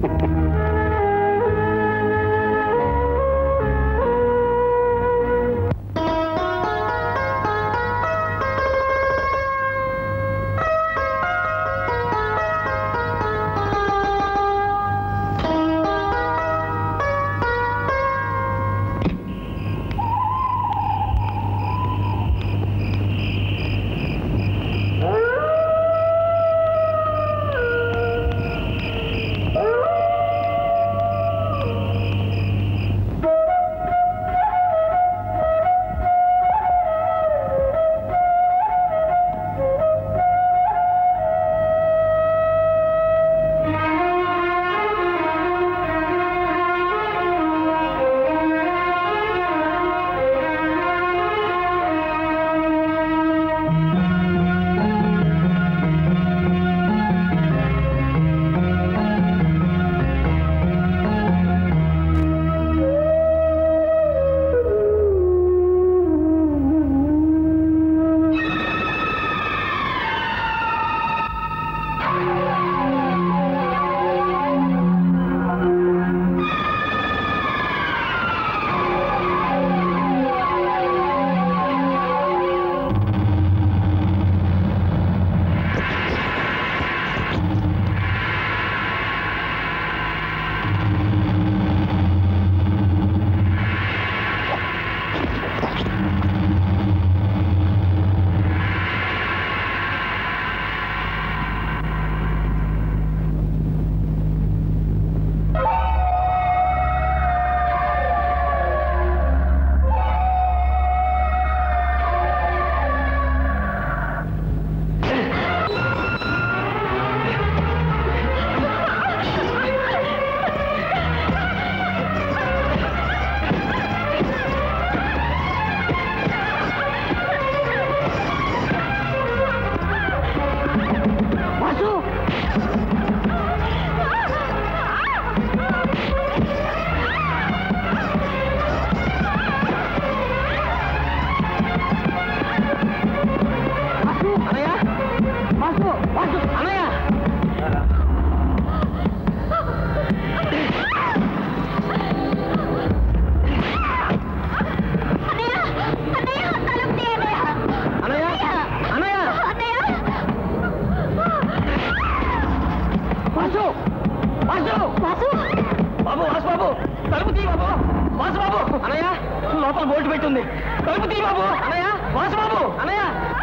వాసు వాసు వాసు బాబు వాసు బాబు తలుపు తీ బాబు వాసు బాబు అనయ్య లోపల బోల్ట్ పెట్టుంది తలుపు తీ బాబు అనయ్య వాసు బాబు అనయ్య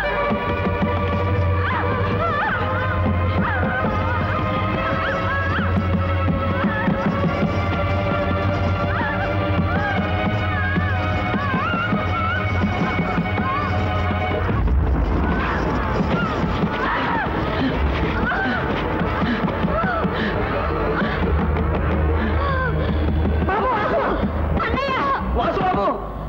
వాసు బాబు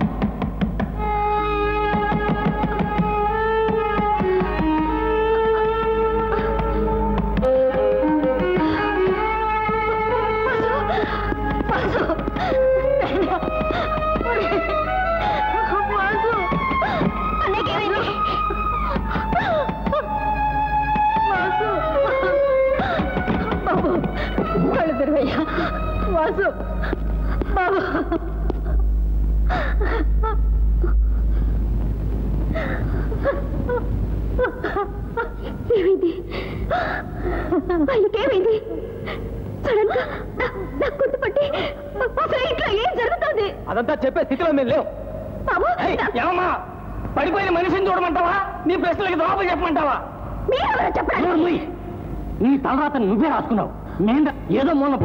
కళ్ళు తెరువయ్యా వాసు బాబు ఏమైంది వాళ్ళకేమైంది సడన్ గా నా- నా గుర్తు పట్టి అసలు ఇంట్లో ఏం జరుగుతుంది అదంతా చెప్పే స్థితిలో మేము లేవు బాబు ఏమమ్మా పడిపోయిన మనిషిని చూడమంటావా నీ ప్రశ్నలకి జవాబు చెప్పమంటావా మీరెవరో చెప్పండి నీ తలరాత నువ్వే రాసుకున్నావు నేను ఏదో మూల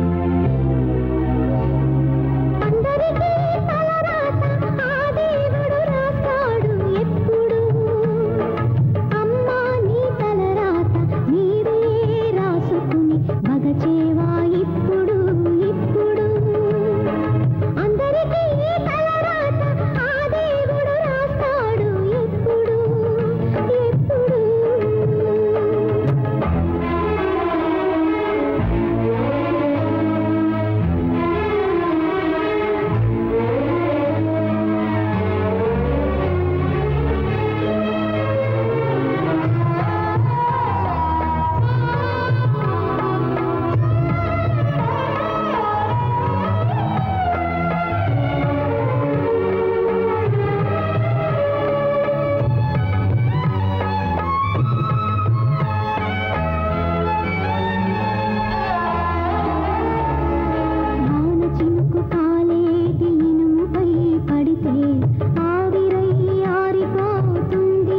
అందరికీ తలరాత ఆ దేవుడు రాస్తాడు ఎప్పుడు అమ్మా నీ తలరాత నీవే రాసుకుని మగచేవా ఇప్పుడు ఇప్పుడు అందరికీ తలరాత ఆ దేవుడు రాస్తాడు ఎప్పుడు ఎప్పుడు వాన చినుకు కాలేటి ఇనుముపై పడితే ఆవిరై ఆరిపోతుంది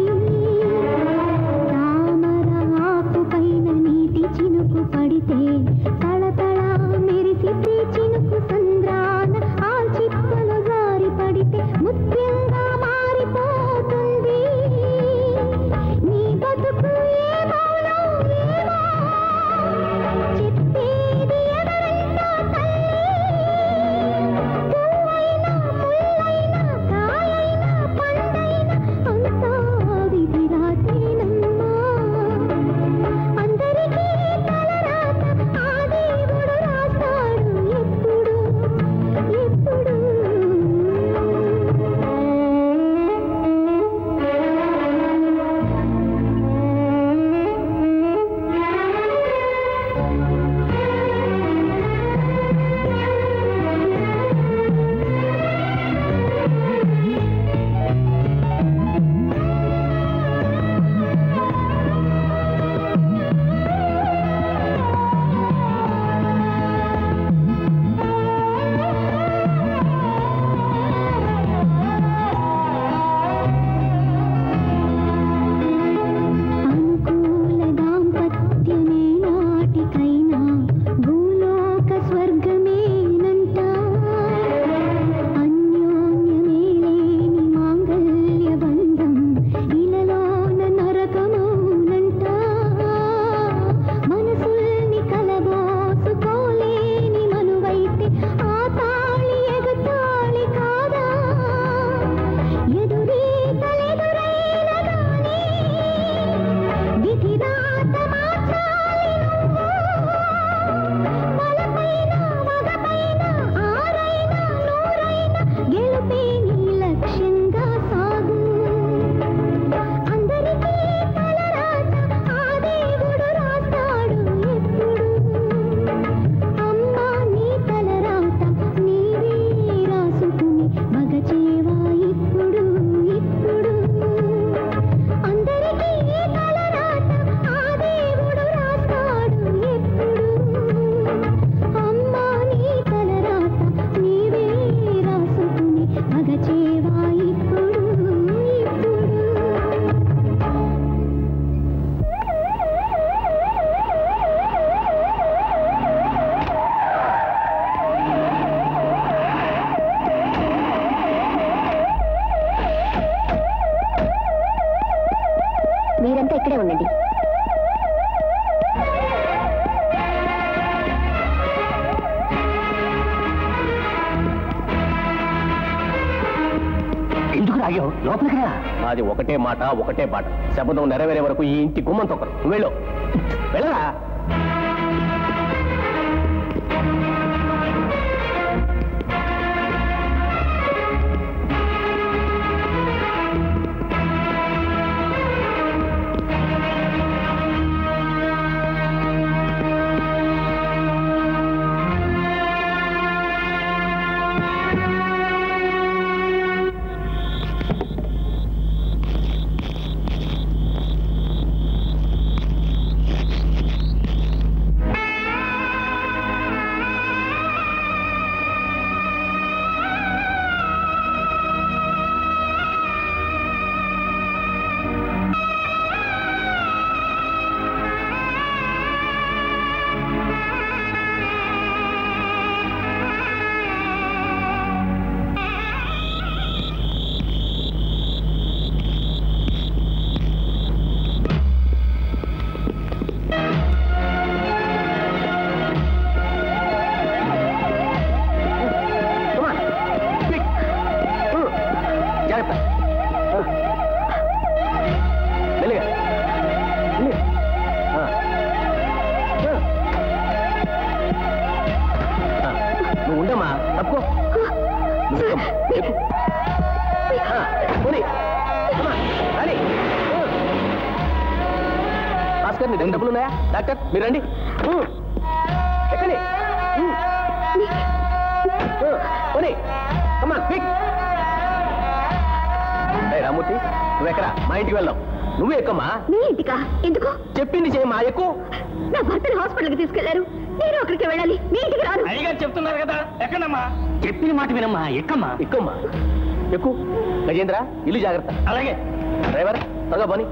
తామర ఆకుపైన నీటి చినుకు పడితే తళతళ మెరిసితే చినుకు సంద్రాన ఆ చిప్పలు జారి పడితే ముత్యంగా మారిపోతుంది నీ బతుకు ఏమౌనో ఏమో చెప్పేది ఎవరంటా పువ్వైనా ముల్లైనా కాయైనా పండైనా అంతా విధి రాతేనమ్మా అందరికీ తలరాత ఆ దేవుడు రాస్తాడు ఎప్పుడు ఎప్పుడు అనుకూల దాంపత్యమే నాటికైనా భూలోక స్వర్గమేనంట అన్యోన్యమే లేని మాంగల్య బంధం ఇలలోన నరకమౌనంట మనసుల్ని కలబోసుకోలేని మనువైతే ఆ తాళి ఎగతాళి కాదా ఎదురీతలెదురైన గానీ విధిరాత మార్చాలి బలపైన మగపైన ఆరైన నూరైన గెలుపే నీ లక్ష్యంగా సాగు అందరికీ తలరాత ఆ దేవుడు రాస్తాడు ఎప్పుడు అమ్మా నీ తలరాత నీవే రాసుకుని మగచేవా ఇప్పుడు ఇప్పుడు అందరికీ తలరాత ఆ దేవుడు రాస్తాడు ఎప్పుడు అమ్మా నీ తలరాత నీవే రాసుకుని మగచేవా ఇప్పుడు ఇప్పుడు మీరంతా ఇక్కడే ఉండండి ఎందుకు రాగావు లోపలికి రా మాది ఒకటే మాట ఒకటే పాట శపథం నెరవేరే వరకు ఈ ఇంటి గుమ్మం తొక్కరు నువ్వు వెళ్ళు వెళ్ళరా భాస్కర్ నీ దగ్గర డబ్బులు ఉన్నాయా డాక్టర్ మీరు రండి ఊ. ఎక్కండి ఊ. ఊ. పోనీ అమ్మా క్విక్ ఏయ్ రామూర్తి నువ్వు ఎక్కరా మా ఇంటికి వెళ్దాం నువ్వు ఎక్కమ్మా మీ ఇంటికా ఎందుకు చెప్పింది చేయమ్మా ఎక్కువ నా భర్తను హాస్పిటల్కి తీసుకెళ్లారు నేను అక్కడికి వెళ్ళాలి మీ ఇంటికి రాను అయ్యగారు చెప్తున్నారు కదా ఎక్కడమ్మా చెప్పిన మాట వినమ్మా ఎక్కమ్మా ఎక్కుమ్మా ఎక్కు గజేంద్ర ఇల్లు జాగ్రత్త అలాగే డ్రైవర్ త్వరగా పోనీ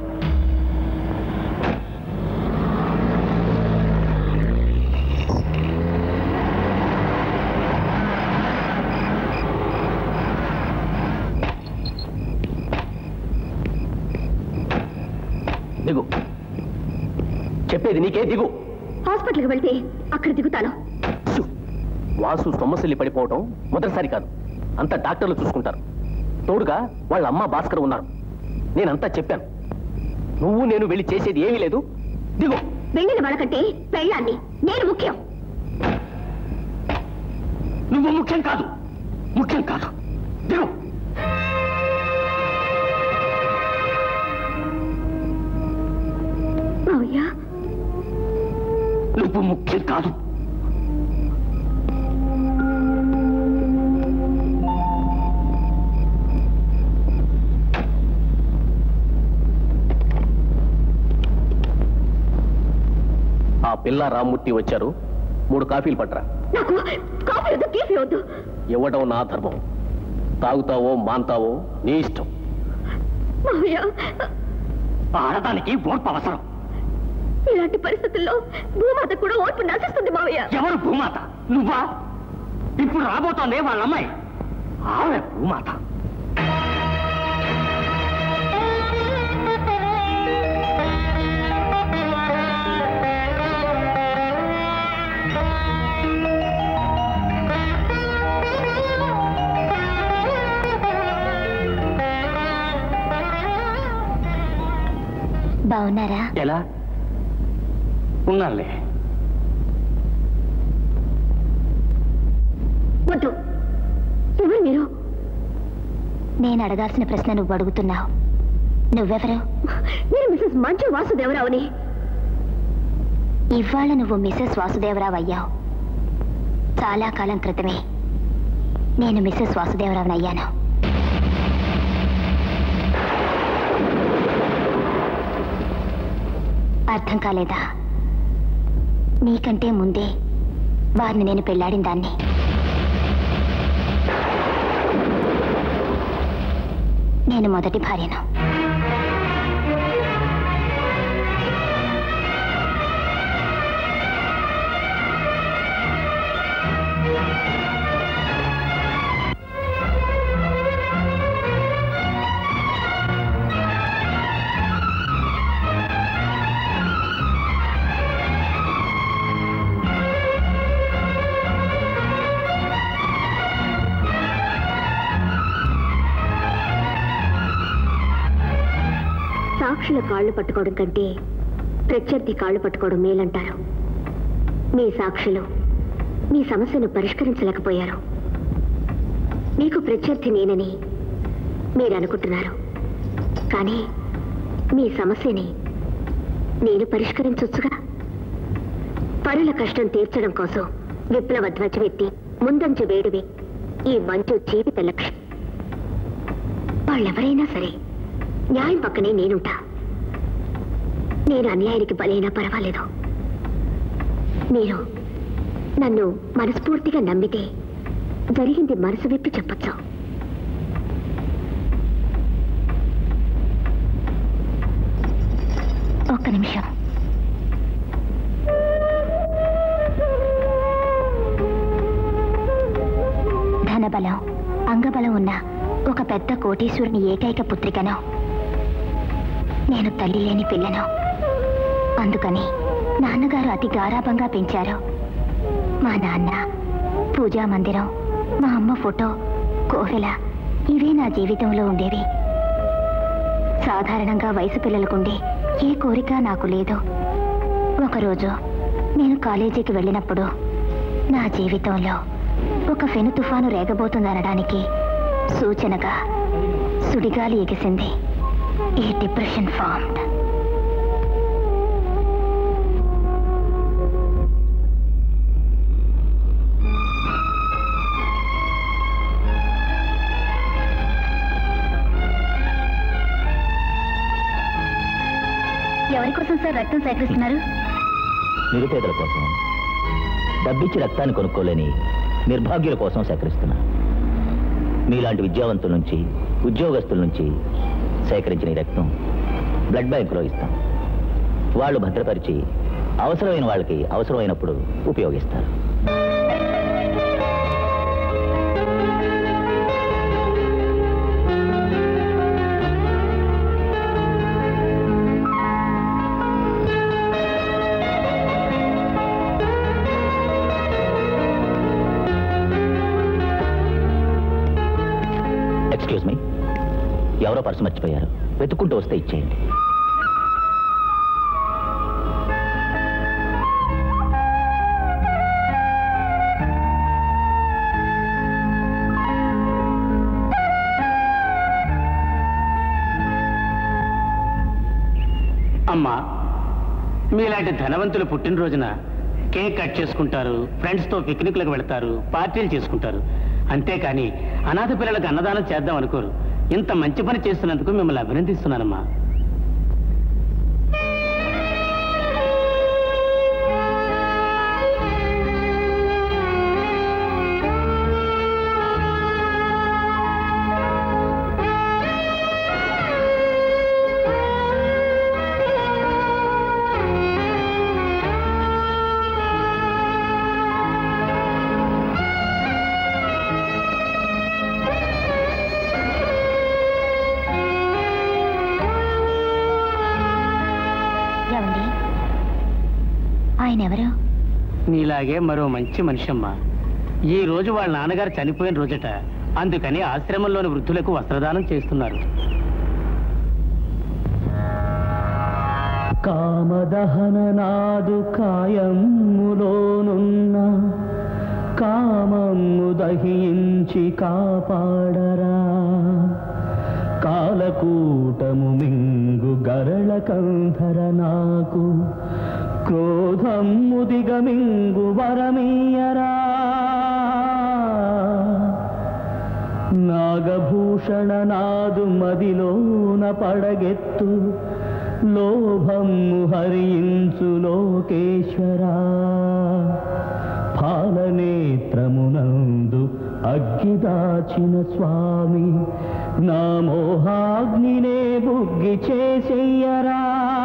దిగు చెప్పేది నీకే దిగు హాస్పిటల్కి వెళ్తే అక్కడ దిగుతాను ఛు! వాసు సొమ్మసిల్లి పడిపోవటం మొదటిసారి కాదు అంతా డాక్టర్లు చూసుకుంటారు తోడుగా వాళ్ళ అమ్మ భాస్కర్ ఉన్నారు నేనంతా చెప్పాను నువ్వు నేను వెళ్ళి చేసేది ఏమీ లేదు దిగు వెళ్ళిన వాళ్ళకంటే పెళ్ళాన్ని నేను ముఖ్యం నువ్వు ముఖ్యం కాదు ముఖ్యం కాదు దిగు మావయ్య నువ్వు ముఖ్యం కాదు ఆ పిల్ల రామ్మూర్తి వచ్చారు మూడు కాఫీలు పట్టరా నాకు కాఫీ వద్దు కీఫీ వద్దు ఇవ్వడం నా ధర్మం తాగుతావో మాంతావో నీ ఇష్టం మావయ్య ఆడదానికి ఓర్పు అవసరం ఇలాంటి పరిస్థితుల్లో భూమాత కూడా ఓర్పు నశిస్తుంది మావయ్య ఎవరు భూమాత నువ్వా ఇప్పుడు రాబోతోంది వాళ్ళ అమ్మాయి ఆమె భూమాత బాగున్నారా ఎలా ఉన్నాలే వద్దు ఎవరు మీరు నేను అడగాల్సిన ప్రశ్న నువ్వు అడుగుతున్నావు నువ్వెవరు నేను మిసెస్ మంచు వాసుదేవరావుని ఇవాళ నువ్వు మిసెస్ వాసుదేవరావు అయ్యావు చాలా కాలం క్రితమే నేను మిసెస్ వాసుదేవరావుని అయ్యాను అర్థం కాలేదా నీకంటే ముందే వారిని నేను పెళ్ళాడిన దాన్ని నేను మొదటి భార్యను సాక్షుల కాళ్ళు పట్టుకోవడం కంటే ప్రత్యర్థి కాళ్ళు పట్టుకోవడం మేలంటారు మీ సాక్షులు మీ సమస్యను పరిష్కరించలేకపోయారు మీకు ప్రత్యర్థి నేనని మీరు అనుకుంటున్నారు కానీ మీ సమస్యని నేను పరిష్కరించొచ్చుగా పరుల కష్టం తీర్చడం కోసం విప్లవ ధ్వజమెత్తి ముందంచు వేడువి ఈ మంచు జీవిత లక్ష్యం వాళ్ళెవరైనా సరే న్యాయం పక్కనే నేనుంటా నేను అన్యాయానికి బలైనా పర్వాలేదు మీరు నన్ను మనస్ఫూర్తిగా నమ్మితే జరిగింది మనసు విప్పి చెప్పొచ్చు ఒక్క నిమిషం ధనబలం అంగబలం ఉన్న ఒక పెద్ద కోటీశ్వరుని ఏకైక పుత్రికను నేను తల్లి లేని పిల్లను అందుకని నాన్నగారు అతి గారాభంగా పెంచారు మా నాన్న పూజా మందిరం మా అమ్మ ఫోటో కోవెల ఇవే నా జీవితంలో ఉండేవి సాధారణంగా వయసు పిల్లలకుండే ఏ కోరిక నాకు లేదు ఒకరోజు నేను కాలేజీకి వెళ్ళినప్పుడు నా జీవితంలో ఒక ఫెను తుఫాను రేగబోతుందనడానికి సూచనగా సుడిగాలి ఎగిసింది ఈ డిప్రెషన్ ఫార్మ్డ్ ఎవరి కోసం సార్ రక్తం సేకరిస్తున్నారు నిరుపేదల కోసం డబ్బిచ్చి రక్తాన్ని కొనుక్కోలేని నిర్భాగ్యుల కోసం సేకరిస్తున్నా మీలాంటి విద్యావంతుల నుంచి ఉద్యోగస్తుల నుంచి సేకరించిన ఈ రక్తం బ్లడ్ బ్యాంకులో ఇస్తాం వాళ్ళు భద్రపరిచి అవసరమైన వాళ్ళకి అవసరమైనప్పుడు ఉపయోగిస్తారు ఎక్స్క్యూజ్ మీ ఎవరో పర్సు మర్చిపోయారు వెతుక్కుంటూ వస్తే ఇచ్చేయండి అమ్మా మీలాంటి ధనవంతులు పుట్టినరోజున కేక్ కట్ చేసుకుంటారు ఫ్రెండ్స్తో పిక్నిక్లకు వెళ్తారు పార్టీలు చేసుకుంటారు అంతేకాని అనాథ పిల్లలకు అన్నదానం చేద్దాం అనుకోరు ఇంత మంచి పని చేస్తున్నందుకు మిమ్మల్ని అభినందిస్తున్నానమ్మా ఏమండి ఆయన ఎవరు నీలాగే మరో మంచి మనిషి అమ్మా ఈ రోజు వాళ్ళ నాన్నగారు చనిపోయిన రోజట అందుకని ఆశ్రమంలోని వృద్ధులకు వస్త్రదానం చేస్తున్నారు కామదహన నాదు కాయములోనున్న కామము దహించి కాపాడరా కాలకూటము మింగు గరళ కంధర నాకు క్రోధము దిగమింగు వరమీయరా నాగభూషణ నాదు మదిలోన పడగెత్తు లోభము హరించు లోకేశ్వరా పాలనేత్రమునందు అగ్గిదాచిన స్వామి నా మోహాగ్నినే బుగ్గి చేసెయ్యరా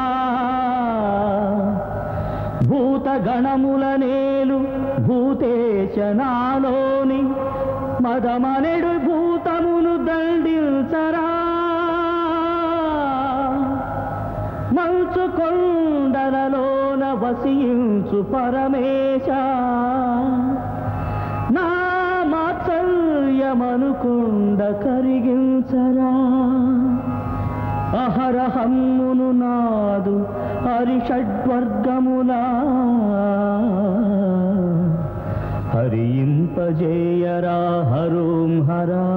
భూతగణముల నేలు భూతేశనాలోని మదమనెడు భూతమును దండించరా మంచు కొండలలోన వసించు పరమేశ నా మాత్సల్యమనుకుండ కరిగించరా అహరహమ్మును నాదు హరిషడ్వర్గములా హరింపజేయరా హరోం హరా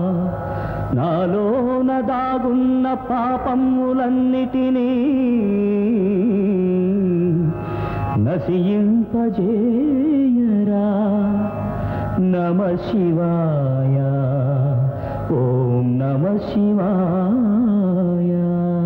నాలోన దాగున్న పాపములన్నిటినీ నశింపజేయరా నమ శివాయ ఓం నమ శివాయ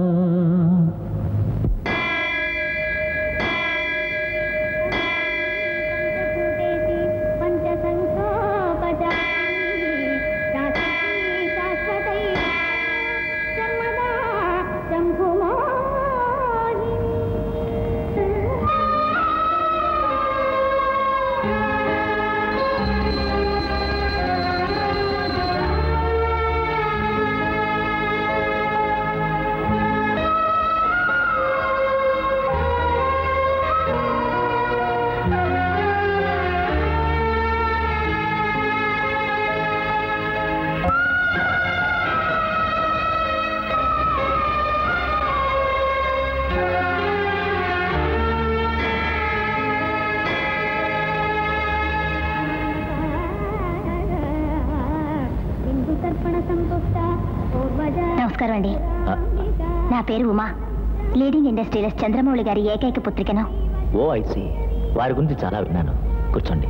నమస్కారం అండి ఆ, నా పేరు ఉమా లీడింగ్ ఇండస్ట్రీలస్ చంద్రమౌళి గారి ఏకైక పుత్రికను ఓ ఐసి వారి గురించి చాలా విన్నాను కూర్చోండి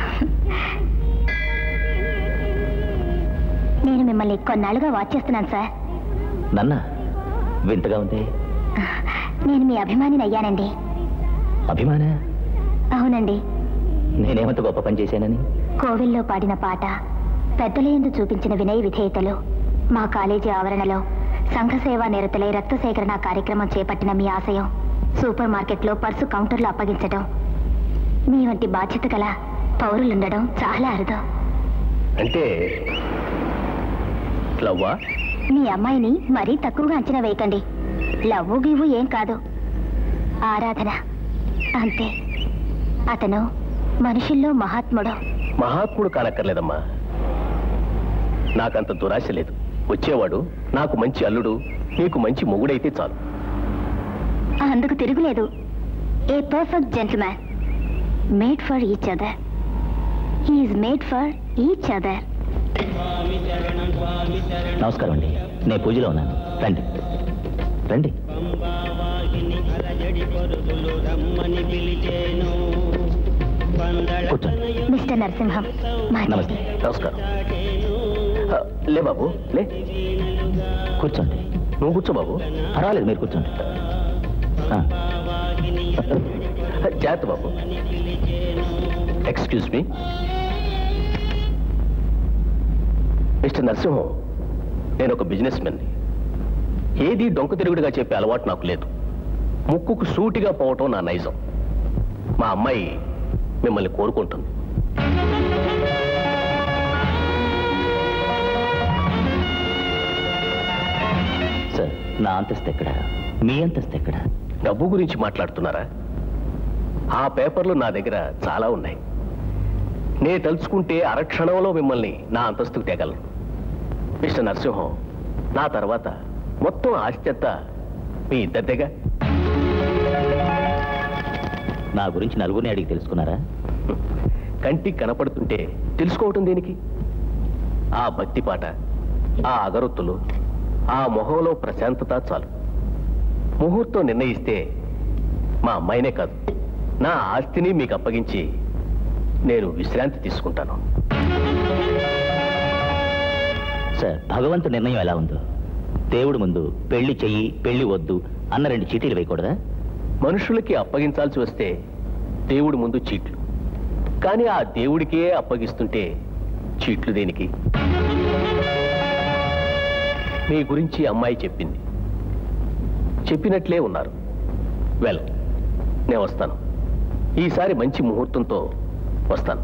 నేను మిమ్మల్ని కొన్నాళ్ళుగా వాచ్ చేస్తున్నాను సార్ నన్న వింతగా ఉంది నేను మీ అభిమానిని అయ్యానండి అభిమాన అవునండి నేనేమంత గొప్ప పని చేశానని కోవిల్లో పాడిన పాట పెద్దలయందు చూపించిన వినయ విధేయతలు మా కాలేజీ ఆవరణలో సంఘ సేవా నిరతులై రక్త సేకరణ కార్యక్రమం చేపట్టిన మీ ఆశయం సూపర్ మార్కెట్లో పర్సు కౌంటర్లో అప్పగించడం మీ వంటి బాధ్యత గల పౌరులుండడం చాలా అరుదు అంటే లవ్వా మీ అమ్మాయిని మరీ తక్కువగా అంచనా వేయకండి లవ్వు గివ్వు ఏం కాదు ఆరాధన అంతే అతను మనుషుల్లో మహాత్ముడు మహాత్ముడు కానక్కర్లేదమ్మా నాకంత దురాశ లేదు వచ్చేవాడు నాకు మంచి అల్లుడు నీకు మంచి మొగుడైతే చాలు అందుకు తిరుగులేదు a perfect gentleman made for each other he is made for each other నమస్కారం అండి నేను పూజలో ఉన్నాను రండి రండి కూర్చోండి మిస్టర్ నరసింహం మా నమస్తే నమస్కారం ఆ, లే బాబు లే కూర్చోండి నువ్వు కూర్చో బాబు పర్వాలేదు మీరు కూర్చోండి ఆ, జాగ్రత్త బాబు ఎక్స్క్యూజ్ మీ మిస్టర్ నరసింహం నేను ఒక బిజినెస్ మెన్ని ఏది డొంక తిరుగుడుగా చెప్పే అలవాటు నాకు లేదు ముక్కుకు సూటిగా పోవటం నా నైజం మా అమ్మాయి మిమ్మల్ని కోరుకుంటుంది సార్ నా అంతస్తు ఎక్కడ మీ అంతస్తు ఎక్కడ డబ్బు గురించి మాట్లాడుతున్నారా ఆ పేపర్లు నా దగ్గర చాలా ఉన్నాయి నే తలుచుకుంటే అరక్షణంలో మిమ్మల్ని నా అంతస్తుకు తేగలను మిస్టర్ నరసింహం నా తర్వాత మొత్తం ఆస్తి అంతా మీ ఇద్దరిదేగా నా గురించి నలుగురిని అడిగి తెలుసుకున్నారా కంటికి కనపడుతుంటే తెలుసుకోవటం దేనికి ఆ భక్తి పాట ఆ అగరొత్తులు ఆ మొహంలో ప్రశాంతత చాలు ముహూర్తం నిర్ణయిస్తే మా అమ్మాయినే కాదు నా ఆస్తిని మీకు అప్పగించి నేను విశ్రాంతి తీసుకుంటాను సార్ భగవంతు నిర్ణయం ఎలా ఉందో దేవుడి ముందు పెళ్లి చెయ్యి పెళ్లి వద్దు అన్న రెండు చీటీలు వేయకూడదా మనుషులకి అప్పగించాల్సి వస్తే దేవుడి ముందు చీట్లు కానీ ఆ దేవుడికే అప్పగిస్తుంటే చీట్లు దేనికి మీ గురించి అమ్మాయి చెప్పింది చెప్పినట్లే ఉన్నారు వెల్ నేను వస్తాను ఈసారి మంచి ముహూర్తంతో వస్తాను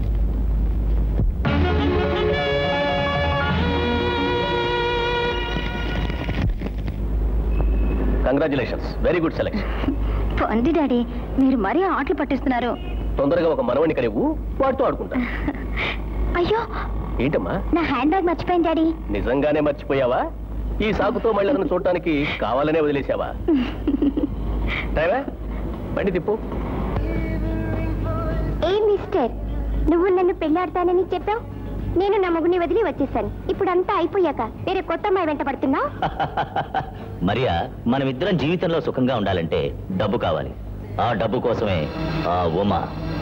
కంగ్రాచులేషన్స్ వెరీ గుడ్ సెలెక్షన్ పొంది డాడీ మీరు మరీ ఆటలు పట్టిస్తున్నారు తొందరగా ఒక మనవని కనివ్వు వాడితో ఆడుకుంటా అయ్యో ఏంటమ్మా నా హ్యాండ్ బ్యాగ్ మర్చిపోయింది డాడీ నిజంగానే మర్చిపోయావా ఈ సాకుతో మళ్ళీ అతను చూడటానికి కావాలనే వదిలేసావా డ్రైవర్ బండి తిప్పు ఏ మిస్టర్ నువ్వు నన్ను పెళ్ళాడతానని చెప్పావు నేను నా మొగుని వదిలి వచ్చేసాను ఇప్పుడు అంతా అయిపోయాక వేరే కొత్త అమ్మాయి వెంట పడుతున్నా మరియా మనమిద్దరం జీవితంలో సుఖంగా ఉండాలంటే డబ్బు కావాలి ఆ డబ్బు కోసమే ఆ ఉమ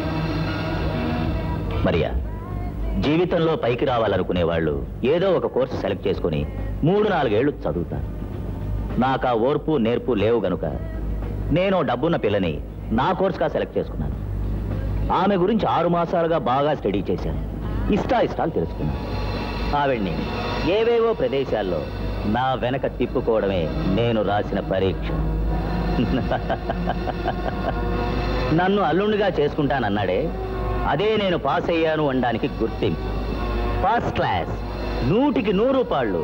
మరియా జీవితంలో పైకి రావాలనుకునే వాళ్ళు ఏదో ఒక కోర్సు సెలెక్ట్ చేసుకుని మూడు నాలుగేళ్లు చదువుతారు నాకు ఆ ఓర్పు నేర్పు లేవు గనుక నేను డబ్బున్న పిల్లని నా కోర్సుగా సెలెక్ట్ చేసుకున్నాను ఆమె గురించి ఆరు మాసాలుగా బాగా స్టడీ చేశాను ఇష్టా ఇష్టాలు తెలుసుకున్నాను ఆవిడ్ని ఏవేవో ప్రదేశాల్లో నా వెనక తిప్పుకోవడమే నేను రాసిన పరీక్ష నన్ను అల్లుండిగా చేసుకుంటానన్నాడే అదే నేను పాస్ అయ్యాను అనడానికి గుర్తింపు ఫస్ట్ క్లాస్ నూటికి నూరు రూపాళ్ళు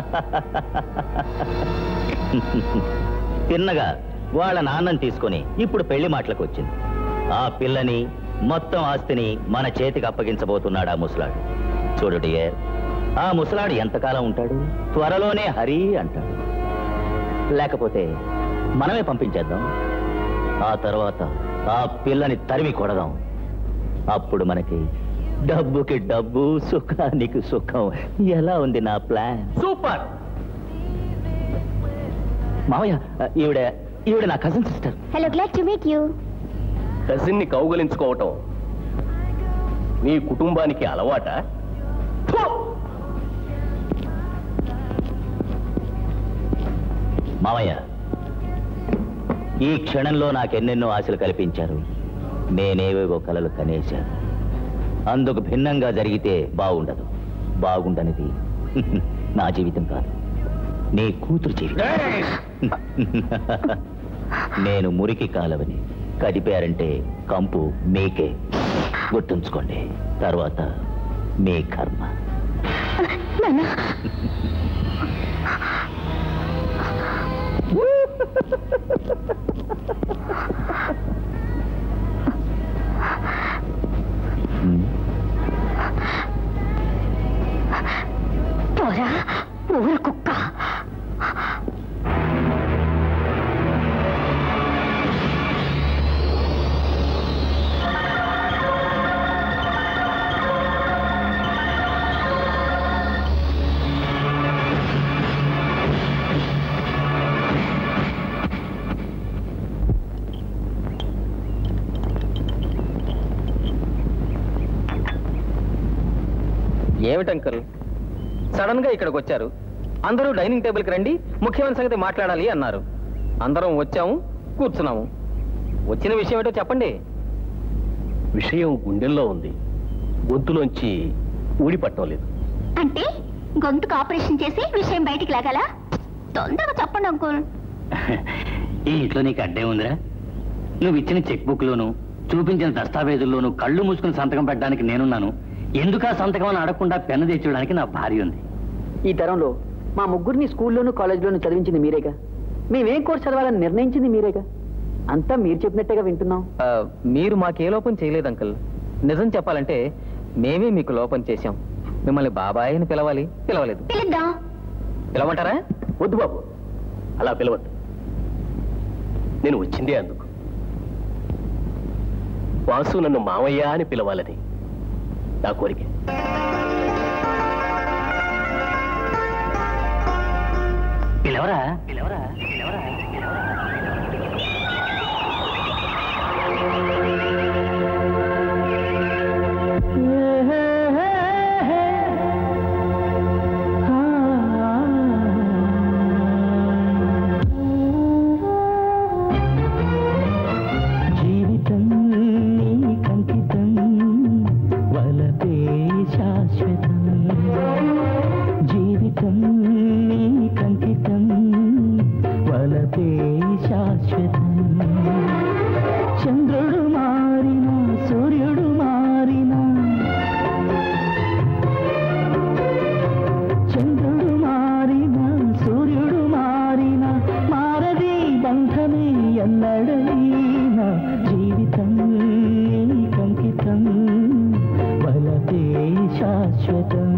తిన్నగా వాళ్ళ నాన్నని తీసుకొని ఇప్పుడు పెళ్లి మాటలకు వచ్చింది ఆ పిల్లని మొత్తం ఆస్తిని మన చేతికి అప్పగించబోతున్నాడు ఆ ముసలాడు చూడు డియర్ ఆ ముసలాడు ఎంతకాలం ఉంటాడు త్వరలోనే హరి అంటాడు లేకపోతే మనమే పంపించేద్దాం ఆ తర్వాత ఆ పిల్లని తరిమి కొడదాం అప్పుడు మనకి డబ్బుకి డబ్బు సుఖానికి సుఖం ఎలా ఉంది నా ప్లాన్ సూపర్ మావయ్య ఈవిడ ఈవిడ నా cousin sister hello glad to meet you కజిన్ని కౌగలించుకోవటం మీ కుటుంబానికి అలవాట మావయ్య ఈ క్షణంలో నాకెన్నెన్నో ఆశలు కల్పించారు నేనేవేవో కలలు కనేశాను అందుకు భిన్నంగా జరిగితే బాగుండదు బాగుండనిది నా జీవితం కాదు నీ కూతురు జీవితం నేను మురికి కాలవని కదిపారంటే కంపు మీకే గుర్తుంచుకోండి తర్వాత మీ కర్మ పోరా ఊర కుక్క ఏమిటి అంకుల్ సడన్ గా ఇక్కడికి వచ్చారు అందరూ డైనింగ్ టేబుల్కి రండి ముఖ్యమైన సంగతి మాట్లాడాలి అన్నారు అందరం వచ్చాము కూర్చున్నాము వచ్చిన విషయం ఏంటో చెప్పండి విషయం గుండెల్లో ఉంది గొంతులోంచి ఊడిపట్టం లేదు అంటే గొంతుకు ఆపరేషన్ చేసి విషయం బయటికి లాగాలా తొందరగా చెప్పండి అంకుల్ ఈ ఇంట్లో నీకు అడ్డే ఉందిరా నువ్వు ఇచ్చిన చెక్ బుక్ లోను చూపించిన దస్తావేజుల్లోనూ కళ్ళు మూసుకుని సంతకం పెట్టడానికి నేనున్నాను ఎందుకు ఆ సంతకం అని అడగకుండా పెన్ను తెచ్చడానికి నా భార్య ఉంది ఈ తరంలో మా ముగ్గురిని స్కూల్లోనూ కాలేజీలోనూ చదివించింది మీరేగా మేమేం కోర్స్ చదవాలని నిర్ణయించింది మీరేగా అంతా మీరు చెప్పినట్టుగా వింటున్నాం ఆ, మీరు మాకే లోపం చేయలేదు అంకుల్ నిజం చెప్పాలంటే మేమే మీకు లోపం చేశాం మిమ్మల్ని బాబాయ్ అని పిలవాలి పిలవలేదు పిలుద్దాం పిలవమంటారా వద్దు బాబు అలా పిలవద్దు నేను వచ్చిందే అందుకు వాసు నన్ను మామయ్య అని పిలవాలని నా కోరిక పిలవరా పిలవరా పిలవరా పిలవరా జీవితం నీకంకితం వలపే శాశ్వతం జీవితం నీకంకితం వలపే శాశ్వతం చంద్రుడు మారిన సూర్యుడు మారిన చంద్రుడు మారిన సూర్యుడు మారిన మారది బంధమే ఎన్నడైనా జీవితం నీకంకితం వలపే శాశ్వతం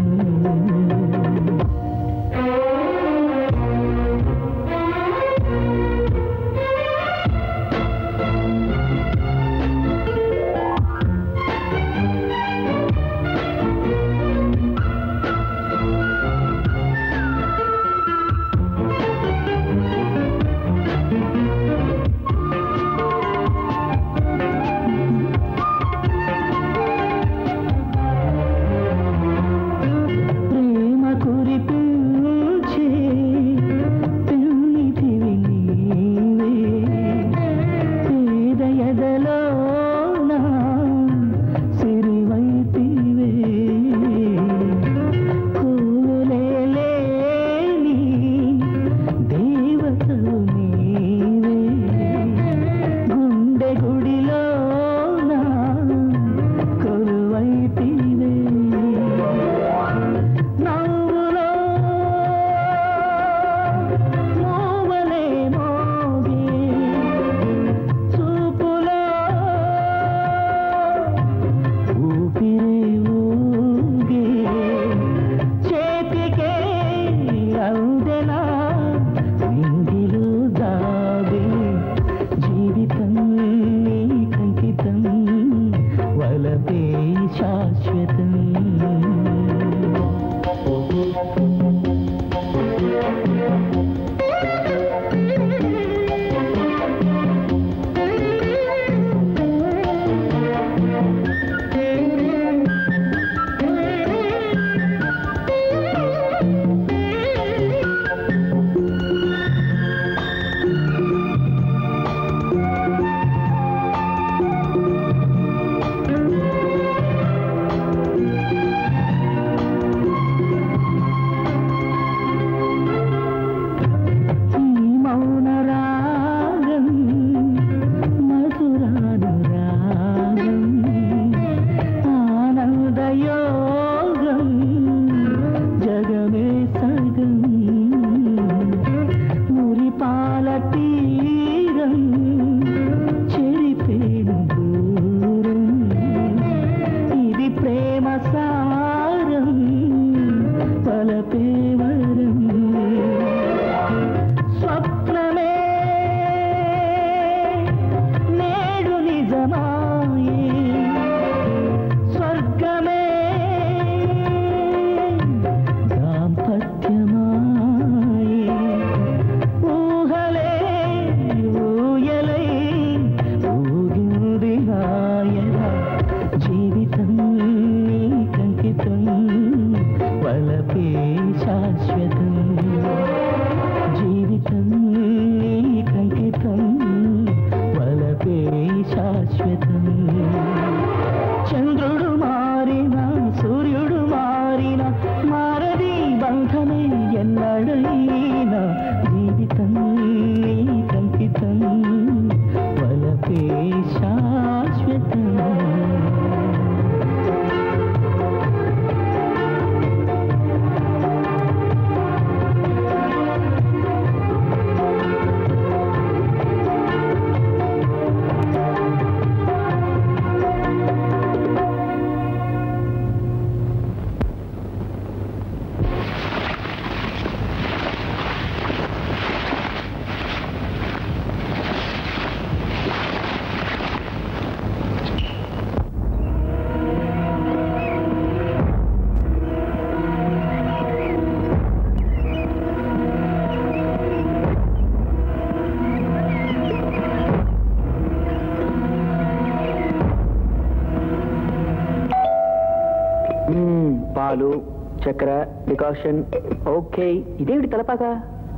అందాల తీరం చెరిపేను దూరం ఇది ప్రేమ సారం పలపే వరం స్వప్నమే నేడు నిజమాయే స్వర్గమే దాంపత్యమాయే ఊహలే ఊయలై ఊగింది నాయన జీవితం కంకితం వలపే శాశ్వతం జీవితం కంకితం వలపే శాశ్వతం చంద్రుడు మారిన సూర్యుడు మారిన మారది బంధమే ఎన్నడైనా జీవితం కంకితం వలపే శాశ్వతం పాలు చక్కెర డికాషన్ ఓకే ఇదేమిటి తలపాగా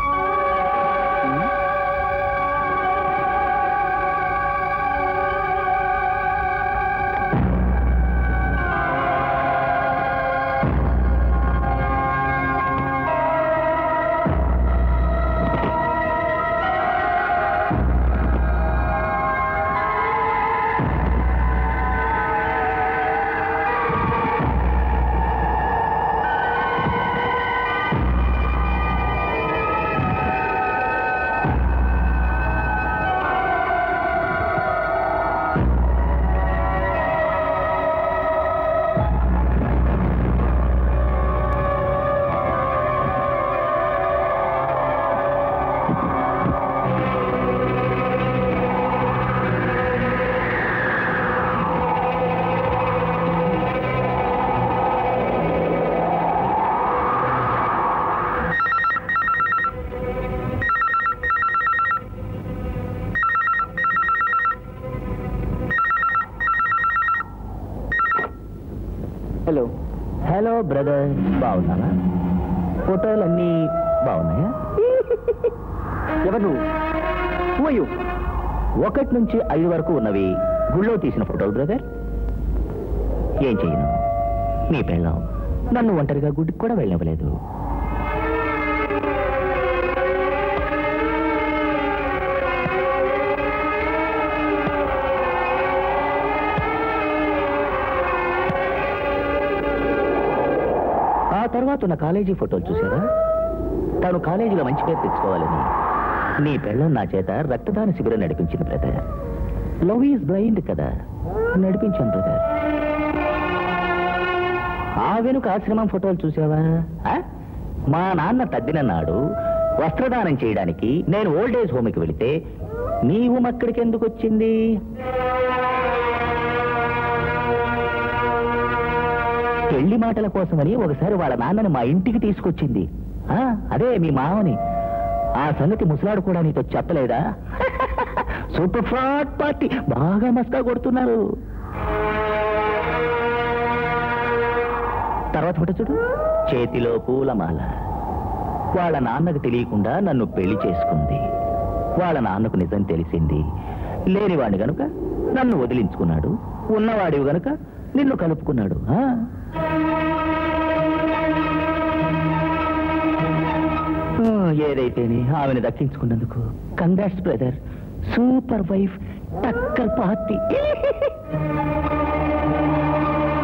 హలో హలో బ్రదర్ బాగున్నానా ఫోటోలు అన్నీ బాగున్నాయా ఎవరు నువ్వు ఒకటి నుంచి ఐదు వరకు ఉన్నవి గుళ్ళో తీసిన ఫోటోలు బ్రదర్ ఏం చేయను నీ పెళ్ళాం నన్ను ఒంటరిగా గుడికి కూడా వెళ్ళనివ్వలేదు ఆ తర్వాత ఉన్న కాలేజీ ఫోటోలు చూసారా తాను కాలేజీలో మంచి పేరు తెచ్చుకోవాలని నీ పెళ్ళం నా చేత రక్తదాన శిబిరం నడిపించింది బ్రదర్ లవ్ ఈజ్ బ్లైండ్ కదా నడిపించాను బ్రదర్ ఆ వెనుక ఆశ్రమం ఫోటోలు చూసావా ఆ? మా నాన్న తద్దిన నాడు వస్త్రదానం చేయడానికి నేను ఓల్డ్ ఏజ్ హోమ్కి వెళితే నీ హోమ్ అక్కడికి ఎందుకు వచ్చింది పెళ్లి మాటల కోసమని ఒకసారి వాళ్ళ నాన్నని మా ఇంటికి తీసుకొచ్చింది ఆ, అదే మీ మామని ఆ సంగతి ముసలాడు కూడా నీతో చెప్పలేదా సూపర్ ఫ్రాడ్ పార్టీ బాగా మస్కా కొడుతున్నారు తర్వాత ఫోటో చూడు చేతిలో పూలమాల వాళ్ళ నాన్నకు తెలియకుండా నన్ను పెళ్లి చేసుకుంది వాళ్ళ నాన్నకు నిజం తెలిసింది లేనివాడిని గనుక నన్ను వదిలించుకున్నాడు ఉన్నవాడివి గనుక నిన్ను కలుపుకున్నాడు ఆ? ఆ, ఏదైతేనే ఆమెను దక్కించుకున్నందుకు కంగ్రాట్స్ బ్రదర్ సూపర్ వైఫ్ టక్కర్ పార్టీ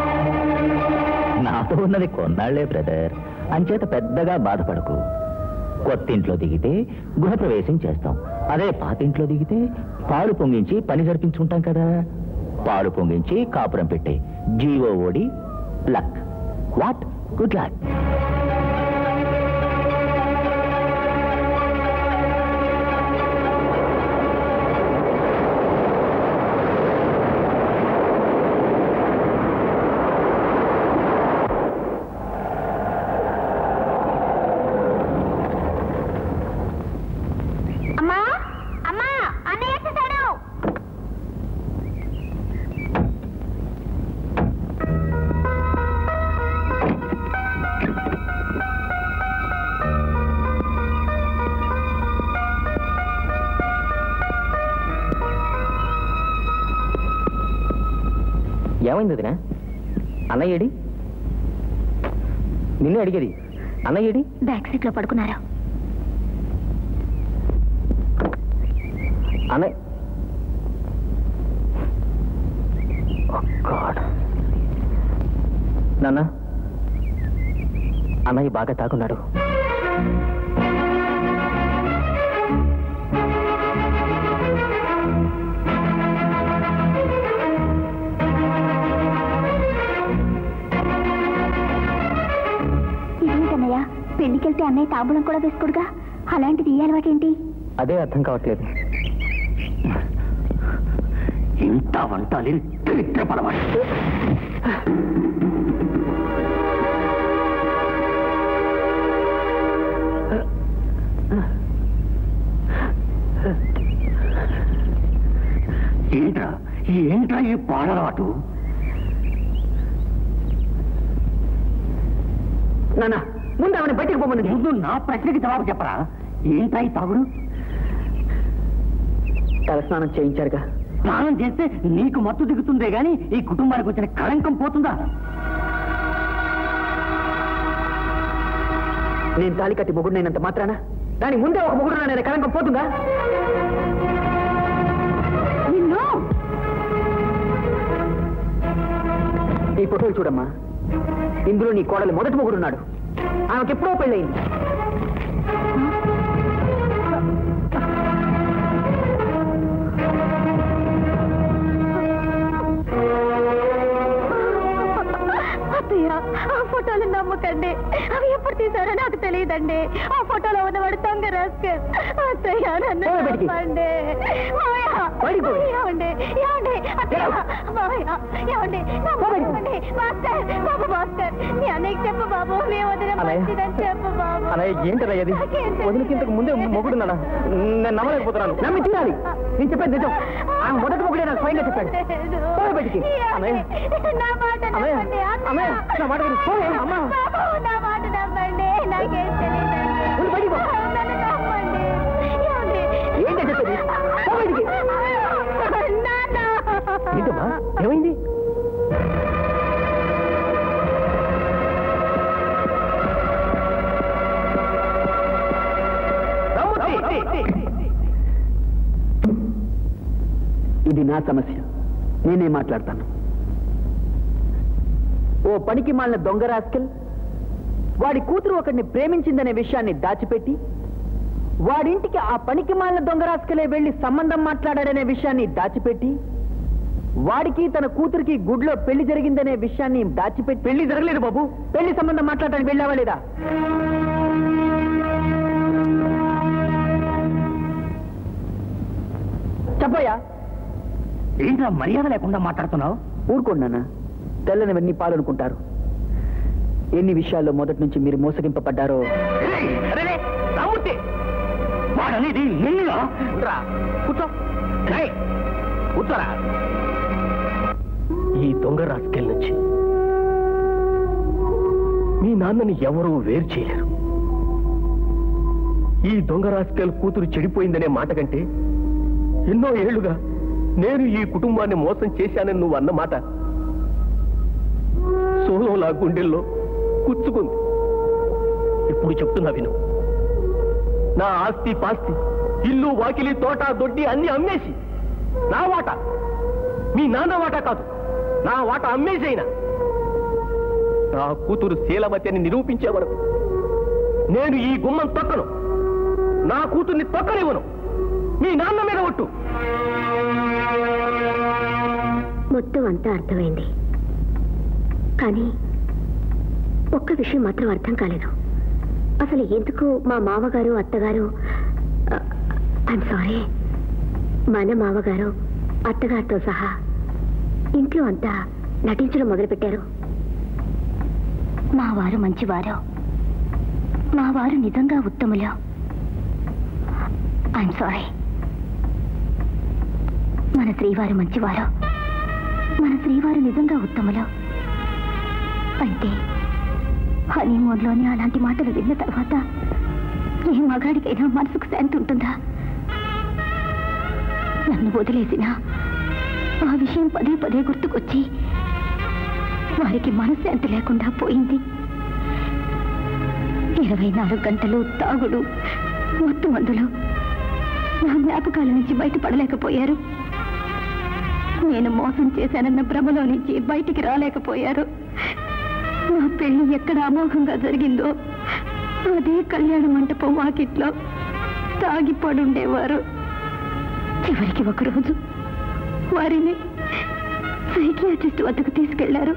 నాతో ఉన్నది కొన్నాళ్లే బ్రదర్ అంచేత పెద్దగా బాధపడకు కొత్త ఇంట్లో దిగితే గృహప్రవేశం చేస్తాం అదే పాత ఇంట్లో దిగితే పాలు పొంగించి పని జరిపించుకుంటాం కదా పాలు పొంగించి కాపురం పెట్టే జీవో ఓడి లక్ వాట్ గుడ్ లక్ అమ్మా అమ్మా అన్నయ్య వచ్చేసాడు ఏమైంది వదినా అన్నయ్య ఏడి నిన్నే అడిగేది అన్నయ్య ఏడి బ్యాక్ సీట్ లో పడుకున్నారా అన్నయ్య గాడ్ నాన్న అన్నయ్య బాగా తాకున్నాడు ఇదేంటన్నయ్య పెళ్లికెళ్తే అన్నయ్య తాంబూలం కూడా వేసుకోడుగా అలాంటిది ఈ అలవాటేంటి అదే అర్థం కావట్లేదు ఇంత వంటాలి దరిద్ర పడవాడు ఏంట్రా ఏంట్రా ఈ పాడలవాటు నాన్న ముందు ఆవిడ బయటకు పోమని ముందు నా ప్రశ్నకి జవాబు చెప్పరా ఏంట్రా ఈ తాగుడు తలస్నానం చేయించారుగా స్నానం చేస్తే నీకు మత్తు దిగుతుందే గాని ఈ కుటుంబానికి వచ్చిన కళంకం పోతుందా నేను తాలి కట్టి మొగుడినైనంత మాత్రాన దాని ముందే ఒక మొగుడు నేను కలంకం పోతుందా నిన్ను ఈ ఫోటోలు చూడమ్మా ఇందులో నీ కోడలు మొదటి మొగుడున్నాడు ఆమెకి ఎప్పుడో పెళ్ళయింది అత్తయ్య ఆ ఫోటోలు నమ్మకండి అవి ఎప్పుడు తీసారో నాకు తెలియదండి ఆ ఫోటోలో ఉన్నవాడు దొంగ రాస్కర్ అత్తయ్య నన్ను పోయి బయటికి. నమ్మండి మావయ్య బయటికి పోయి. ఏమండి ఏమండి అత్తయ్య మావయ్య ఏమండి నా మాట వినండి. మాస్టర్ బాబు మాస్టర్ మీ అన్నయ్యకి చెప్పు బాబు మీ వదిన అన్నయ్య. మంచిదని చెప్పు బాబు అన్నయ్య ఏంటన్నయ్య అది నాకేం తెలియదు. వదిలికి ఇంతకు ముందే మొగుడున్నాడా నేను నమ్మలేకపోతున్నాను నమ్మి తీరాలి నేను చెప్పేది నిజం ఆ మొదటి మొగుడే నాకు స్వయంగా చెప్పాడు పోయి బయటికి అన్నయ్య నా మాట అన్నయ్య, నమ్మండి అన్నయ్య, నా మాట విను. పోయి, అమ్మ. బాబు, నా మాట నమ్మండి నాకేం తెలియదండి ఉండు, బయటికి పో. నన్ను నమ్మండి ఏమండి? ఏంటి చెప్పేది? పో బయటికి. నాన్న. ఏంటమ్మా ఏమైంది ఇది నా సమస్య నేనే మాట్లాడతాను ఓ పనికి మాలిన దొంగ రాస్కెల్ వాడి కూతురు ఒకడిని ప్రేమించిందనే విషయాన్ని దాచిపెట్టి వాడింటికి ఆ పనికి మాలిన దొంగ రాస్కెలే వెళ్లి సంబంధం మాట్లాడాడనే విషయాన్ని దాచిపెట్టి వాడికి తన కూతురికి గుడ్లో పెళ్లి జరిగిందనే విషయాన్ని దాచిపెట్టి పెళ్లి జరగలేదు బాబు పెళ్లి సంబంధం మాట్లాడటానికి వెళ్ళావా లేదా చెప్పయ్యా ఏంట్రా మర్యాద లేకుండా మాట్లాడుతున్నావు ఊరుకోండి తెల్లనివన్నీ పాలనుకుంటారు ఎన్ని విషయాల్లో మొదటి నుంచి మీరు మోసగింపబడ్డారో వాడనేది నిన్నురా కూర్చో రేయ్, కూర్చోరా ఈ దొంగ రాజకీయాల నుంచి మీ నాన్నని ఎవరూ వేరు చేయలేరు ఈ దొంగ రాజకీయాల కూతురు చెడిపోయిందనే మాట కంటే ఎన్నో ఏళ్లుగా నేను ఈ కుటుంబాన్ని మోసం చేశానని నువ్వు అన్న మాట సోలోలా గుండెల్లో కుచ్చుకుంది ఇప్పుడు చెప్తున్నా విను నా ఆస్తి పాస్తి ఇల్లు వాకిలి తోట దొడ్డి అన్ని అమ్మేసి నా వాట మీ నాన్న వాట కాదు నా వాట అమ్మేసైనా నా కూతురు శీలవతి అని నిరూపించే వరకు నేను ఈ గుమ్మం తొక్కను నా కూతుర్ని తొక్కనివ్వను మీ నాన్న మీద ఒట్టు మొత్తం అంతా అర్థమైంది కానీ ఒక్క విషయం మాత్రం అర్థం కాలేదు అసలు ఎందుకు మా మామగారు అత్తగారు ఐఎమ్ సారీ మన మామగారు అత్తగారితో సహా ఇంట్లో అంతా నటించడం మొదలుపెట్టారు మా వారు మంచివారు మా వారు నిజంగా ఉత్తములు ఐఎమ్ సారీ మన శ్రీవారు మంచివారు మన శ్రీవారు నిజంగా ఉత్తములు అయితే హనీమూన్లోనే అలాంటి మాటలు విన్న తర్వాత ఏ మగాడికైనా మనసుకు శాంతి ఉంటుందా నన్ను వదిలేసిన ఆ విషయం పదే పదే గుర్తుకొచ్చి వారికి మనశ్శాంతి లేకుండా పోయింది ఇరవై నాలుగు గంటలు తాగుడు మత్తు మందులు నా జ్ఞాపకాల నుంచి బయటపడలేకపోయారు నేను మోసం చేశానన్న భ్రమలో నుంచి బయటికి రాలేకపోయారు నా పెళ్లి ఎక్కడ అమోఘంగా జరిగిందో అదే కళ్యాణ మంటపం వాకిట్లో తాగి పడుండేవారు చివరికి ఒకరోజు వారిని సైకియాట్రిస్ట్ వద్దకు తీసుకెళ్లారు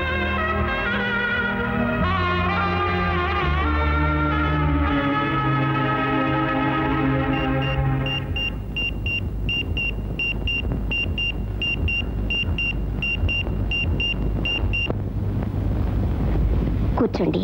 కూర్చోండి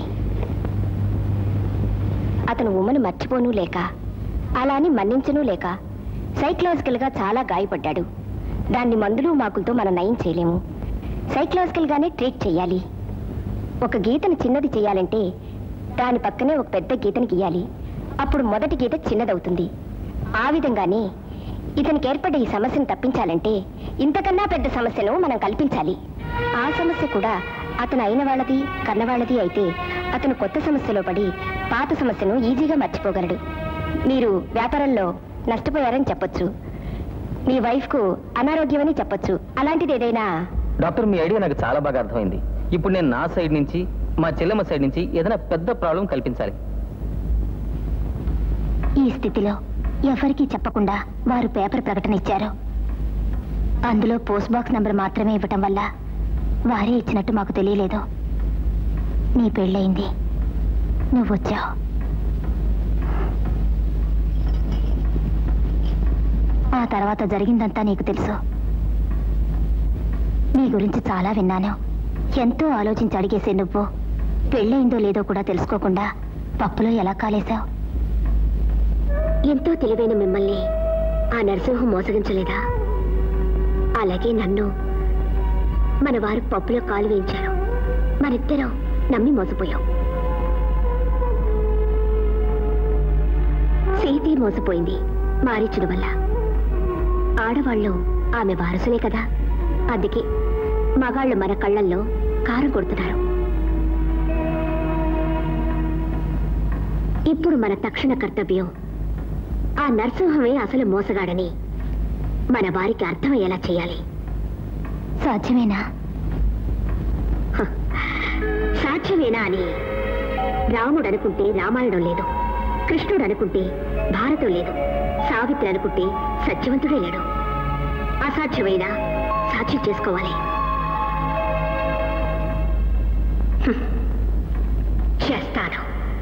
అతను ఉమ్మను మర్చిపోను లేక అలా అని మన్నించను లేక సైకలాజికల్ గా చాలా గాయపడ్డాడు దాన్ని మందులు మాకులతో మనం నయం చేయలేము సైకలాజికల్ గానే ట్రీట్ చేయాలి ఒక గీతను చిన్నది చేయాలంటే దాని పక్కనే ఒక పెద్ద గీతని గీయాలి అప్పుడు మొదటి గీత చిన్నదవుతుంది ఆ విధంగానే ఇతనికి ఏర్పడ్డ ఈ సమస్యను తప్పించాలంటే ఇంతకన్నా పెద్ద సమస్యను మనం కల్పించాలి ఆ సమస్య కూడా అతను అయిన వాళ్ళది కన్నవాళ్ళది అయితే అతను కొత్త సమస్యలో పడి పాత సమస్యను ఈజీగా మర్చిపోగలడు మీరు వ్యాపారంలో నష్టపోయారని చెప్పొచ్చు మీ వైఫ్కు అనారోగ్యమని చెప్పొచ్చు అలాంటిది ఏదైనా డాక్టర్ మీ ఐడియా నాకు చాలా బాగా అర్థమైంది ఇప్పుడు నేను నా సైడ్ నుంచి మా చెల్లెమ్మ సైడ్ నుంచి ఏదైనా పెద్ద ప్రాబ్లం కల్పించాలి ఈ స్థితిలో ఎవరికీ చెప్పకుండా వారు పేపర్ ప్రకటన ఇచ్చారు అందులో పోస్ట్ బాక్స్ నంబర్ మాత్రమే ఇవ్వటం వల్ల వారే ఇచ్చినట్టు మాకు తెలియలేదు నీ పెళ్ళయింది నువ్వు వచ్చావు ఆ తర్వాత జరిగిందంతా నీకు తెలుసు నీ గురించి చాలా విన్నాను ఎంతో ఆలోచించి అడిగేసే నువ్వు పెళ్ళయిందో లేదో కూడా తెలుసుకోకుండా పప్పులో ఎలా కాలేశావు ఎంతో తెలివైన మిమ్మల్ని ఆ నరసింహం మోసగించలేదా అలాగే నన్ను మన వారు పప్పులో కాలు వేయించారు మనిద్దరం నమ్మి మోసపోయాం సీతి మోసపోయింది మారీచుడు వల్ల ఆడవాళ్ళు ఆమె వారసులే కదా అందుకే మగాళ్ళు మన కళ్ళల్లో కారం కొడుతున్నారు ఇప్పుడు మన తక్షణ కర్తవ్యం ఆ నరసింహమే అసలు మోసగాడని మన వారికి అర్థమయ్యేలా చేయాలి సాధ్యమేనా హ, సాధ్యమేనా అని రాముడు అనుకుంటే రామాయణం లేదు కృష్ణుడు అనుకుంటే భారతం లేదు సావిత్రి అనుకుంటే సత్యవంతుడే లేడు అసాధ్యమైన సాధ్యం చేసుకోవాలి హ్మ్. చేస్తాను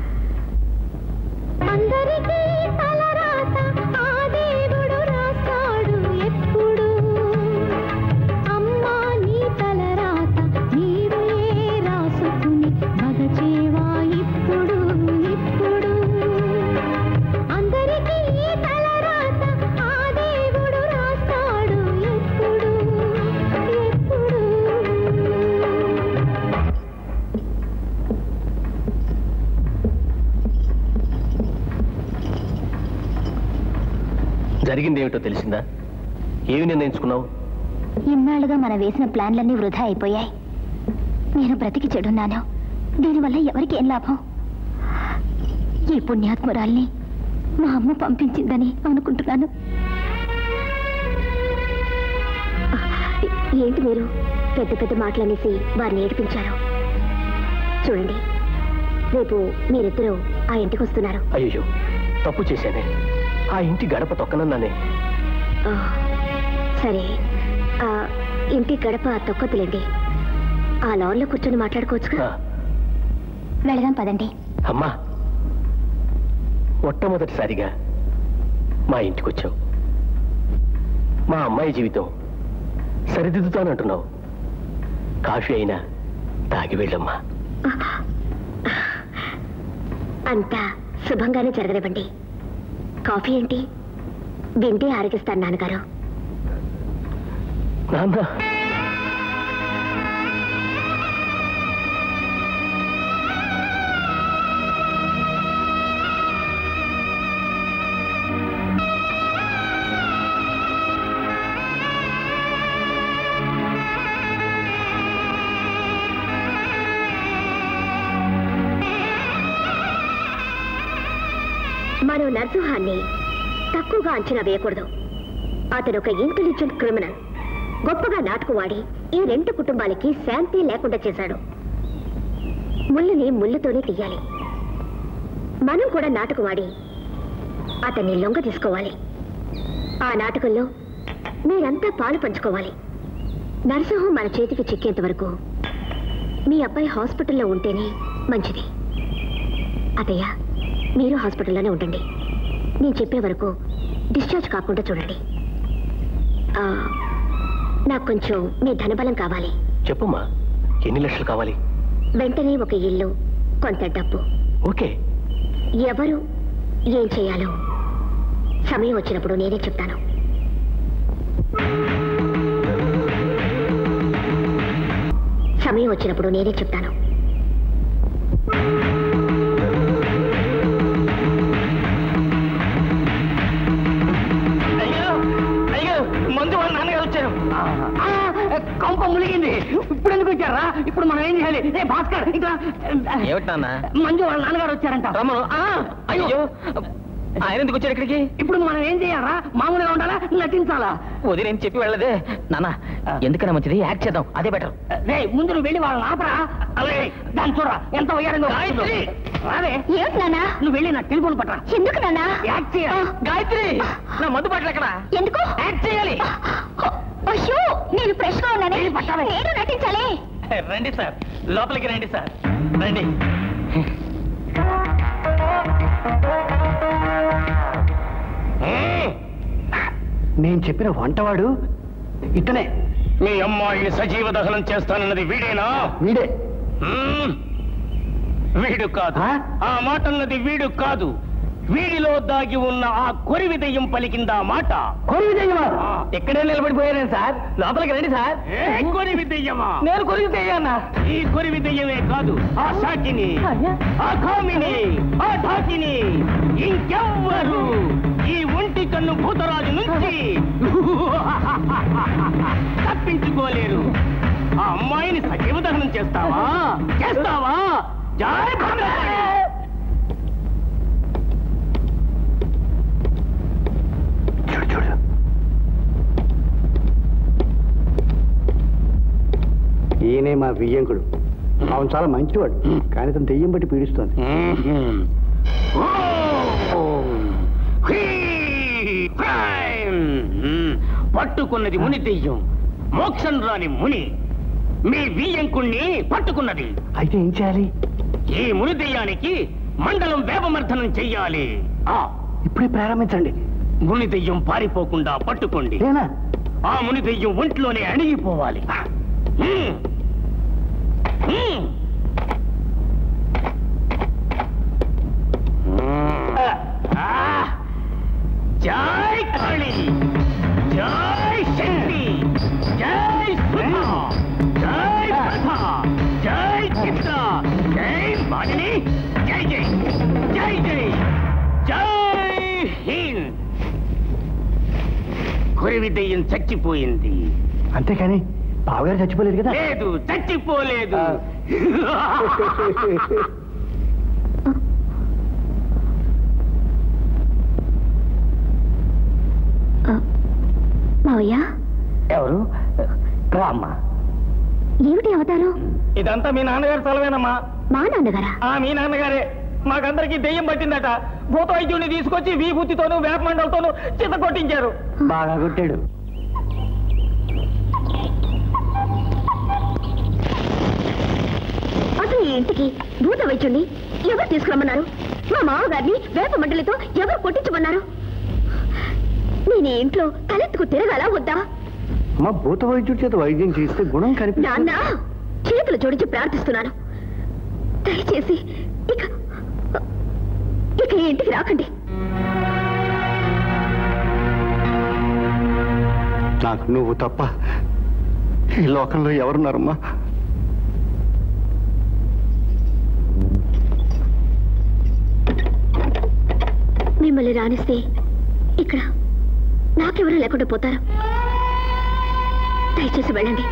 అందరికీ తలరాత ఆ దేవుడు రాస్తాడు ఎప్పుడు అమ్మా నీ తలరాత నీవే రాసుకుని మగచేవా ఇప్పుడు ఇప్పుడు అందరికీ తలరాత ఆ దేవుడు రాస్తాడు ఎప్పుడు ఎప్పుడు జరిగింది ఏమిటో తెలిసిందా ఏమి నిర్ణయించుకున్నావు ఇన్నాళ్ళుగా మనం వేసిన ప్లాన్లన్నీ వృధా అయిపోయాయి నేను బ్రతికి చెడున్నాను దీనివల్ల ఎవరికి ఏం లాభం ఈ పుణ్యాత్మురాల్ని మా అమ్మ పంపించిందని అనుకుంటున్నాను ఏంటి మీరు పెద్ద పెద్ద మాటలనేసి వారిని ఏడిపించారు చూడండి రేపు మీరిద్దరూ ఆ ఇంటికి వస్తున్నారు అయ్యో తప్పు చేశానే ఆ ఇంటి గడప తొక్కనన్నానే ఆ, సరే ఆ, ఇంటి గడప తొక్కదులేండి ఆ లాన్లో కూర్చొని మాట్లాడుకోవచ్చుగా ఆ, వెళదాం పదండి అమ్మా మొట్టమొదటిసారిగా మా ఇంటికి వచ్చావు మా అమ్మాయి జీవితం సరిదిద్దుతానంటున్నావు కాఫీ అయినా తాగి వెళ్ళమ్మా అంతా శుభంగానే జరగనివ్వండి కాఫీ ఏంటి వింటే ఆరగిస్తాను నాన్నగారు నాన్న మనం నరసింహాన్ని తక్కువగా అంచనా వేయకూడదు అతను ఒక ఇంటెలిజెంట్ క్రిమినల్ గొప్పగా నాటుకువాడి ఈ రెండు కుటుంబాలకి శాంతి లేకుండా చేశాడు ముళ్ళుని ముళ్ళుతోనే తీయాలి మనం కూడా నాటకవాడి అతన్ని లొంగ తీసుకోవాలి ఆ నాటకంలో మీరంతా పాలు పంచుకోవాలి నరసింహం మన చేతికి చిక్కేంత వరకు మీ అబ్బాయి హాస్పిటల్లో ఉంటేనే మంచిది అతయ్య మీరు హాస్పిటల్లోనే ఉండండి నేను చెప్పే వరకు డిశ్చార్జ్ కాకుండా చూడండి ఆ, నాకు కొంచెం మీ ధనబలం కావాలి చెప్పమ్మా ఎన్ని లక్షలు కావాలి వెంటనే ఒక ఇల్లు కొంత డబ్బు ఓకే ఎవరు ఏం చేయాలో సమయం వచ్చినప్పుడు నేనే చెప్తాను సమయం వచ్చినప్పుడు నేనే చెప్తాను అయ్యో అయ్యో మందు వాళ్ళ నాన్నగారు వచ్చారు ఆ, కొంప మునిగింది ఇప్పుడు ఎందుకు వచ్చారా ఇప్పుడు మనం ఏం చేయాలి ఏ భాస్కర్ ఇట్లా ఏమిటి నాన్న మంజు వాళ్ళ నాన్నగారు వచ్చారంట రమ్మను. ఆ, అయ్యో ఆయన ఎందుకు వచ్చాడు ఇక్కడికి ఇప్పుడు మనం ఏం చేయాలా మామూలుగా ఉండాలా నటించాలా వదిన ఏం చెప్పి వెళ్ళదే నాన్న ఎందుకన్నా మంచిది యాక్ట్ చేద్దాం అదే బెటర్ రే ముందు నువ్వు వెళ్ళి వాళ్ళని ఆపరా అలాగే దాన్ని చూడరా ఎంత వయ్యారంగా రాదే ఏమిటి నాన్న నువ్వు వెళ్ళి నా టెలిఫోన్ పట్టరా ఎందుకు నాన్న యాక్ట్ చేయాలి గాయత్రి నా మందు బాటలు ఎక్కడ ఎందుకు యాక్ట్ చేయాలి అయ్యో నేను ఫ్రెష్ గా ఉన్నానే ఏ, పట్టావే. నేను నటించాలి రండి సార్ లోపలికి రండి సార్ రండి నేను చెప్పిన వంటవాడు ఇతనే మీ అమ్మాయిని సజీవ దహనం చేస్తానన్నది వీడేనా వీడే మ్మ్. వీడు కాదు ఆ? ఆ మాట అన్నది వీడు కాదు వీడిలో దాగి ఉన్న ఆ కొరివి దెయ్యం పలికిందా మాట కొరి విజయమా ఇక్కడే నిలబడిపోయాను సార్ లోపలికి రండి సార్ ఏ కొరివి దెయ్యమా నేను కొరికి అన్నా ఈ కొరివి దెయ్యమే కాదు ఆ సాకిని ఆ కామిని ఆ ఢాకిని ఇంకెవ్వరు ఈ ఒంటి కన్ను భూతరాజు నుంచి తప్పించుకోలేరు ఆ అమ్మాయిని సజీవ దహనం చేస్తావా చేస్తావా జై భద్రకాళి! చూడు చూడు ఈయనే మా బియ్యంకుడు అవును చాలా మంచివాడు కానీ తను దెయ్యం బట్టి పీడిస్తోంది మ్మ్. ఓం హ్రీం హ్రైం. మ్మ్. పట్టుకున్నది ముని దెయ్యం మోక్షం రాని ముని మీ బియ్యంకుణ్ణి పట్టుకున్నది అయితే ఏం చేయాలి ఈ ముని దెయ్యానికి మండలం వేపమర్ధనం చెయ్యాలి ఆ ఇప్పుడే ప్రారంభించండి ముని దెయ్యం పారిపోకుండా పట్టుకోండి ఏనా ఆ ముని దెయ్యం ఒంట్లోనే అణిగిపోవాలి మ్మ్. మ్మ్. ఆ! జై కాళి జై శక్తి జై సుధా జై ప్రథా జై చిత్ర జై మాలిని జై జై జై జై జై హింద్ కురివి దెయ్యం చచ్చిపోయింది అంతేకాని బావగారు చచ్చిపోలేదు కదా లేదు చచ్చిపోలేదు మావయ్య ఎవరు రామ్మా ఏమిటి అవతారం ఇదంతా మీ నాన్నగారి సెలవేనమ్మా మా నాన్నగారా ఆ మీ నాన్నగారే మాకందరికి దెయ్యం పట్టిందట భూత వైద్యుడిని తీసుకొచ్చి వీభూతితోనూ వేపమండలతోనూ చిత్త కొట్టించారు బాగా కొట్టాడు అసలు ఈ ఇంటికి భూత వైద్యుణ్ణి ఎవరు తీసుకురమ్మన్నారు మా మామగారిని వేప మండలితో ఎవరు కొట్టించమన్నారు నేను ఈ ఇంట్లో తలెత్తుకు తిరగాల వద్దా మా భూత వైద్యుడి చేత వైద్యం చేస్తే గుణం నాన్న కనిపిస్తుంది చేతులు జోడించి ప్రార్థిస్తున్నాను దయచేసి ఇక ఇక ఈ ఇంటికి రాకండి నాకు నువ్వు తప్ప ఈ లోకంలో ఎవరున్నారమ్మా మిమ్మల్ని రాణిస్తే ఇక్కడ నాకెవరూ లేకుండా పోతారు దయచేసి వెళ్ళండి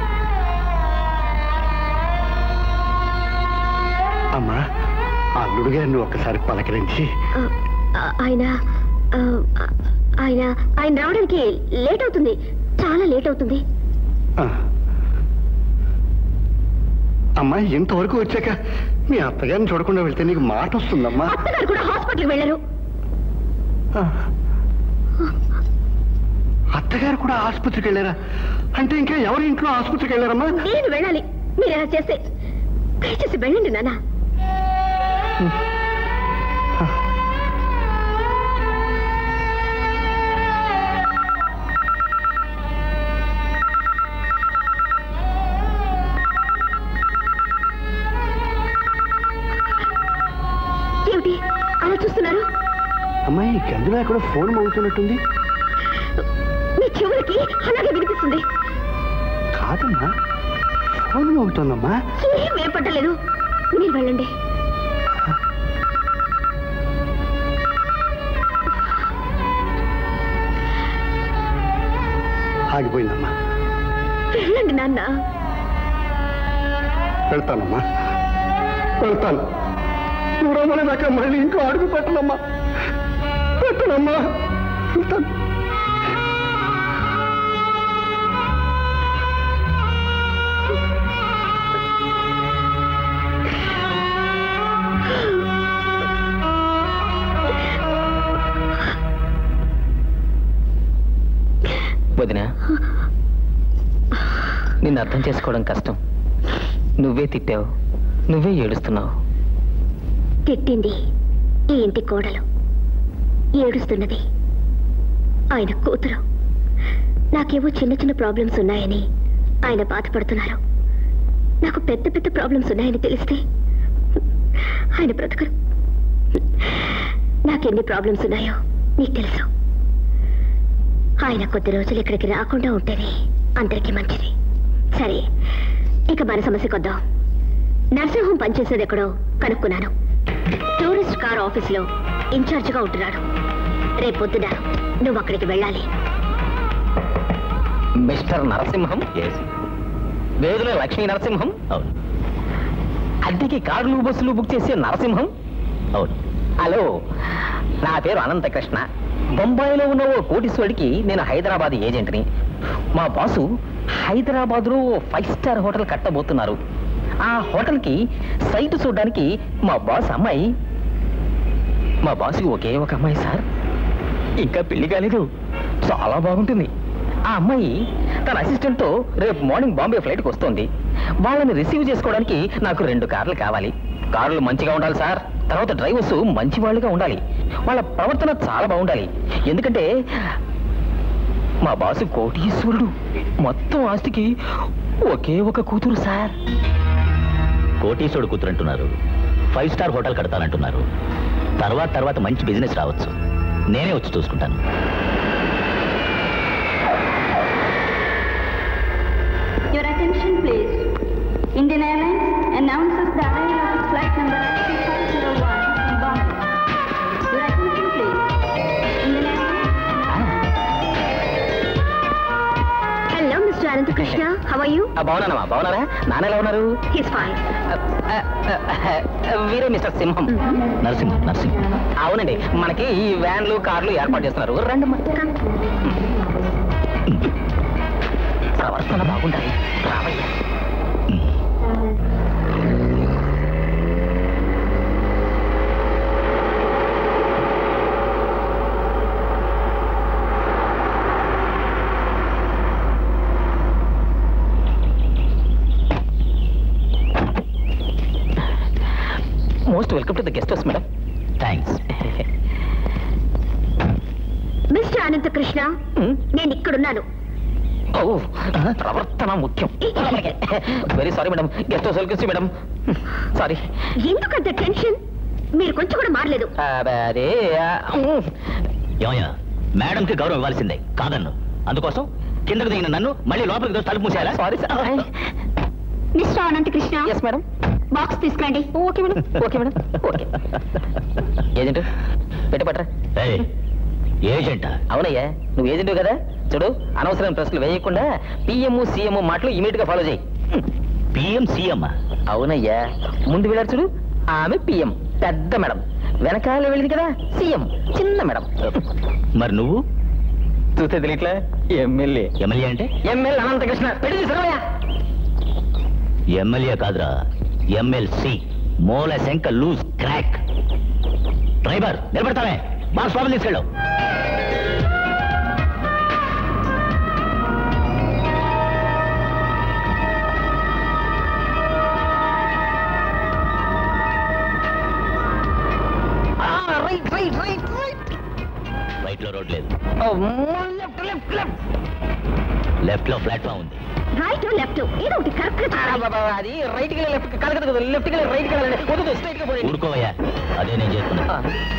అమ్మా ఆ అల్లుడు గారిని ఒక్కసారి పలకరించి ఆ, ఆ, ఆయన ఆ, ఆ, ఆయన ఆయన రావడానికి లేట్ అవుతుంది చాలా లేట్ అవుతుంది ఆ. అమ్మా ఇంతవరకు వచ్చాక మీ అత్తగారిని చూడకుండా వెళ్తే నీకు మాట వస్తుందమ్మా అత్తగారు కూడా హాస్పిటల్కి వెళ్ళరు ఆ. అత్తగారు కూడా ఆసుపత్రికి వెళ్ళారా అంటే ఇంకా ఎవరి ఇంట్లో ఆసుపత్రికి వెళ్ళారమ్మా నేను వెళ్ళాలి మీరు ఎలా చేస్తే దయచేసి వెళ్ళండి నాన్న ఏమిటి అలా చూస్తున్నారు అమ్మా ఈ గదిలో ఎక్కడ ఫోన్ మోగుతున్నట్టుంది మీ చెవులకి అలాగే వినిపిస్తుంది కాదమ్మా ఫోన్ మోగుతుందమ్మా ఏం ఏర్పడలేదు మీరు వెళ్ళండి ఆగిపోయిందమ్మా వెళ్ళండి నాన్న వెళ్తానమ్మా వెళ్తాను నువ్వు రమ్మని దాకా మళ్ళీ ఇంకో అడుగు పెట్టనమ్మా పెట్టనమ్మా వెళ్తాను వదిన నిన్ను అర్థం చేసుకోవడం కష్టం నువ్వే తిట్టావు నువ్వే ఏడుస్తున్నావు తిట్టింది ఈ ఇంటి కోడలు ఏడుస్తున్నది ఆయన కూతురు నాకేవో చిన్న చిన్న ప్రాబ్లమ్స్ ఉన్నాయని ఆయన బాధపడుతున్నారు నాకు పెద్ద పెద్ద ప్రాబ్లమ్స్ ఉన్నాయని తెలిస్తే ఆయన బ్రతకరు నాకెన్ని ప్రాబ్లమ్స్ ఉన్నాయో నీకు తెలుసు ఆయన కొద్ది రోజులు ఇక్కడికి రాకుండా ఉంటేనే అందరికీ మంచిది సరే ఇక మన సమస్యకు వద్దాం నర్సింగ్ హోమ్ పనిచేసేది ఎక్కడో కనుక్కున్నాను టూరిస్ట్ కార్ ఆఫీసులో ఇన్ఛార్జిగా ఉంటున్నాడు రేపొద్దున నువ్వు అక్కడికి వెళ్ళాలి మిస్టర్ నరసింహం వేదుల లక్ష్మీ నరసింహం అవును అద్దెకి కార్లు బస్సులు బుక్ చేసే నరసింహం అవును హలో నా పేరు అనంతకృష్ణ బొంబాయిలో ఉన్న ఓ కోటీశ్వరుడికి నేను హైదరాబాద్ ఏజెంట్ని మా బాసు హైదరాబాద్లో ఓ ఫైవ్ స్టార్ హోటల్ కట్టబోతున్నారు ఆ హోటల్కి సైట్ చూడడానికి మా బాస్ అమ్మాయి మా బాసుకి ఒకే ఒక అమ్మాయి సార్ ఇంకా పెళ్లి కాలేదు చాలా బాగుంటుంది ఆ అమ్మాయి తన అసిస్టెంట్తో రేపు మార్నింగ్ బాంబే ఫ్లైట్కి వస్తోంది వాళ్ళని రిసీవ్ చేసుకోవడానికి నాకు రెండు కార్లు కావాలి కార్లు మంచిగా ఉండాలి సార్ తర్వాత డ్రైవర్స్ మంచి వాళ్ళుగా ఉండాలి వాళ్ళ ప్రవర్తన చాలా బాగుండాలి ఎందుకంటే మా బాసు కోటీశ్వరుడు మొత్తం ఆస్తికి ఒకే ఒక కూతురు సార్ కోటీశ్వరుడు కూతురు అంటున్నారు ఫైవ్ స్టార్ హోటల్ కడతానంటున్నారు తర్వాత తర్వాత మంచి బిజినెస్ రావచ్చు నేనే వచ్చి చూసుకుంటాను Your attention, please. Indian Airlines announces the arrival of its flight number 2501 in Bombay. Your attention, please. Indian Airlines. Hello mister Ananthakrishna how are you బాగున్నానమ్మా బాగున్నారా నాన్న ఎలా ఉన్నారు హిస్ ఫైన్ ఆ, ఆ, ఆ, వీరే మిస్టర్ సింహం నరసింహ నరసింహ అవునండి మనకి ఈ వ్యాన్లు కార్లు ఏర్పాటు చేస్తున్నారు రండి ప్రవర్తన బాగుండాలి రావయ్యా most welcome to the guest house madam thanks mister Anantha Krishna నేను ఇక్కడున్నాను ఓ ప్రవర్తన ముఖ్యం very sorry madam guest house welcome madam sorry ఎందుకంత టెన్షన్ మీరు కొంచెం కూడా మారలేదు అదే ఏమయ్యా మేడంకి గౌరవం ఇవ్వాల్సిందే కాదన్ను అందుకోసం కిందకు దిగిన నన్ను మళ్ళీ లోపలికి దోసి తలుపు మూసేయాలా sorry sir mister Anantha Krishna yes madam box తీసుకురండి okay madam okay madam okay agent పెట్టి పట్టరా ఏయ్, ఏజెంటా అవునయ్యా నువ్వు ఏజెంట్ కదా చూడు అనవసరమైన ప్రశ్నలు వేయకుండా పిఎం సీఎం మాటలు ఇమీడియట్ గా ఫాలో చేయి పిఎం సీఎం అవునయ్యా ముందు వెళ్ళారు చూడు ఆమె పిఎం పెద్ద మేడం వెనకాల వెళ్ళింది కదా సీఎం చిన్న మేడం మరి నువ్వు చూస్తే తెలియట్లే ఎమ్మెల్యే ఎమ్మెల్యే అంటే ఎమ్మెల్యే అనంతకృష్ణ పెళ్లి తీసుకురావయ్యా ఎమ్మెల్యే కాదురా ఎమ్మెల్సీ మూల శంక లూజ్ క్రాక్ డ్రైవర్ నిలబడతామే బాక్స్ లోపల తీసుకెళ్ళు right right right right right లో రోడ్ లేదు లెఫ్ట్ లెఫ్ట్ లెఫ్ట్ లెఫ్ట్ లో ప్లాట్ఫామ్ ఉంది రైట్ లెఫ్ట్ ఏదో ఒకటి కరెక్ట్ అది రైట్ కి లెఫ్ట్ కలగదు కదా లెఫ్ట్ కి రైట్ కి వెళ్ళండి వద్దు స్ట్రైట్ గా పోయి ఊరుకోవయ్యా అదే నేను చేస్తున్నా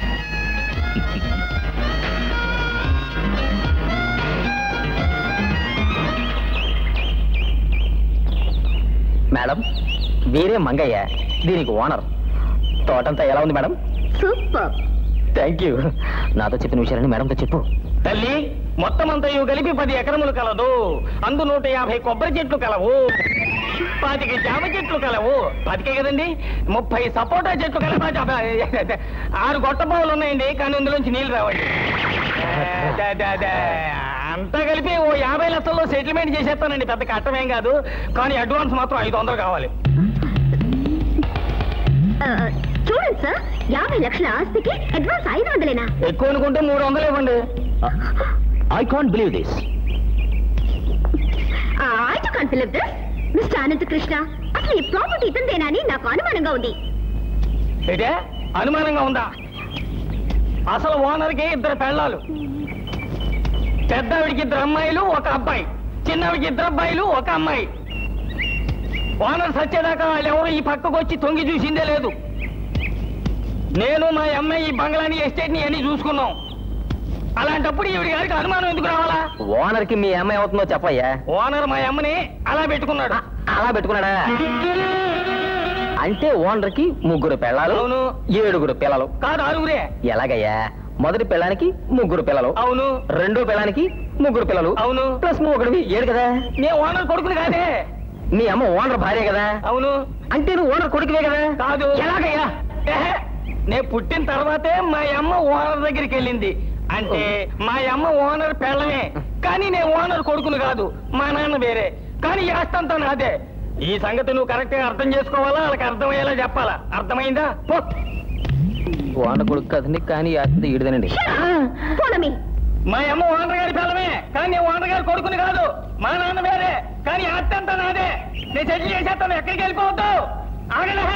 మేడం వీరే మంగయ్య దీనికి ఓనర్ తోటంతా ఎలా ఉంది మేడం సూపర్ థ్యాంక్ యూ నాతో చెప్పిన విషయాలని మేడంతో చెప్పు తల్లి మొత్తం అంతయు కలిపి పది ఎకరములు కలదు అందు నూట యాభై కొబ్బరి చెట్లు కలవు పాతిక జామ చెట్లు కలవు పాతికే కదండి ముప్పై సపోటా చెట్లు కలవు ఆరు గొట్ట బావులు ఉన్నాయండి కానీ ఇందులోంచి నీళ్లు రావండి ద, ద, ద. అంతా కలిపి ఓ యాభై లక్షల్లో సెటిల్మెంట్ చేసేస్తానండి పెద్ద కట్టమేం కాదు కానీ అడ్వాన్స్ మాత్రం ఐదు వందలు కావాలి చూడండి సార్ యాభై లక్షల ఆస్తికి అడ్వాన్స్ ఐదు వందలేనా ఎక్కువ అనుకుంటే మూడు వందలు ఇవ్వండి I can't believe this I can believe this mister Anantha Krishna అసలు ఈ ప్రాపర్టీ ఇతందేనా అని నాకు అనుమానంగా ఉంది అయితే అనుమానంగా ఉందా అసలు ఓనర్కి ఇద్దరు పెళ్ళాలు పెద్దవిడికి ఇద్దరు అమ్మాయిలు ఒక అబ్బాయి చిన్నవిడికి ఇద్దరు అబ్బాయిలు ఒక అమ్మాయి ఓనర్ సచ్చేదాకా వాళ్ళెవరూ ఈ పక్కకు వచ్చి తొంగి చూసిందే లేదు నేను మా అమ్మాయి ఈ బంగ్లాని ఎస్టేట్ని అన్ని చూసుకున్నాం అలాంటప్పుడు ఈవిడి గారికి అనుమానం ఎందుకు రావాలా ఓనర్ కి మీ అమ్మాయి అవుతుందో చెప్పయ్యా ఓనర్ మా అమ్మని అలా పెట్టుకున్నాడు అలా పెట్టుకున్నాడా అంటే ఓనర్ కి ముగ్గురు పిల్లలు అవును. ఏడుగురు పిల్లలు కాదు ఆరుగురే ఎలాగయ్యా మొదటి పిల్లానికి ముగ్గురు పిల్లలు అవును రెండో పిల్లానికి ముగ్గురు పిల్లలు అవును ప్లస్ నువ్వు ఒకటివి ఏడు కదా నేను ఓనర్ కొడుకుని కాదే మీ అమ్మ ఓనర్ భార్య కదా అవును అంటే నువ్వు ఓనర్ కొడుకువే కదా కాదు ఎలాగయ్యా ఏహే, నేను పుట్టిన తర్వాతే మా అమ్మ ఓనర్ దగ్గరికి వెళ్ళింది అంటే మా అమ్మ ఓనర్ పెళ్ళమే కానీ నేను ఓనర్ కొడుకును కాదు మా నాన్న వేరే కానీ ఈ ఆస్తి అంతా నాదే ఈ సంగతి నువ్వు కరెక్ట్ గా అర్థం చేసుకోవాలా వాళ్ళకి అర్థమయ్యేలా చెప్పాలా అర్థమైందా పో ఓనర్ కొడుకు కదండి కానీ ఆస్తి ఈడుదనండి పోనమి మా అమ్మ ఓనర్ గారి పిల్లమే కానీ నేను ఓనర్ గారి కొడుకుని కాదు మా నాన్న వేరే కానీ ఆస్తి అంతా నాదే నేను సెటిల్ చేసేస్తాను ఎక్కడికి వెళ్ళిపోవద్దు ఆగలే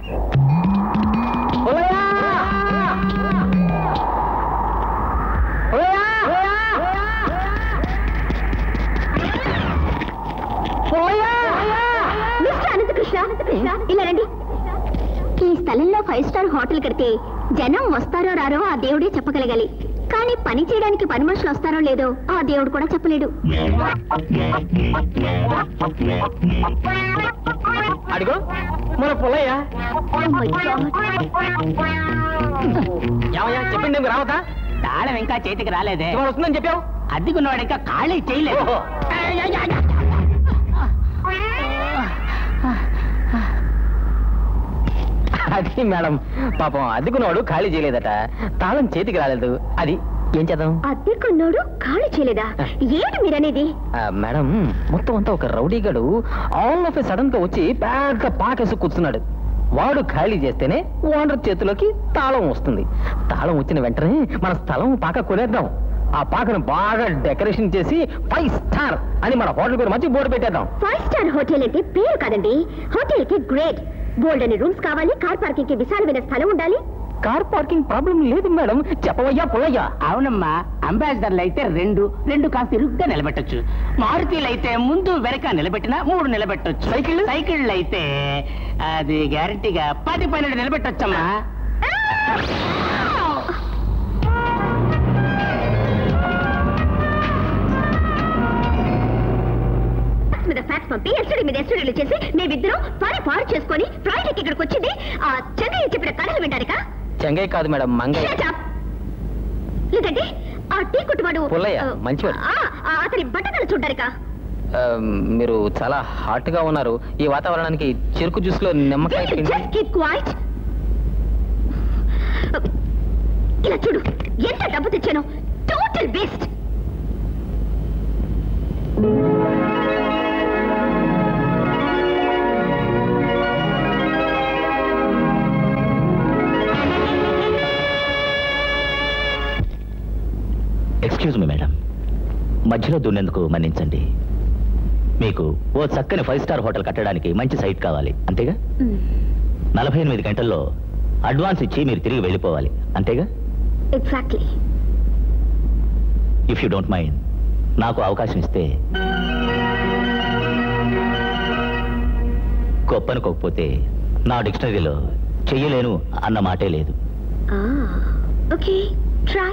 మిస్టర్ అనంత కృష్ణ ఇలా రండి ఈ స్థలంలో ఫైవ్ స్టార్ హోటల్ కడితే జనం వస్తారో రారో ఆ దేవుడే చెప్పగలగాలి కానీ పని చేయడానికి పని మనుషులు వస్తారో లేదో ఆ దేవుడు కూడా చెప్పలేడు అడిగో మన పుల్లయ్య Oh my God. ఏమయ్యా చెప్పింది ఏమి రావతా తాళం ఇంకా చేతికి రాలేదే ఇవాళ వస్తుందని చెప్పావు అద్దెకున్నవాడు ఇంకా ఖాళీ చేయలేదు ఓహో. అది మేడం పాపం అద్దెకున్నవాడు ఖాళీ చేయలేదట తాళం చేతికి రాలేదు అది ఏం చేద్దాం అద్దెకున్నోడు ఖాళీ చేయలేదా ఏంటి మీరనేది ఆ, మేడం మొత్తం అంతా ఒక రౌడీగాడు ఆల్ ఆఫ్ సడన్ గా వచ్చి పెద్ద పాకేసి కూర్చున్నాడు వాడు ఖాళీ చేస్తేనే ఓనర్ చేతిలోకి తాళం వస్తుంది తాళం వచ్చిన వెంటనే మన స్థలం పాక కొనేద్దాం ఆ పాకను బాగా డెకరేషన్ చేసి ఫైవ్ స్టార్ అని మన హోటల్ పేరు మంచి బోర్డు పెట్టేద్దాం ఫైవ్ స్టార్ హోటల్ అంటే పేరు కాదండి హోటల్ కి గ్రేట్ బోల్డ్ అని రూమ్స్ కావాలి కార్ పార్కింగ్ కి విశాలమైన స్థలం ఉండాలి కార్ పార్కింగ్ ప్రాబ్లం లేదు మేడం చెప్పవయ్యా పోవయ్యా అవునమ్మా అంబాసిడర్లు అయితే రెండు రెండు కాస్త ఇరుగ్గా నిలబెట్టొచ్చు మారుతీలు అయితే ముందు వెనక నిలబెట్టినా మూడు నిలబెట్టొచ్చు సైకిల్ సైకిళ్ళు అయితే అది గ్యారంటీగా పది పన్నెండు నిలబెట్టొచ్చమ్మా ఫ్యాక్స్ మీద ఫ్యాక్స్ పంపి ఎస్టడీ మీద ఎస్టడీలు చేసి మేమిద్దరం పారి పారు చేసుకొని ఫ్రైడేకి ఇక్కడికి వచ్చింది ఆ చెన్నయ్య చెప్పిన కథలు వింటారుగా చెంగయ్య కాదు మేడం మంగయ్య Shut up. లేదంటే ఆ టీ కుట్టువాడు పుల్లయ్య, ఆ, మంచివాడు. ఆ, ఆ, అతని బట్టతలు చూడ్డారుగా ఆ, మీరు చాలా హాట్ గా ఉన్నారు ఈ వాతావరణానికి చెరుకు జ్యూస్ లో నిమ్మకాయ పిండి జస్ట్ కీప్ క్వైట్ ఇలా చూడు ఎంత డబ్బు తెచ్చాను total waste excuse me madam మధ్యలో దున్నేందుకు మన్నించండి మీకు ఓ చక్కని ఫైవ్ స్టార్ హోటల్ కట్టడానికి మంచి సైట్ కావాలి అంతేగా నలభై ఎనిమిది గంటల్లో అడ్వాన్స్ ఇచ్చి మీరు తిరిగి వెళ్ళిపోవాలి అంతేగా exactly if you don't mind నాకు అవకాశం ఇస్తే గొప్పనుకోకపోతే నా డిక్షనరీలో చెయ్యలేను అన్న మాటే లేదు ఓకే ట్రై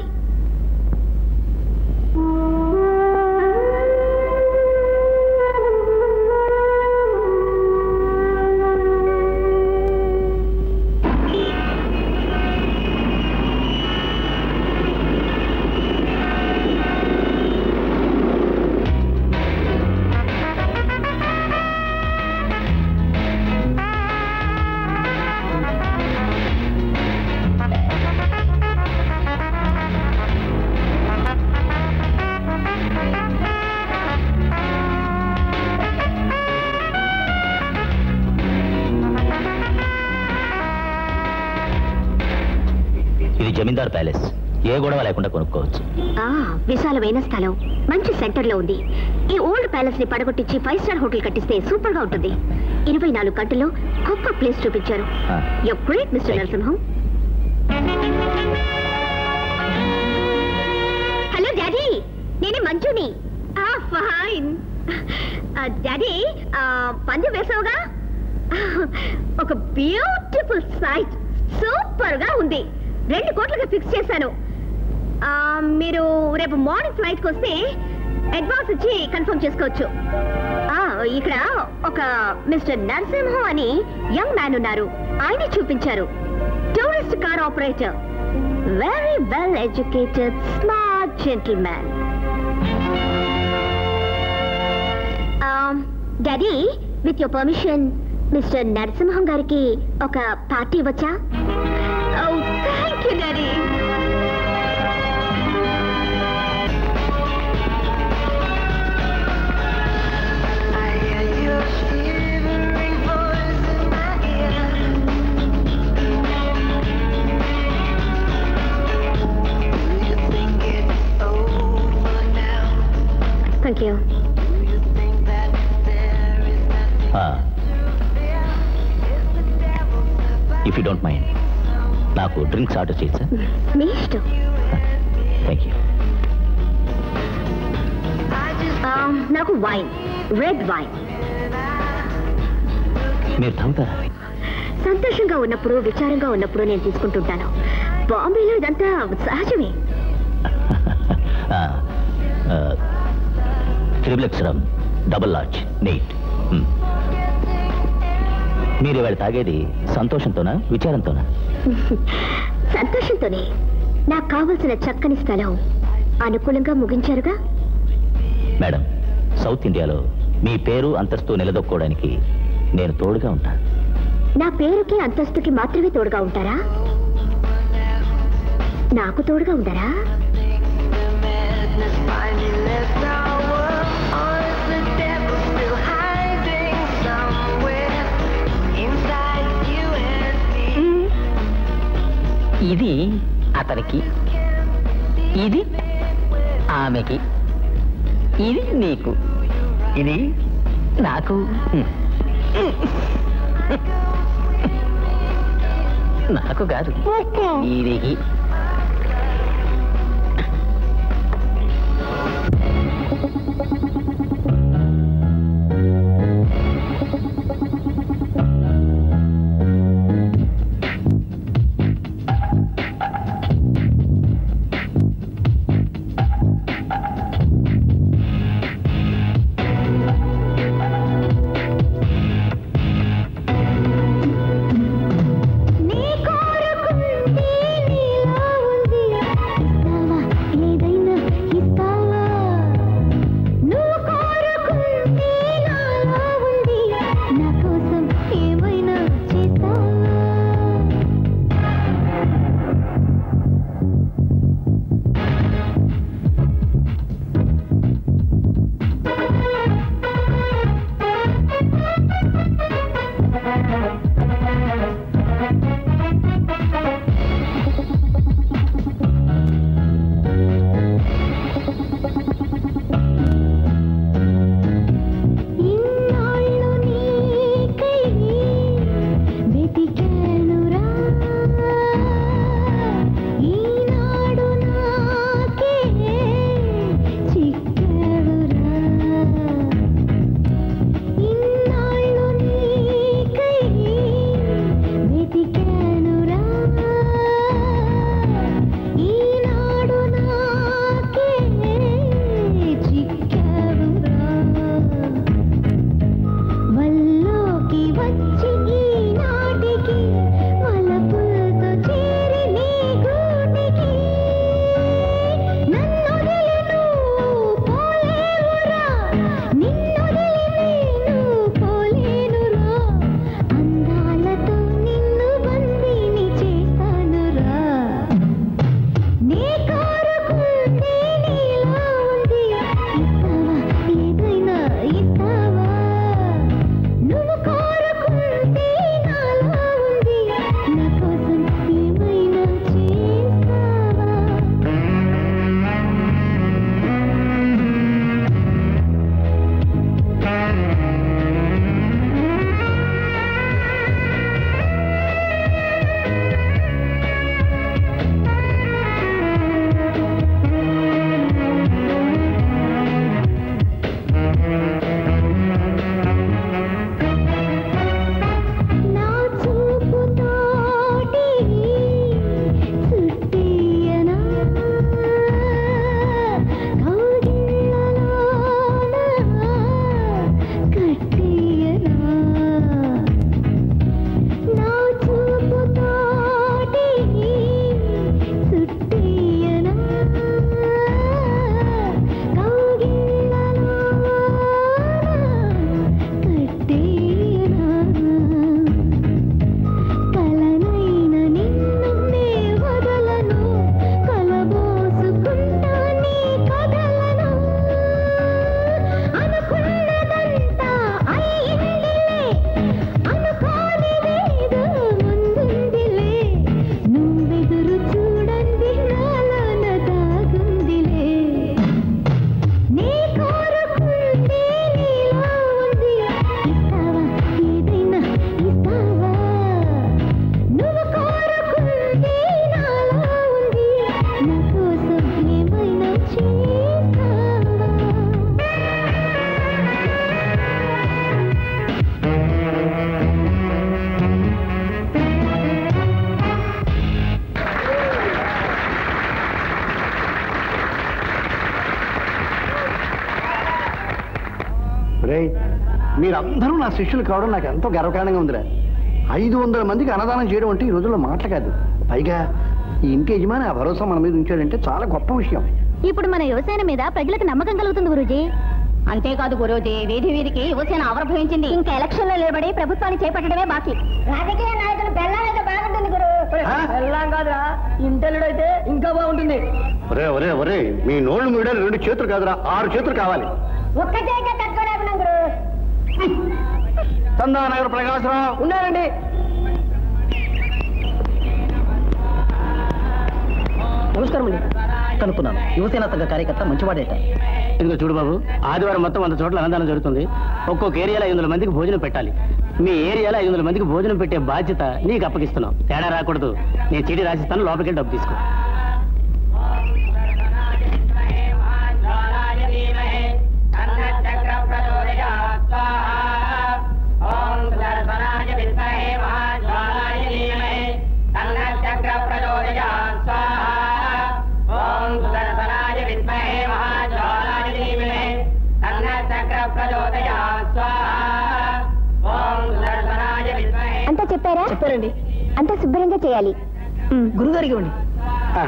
ఇది జమీందార్ ప్యాలెస్ ఏ గొడవ లేకుండా కొనుక్కోవచ్చు ఆ విశాలమైన స్థలం మంచి సెంటర్ లో ఉంది ఈ ఓల్డ్ ప్యాలెస్ ని పడగొట్టించి ఫైవ్ స్టార్ హోటల్ కట్టిస్తే సూపర్ గా ఉంటుంది ఇరవై నాలుగు గంటల్లో గొప్ప ప్లేస్ చూపించారు ఆ. You great mister Thank you. Narasimham hello daddy నేనే మంజుని ఆ ఫైన్ డాడీ పందెం వేసావుగా ఒక బ్యూటిఫుల్ సైట్ సూపర్ గా ఉంది రెండు కోట్లుగా ఫిక్స్ చేశాను ఆ, మీరు రేపు మార్నింగ్ ఫ్లైట్కి వస్తే అడ్వాన్స్ ఇచ్చి కన్ఫర్మ్ చేసుకోవచ్చు ఆ, ఇక్కడ ఒక మిస్టర్ నరసింహం అని యంగ్ మ్యాన్ ఉన్నారు ఆయనే చూపించారు tourist car operator very well educated smart gentleman daddy with your permission mister Narasimham గారికి ఒక పార్టీ ఇవ్వచ్చా thank you daddy thank you if you don't mind నాకు డ్రింక్స్ ఆర్డర్ చేయొచ్చా మీ ఇష్టం థ్యాంక్ యూ ఆ, నాకు వైన్ రెడ్ వైన్ మీరు తాగుతారా సంతోషంగా ఉన్నప్పుడు విచారంగా ఉన్నప్పుడు నేను తీసుకుంటుంటాను బాంబేలో ఇదంతా సహజమే త్రిబులక్షరం డబుల్ లార్జ్ నెయిట్ మీరు ఇవాళ తాగేది సంతోషంతోనా విచారంతోనా సంతోషంతోనే నాకు కావలసిన చక్కని స్థలం అనుకూలంగా ముగించారుగా మేడం సౌత్ ఇండియాలో మీ పేరు అంతస్తు నిలదొక్కోవడానికి నేను తోడుగా ఉంటాను నా పేరుకి అంతస్తుకి మాత్రమే తోడుగా ఉంటారా నాకు తోడుగా ఉండరా ఇది అతనికి ఇది ఆమెకి ఇది నీకు ఇది నాకు నాకు కాదు వీరికి నీ కోరుకుంటే నీలా ఉంది ఇస్తావా ఏదైనా ఇస్తావా నువ్వు కోరుకుంటే నాలా ఉంది నా కోసం ఏమైనా చేస్తావా ఇన్నాళ్ళు నీకై వెతికానురా ఈనాడు నాకే చిక్కాడురా ఇన్నాళ్ళు నీకై వెతికానురా ఈనాడు నాకే చిక్కాడురా వల్లోకి వచ్చి ఈనాటికి వలపులతో చేరి నీ గూటికి నన్నొదిలి నువ్వు పోలేవురా నిన్నొదిలి నేను పోలేనురా అందాలతో నిన్ను బందీని చేస్తానురా నీ కోరుకుంటే నీలా ఉంది ఇస్తావా ఏదైనా ఇస్తావా నువ్వు కోరుకుంటే నాలా ఉంది నా కోసం ఏమైనా చేస్తావా నా చూపుతోటి చుట్టియనా కౌగిళ్ళలోన కట్టియనా నా చూపుతోటి చుట్టియనా కౌగిళ్ళలోన కట్టియనా కలనైన నిన్ను నే వదలను కలబోసుకుంటా నీ కథలను అనుకున్నదంతా అయ్యిందిలే అనుకోనిదేదో ముందుందిలే నువ్వెదురు చూడండి నాలోన దాగుందిలే నీ కోరుకుంటే నీలా ఉంది ఇస్తావా ఏదైనా ఇస్తావా నువ్వు కోరుకుంటే నాలా ఉంది నా కోసం ఏమైనా చేస్తావా రే మీరందరూ నా శిష్యులు కావడం నాకు ఎంతో గర్వకారణంగా ఉందిరా ఐదు వందల మందికి అన్నదానం చేయడం అంటే ఈ రోజుల్లో మాటలు కాదు పైగా ఈ ఇంటి యజమాని ఆ భరోసా మన మీద ఉంచాడంటే చాలా గొప్ప విషయం ఇప్పుడు మన యువసేన మీద ప్రజలకు నమ్మకం కలుగుతుంది గురూజీ అంతేకాదు గురూజీ వీధి వీధికి యువసేన ఆవిర్భవించింది ఇంకా ఎలక్షన్ లో నిలబడి ప్రభుత్వాన్ని చేపట్టడమే బాకీ రాజకీయ నాయకులు బెల్లం అయితే బాగుంటుంది గురు ఆ? వెళ్ళాం కాదురా ఇంటెల్లుడైతే ఇంకా బాగుంటుంది ఒరే ఒరే ఒరే మీ నోళ్ళు మీడాలి రెండు చేతులు కాదురా ఆరు చేతులు కావాలి ఒక్క చేయక కట్టుకోలేకున్నాం గురు చందానగర్ ప్రకాశరావు ఉన్నారండి నమస్కారం అండి కనుక్కున్నాను యువసేన సంఘ కార్యకర్త మంచివాడేట ఇదిగో చూడు బాబు ఆదివారం మొత్తం వంద చోట్ల అన్నదానం జరుగుతుంది ఒక్కొక్క ఏరియాలో ఐదు వందల మందికి భోజనం పెట్టాలి మీ ఏరియాలో ఐదు వందల మందికి భోజనం పెట్టే బాధ్యత నీకు అప్పగిస్తున్నాం తేడా రాకూడదు నేను చీటీ రాసిస్తాను లోపలికి వెళ్ళి డబ్బు తీసుకో అంతా చెప్పారా చెప్పారండి అంతా శుభ్రంగా చేయాలి గురుగారికి ఇవ్వండి ఆ.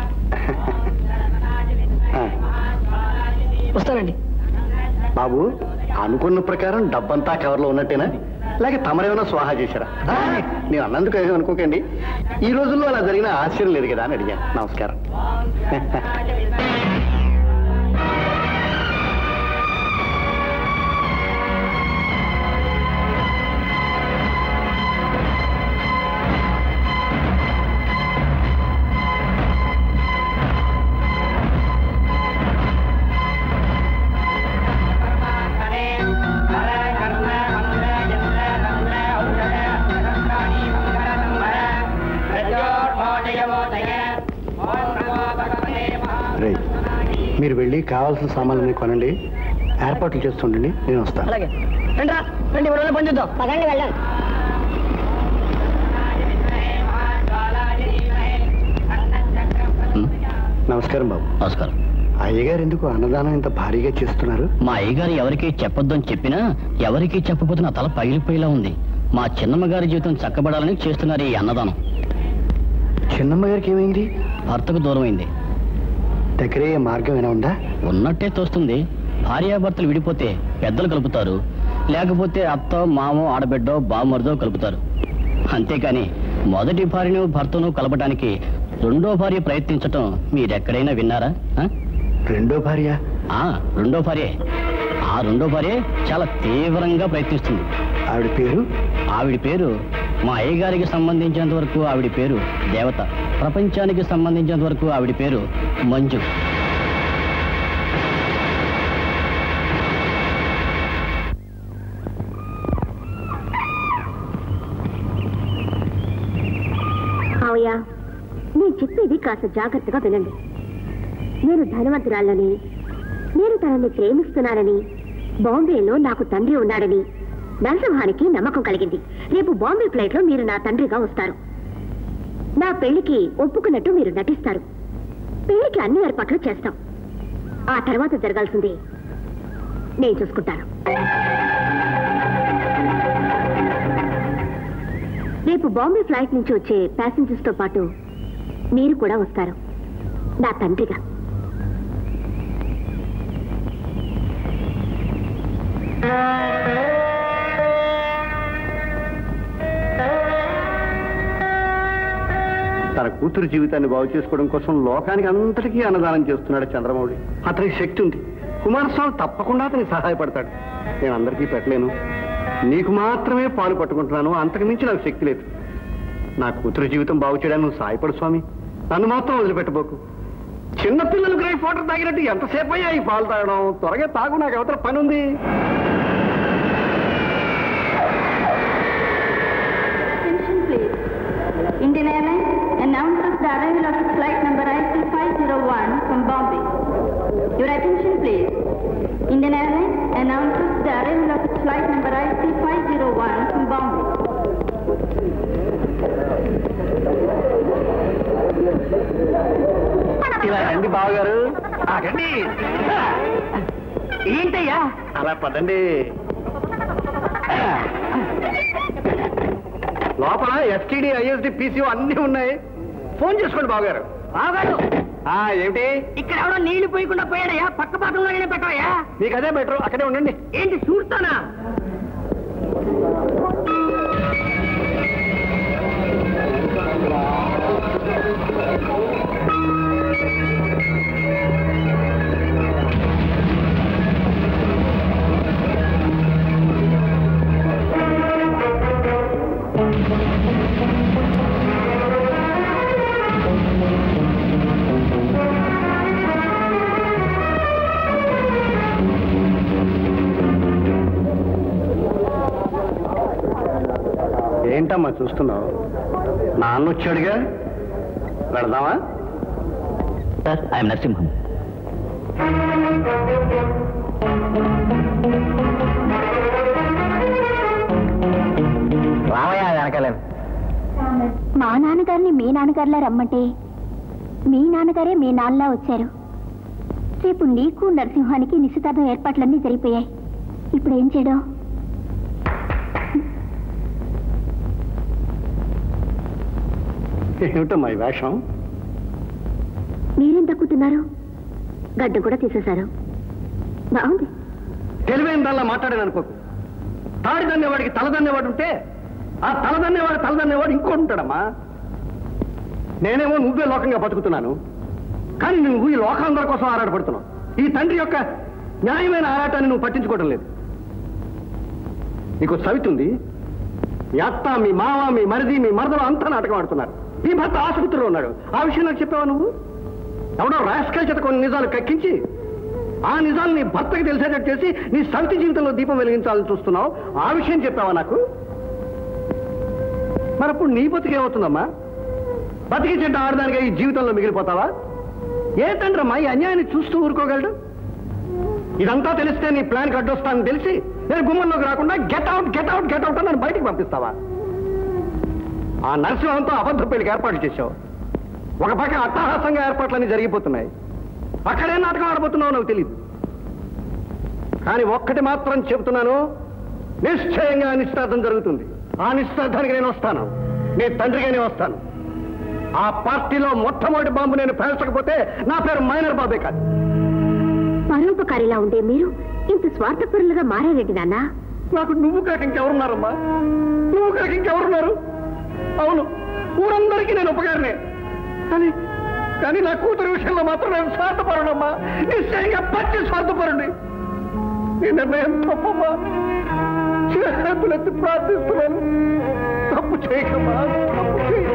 ఆ. వస్తానండి బాబు అనుకున్న ప్రకారం డబ్బంతా కవర్లో ఉన్నట్టేనా లేక తమరేమైనా స్వాహా చేశారా నేను అన్నందుకు ఏమీ అనుకోకండి ఈ రోజుల్లో అలా జరిగిన ఆశ్చర్యం లేదు కదా అని అడిగాను నమస్కారం రే మీరు వెళ్ళి కావాల్సిన సామాన్లన్నీ కొనండి ఏర్పాట్లు చేస్తుండండి నేను వస్తాను అలాగే రండి రా రండి ఎవరైనా పని చూద్దాం పదండి వెళ్ళాం నమస్కారం బాబు నమస్కారం అయ్యగారు ఎందుకు అన్నదానం ఇంత భారీగా చేస్తున్నారు మా అయ్యగారు ఎవరికీ చెప్పొద్దని చెప్పినా ఎవరికీ చెప్పకపోతే నా తల పగిలిపోయేలా ఉంది మా చిన్నమ్మ గారి జీవితం చక్కబడాలని చేస్తున్నారు ఈ అన్నదానం చిన్నమ్మ గారికి ఏమైంది భర్తకు దూరమైంది దగ్గరే మార్గం ఏమైనా ఉందా ఉన్నట్టే తోస్తుంది భార్యాభర్తలు విడిపోతే పెద్దలు కలుపుతారు లేకపోతే అత్త మామో ఆడబిడ్డో బామర్దో కలుపుతారు అంతేకాని మొదటి భార్యను భర్తను కలపడానికి రెండో భార్య ప్రయత్నించటం మీరెక్కడైనా విన్నారా ఆ? రెండో భార్య ఆ, రెండో భార్య ఆ రెండో భార్య చాలా తీవ్రంగా ప్రయత్నిస్తుంది ఆవిడ పేరు ఆవిడ పేరు మా అయ్యగారికి సంబంధించినంత వరకు ఆవిడ పేరు దేవత ప్రపంచానికి సంబంధించినంత వరకు ఆవిడ పేరు మంజు మావయ్య నేను చెప్పేది కాస్త జాగ్రత్తగా వినండి నేను ధనవంతురాలని నేను తనని ప్రేమిస్తున్నానని బాంబేలో నాకు తండ్రి ఉన్నాడని నరసింహానికి నమ్మకం కలిగింది రేపు బాంబే ఫ్లైట్ లో మీరు నా తండ్రిగా వస్తారు నా పెళ్లికి ఒప్పుకున్నట్టు మీరు నటిస్తారు పెళ్లికి అన్ని ఏర్పాట్లు చేస్తాం ఆ తర్వాత జరగాల్సింది నేను చూసుకుంటాను రేపు బాంబే ఫ్లైట్ నుంచి వచ్చే ప్యాసింజర్స్ తో పాటు మీరు కూడా వస్తారు నా తండ్రిగా తన కూతురు జీవితాన్ని బాగు చేసుకోవడం కోసం లోకానికి అంతటికీ అన్నదానం చేస్తున్నాడు చంద్రమౌళి అతనికి శక్తి ఉంది కుమారస్వామి తప్పకుండా అతనికి సహాయపడతాడు నేను అందరికీ పెట్టలేను నీకు మాత్రమే పాలు పట్టుకుంటున్నాను అంతకు మించి నాకు శక్తి లేదు నా కూతురు జీవితం బాగు చేయడానికి నువ్వు సాయపడు స్వామి నన్ను మాత్రం వదిలిపెట్టబోకు చిన్న పిల్లలు గ్రేట్ వాటర్ తాగినట్టు ఎంతసేపు అయ్యా ఈ పాలు తాగడం త్వరగా తాగు నాకు అవతల పని ఉంది Attention please. Indian Airlines announces the arrival of flight number IC501 from Bombay. Your attention please. Indian Airlines announces the arrival of flight number IC501 from Bombay. ఇలా రండి బావగారు రండి ఏంటయ్యా అలా పదండి లోపల ఎస్టీడీ ఐఎస్డి పీసీఓ అన్నీ ఉన్నాయి ఫోన్ చేసుకోండి బావగారు బాగారు ఆ, ఏమిటి ఇక్కడ ఎవడో నీళ్లు పోయకుండా పోయాడయ్యా పక్క పాత్రలోనే పెట్టవయ్యా మీకు అదే బెటర్ అక్కడే ఉండండి ఏంటి చూస్తానా ఏంటమ్మా చూస్తున్నావు నాన్న వచ్చాడుగా వెళదామా సార్ ఐఎమ్ నరసింహం రామయ్య వెనకాలేను మా నాన్నగారిని మీ నాన్నగారిలా రమ్మంటే మీ నాన్నగారే మీ నాన్నలా వచ్చారు రేపు నీకు నరసింహానికి నిశ్చితార్థం ఏర్పాట్లన్నీ జరిగిపోయాయి ఇప్పుడు ఏం చేయడం ఏమిటమ్మా ఈ వేషం మీరేం తక్కుతున్నారు గడ్డ కూడా తీసేశారు బాగుంది తెలివైన దానిలా మాట్లాడాను అనుకోకు తాడి దన్నేవాడికి తల దన్నేవాడు ఉంటే ఆ తల దన్నేవాడు తల దన్నేవాడు ఇంకోటి ఉంటాడమ్మా నేనేమో నువ్వే లోకంగా బతుకుతున్నాను కానీ నువ్వు ఈ లోకాందరి కోసం ఆరాటపడుతున్నావు ఈ తండ్రి యొక్క న్యాయమైన ఆరాటాన్ని నువ్వు పట్టించుకోవడం లేదు నీకు సవితి ఉంది మీ అత్త మీ మావ మీ మరిది మీ మరదలు అంతా నాటకం ఆడుతున్నారు మీ భర్త ఆసుపత్రిలో ఉన్నాడు ఆ విషయం నాకు చెప్పావా నువ్వు ఎవడో రాస్కల్ చేత కొన్ని నిజాలు కక్కించి ఆ నిజాలు నీ భర్తకి తెలిసేటట్టు చేసి నీ సవితి జీవితంలో దీపం వెలిగించాలని చూస్తున్నావు ఆ విషయం చెప్పావా నాకు మరప్పుడు నీ బతికేమవుతుందమ్మా బతికి చెడ్డ ఆడదానిగా ఈ జీవితంలో మిగిలిపోతావా ఏ తండ్రమ్మా ఈ అన్యాయాన్ని చూస్తూ ఊరుకోగలడు ఇదంతా తెలిస్తే నీ ప్లాన్ అడ్డొస్తానని తెలిసి నేను గుమ్మంలోకి రాకుండా get out get out get out అని నన్ను బయటికి పంపిస్తావా ఆ నరసింహంతో అబద్ధ పెళ్లికి ఏర్పాటు చేశావు ఒక పక్క అట్టహాసంగా ఏర్పాట్లన్నీ జరిగిపోతున్నాయి అక్కడే నాటకం ఆడబోతున్నావు నాకు తెలియదు కానీ ఒక్కటి మాత్రం చెబుతున్నాను నిశ్చయంగా నిశ్చితార్థం జరుగుతుంది ఆ నిశ్చితార్థానికి నేను వస్తాను నీ తండ్రిగానే వస్తాను ఆ పార్టీలో మొట్టమొదటి బాంబు నేను పేల్చకపోతే నా పేరు మైనర్ బాబే కాదు పరోపకారిలా ఉండే మీరు ఇంత స్వార్థపరులుగా మారారెడ్డి నాన్న నాకు నువ్వు కాక ఇంకెవరున్నారమ్మా నువ్వు కాక ఇంకెవరున్నారు అవును ఊరందరికీ నేను ఉపకారనే కానీ కానీ నా కూతురు విషయంలో మాత్రం నేను స్వార్థపరుడమ్మా నిశ్చయంగా పచ్చి స్వార్థపరుడి నీ నిర్ణయం తప్పమ్మా చేతులెత్తి ప్రార్థిస్తున్నాను తప్పు చేయకమ్మా తప్పు చేయక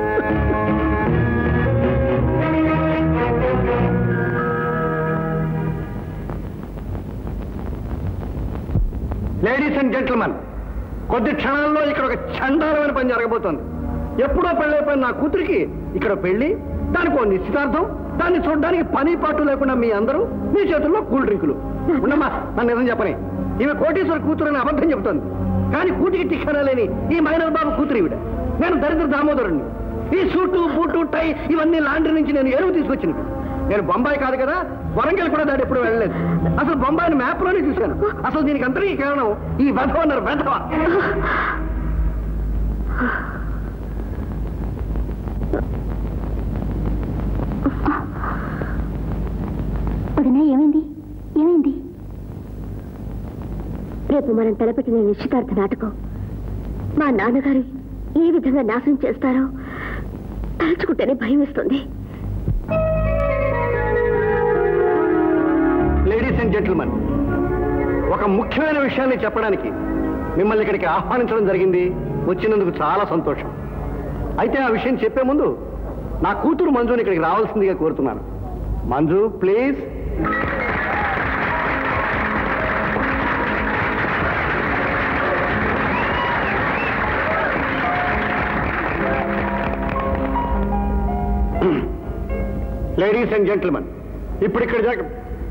లేడీస్ అండ్ జెంట్మెన్ కొద్ది క్షణాల్లో ఇక్కడ ఒక చండాలమైన పని జరగబోతోంది ఎప్పుడో పెళ్ళైపోయిన నా కూతురికి ఇక్కడ పెళ్లి దానికి ఓ నిశ్చితార్థం దాన్ని చూడడానికి పని పాటు లేకుండా మీ అందరూ మీ చేతుల్లో కూల్ డ్రింకులు ఉండమ్మా నన్ను నిజం చెప్పని ఈమె కోటేశ్వర కూతురు అని అబద్ధం చెబుతోంది కానీ కూటికి టిక్కన లేని ఈ మైనర్ బాబు కూతురు ఈవిడ నేను దరిద్ర దామోదరుణ్ణి ఈ సూటు బూటు టై ఇవన్నీ లాండ్రీ నుంచి నేను ఎరువు తీసుకొచ్చినవి నేను బొంబాయి కాదు కదా వరంగల్ కూడా దాటి ఎప్పుడు వెళ్ళలేదు అసలు బొంబాయిని మ్యాప్ లోనే చూశాను అసలు దీనికి అంతటికీ కారణం ఈ వెధవ అన్నారు వెధవ వదినా ఏమైంది ఏమైంది రేపు మనం తలపెట్టిన నిశ్చితార్థ నాటకం మా నాన్నగారు ఏ విధంగా నాశనం చేస్తారో తలుచుకుంటేనే భయం వేస్తుంది లేడీస్ అండ్ జెంటిల్మెన్ ఒక ముఖ్యమైన విషయాన్ని చెప్పడానికి మిమ్మల్ని ఇక్కడికి ఆహ్వానించడం జరిగింది వచ్చినందుకు చాలా సంతోషం అయితే ఆ విషయం చెప్పే ముందు నా కూతురు మంజుని ఇక్కడికి రావాల్సిందిగా కోరుతున్నాను Manju please ladies and gentlemen ఇప్పుడు ఇక్కడ జరగ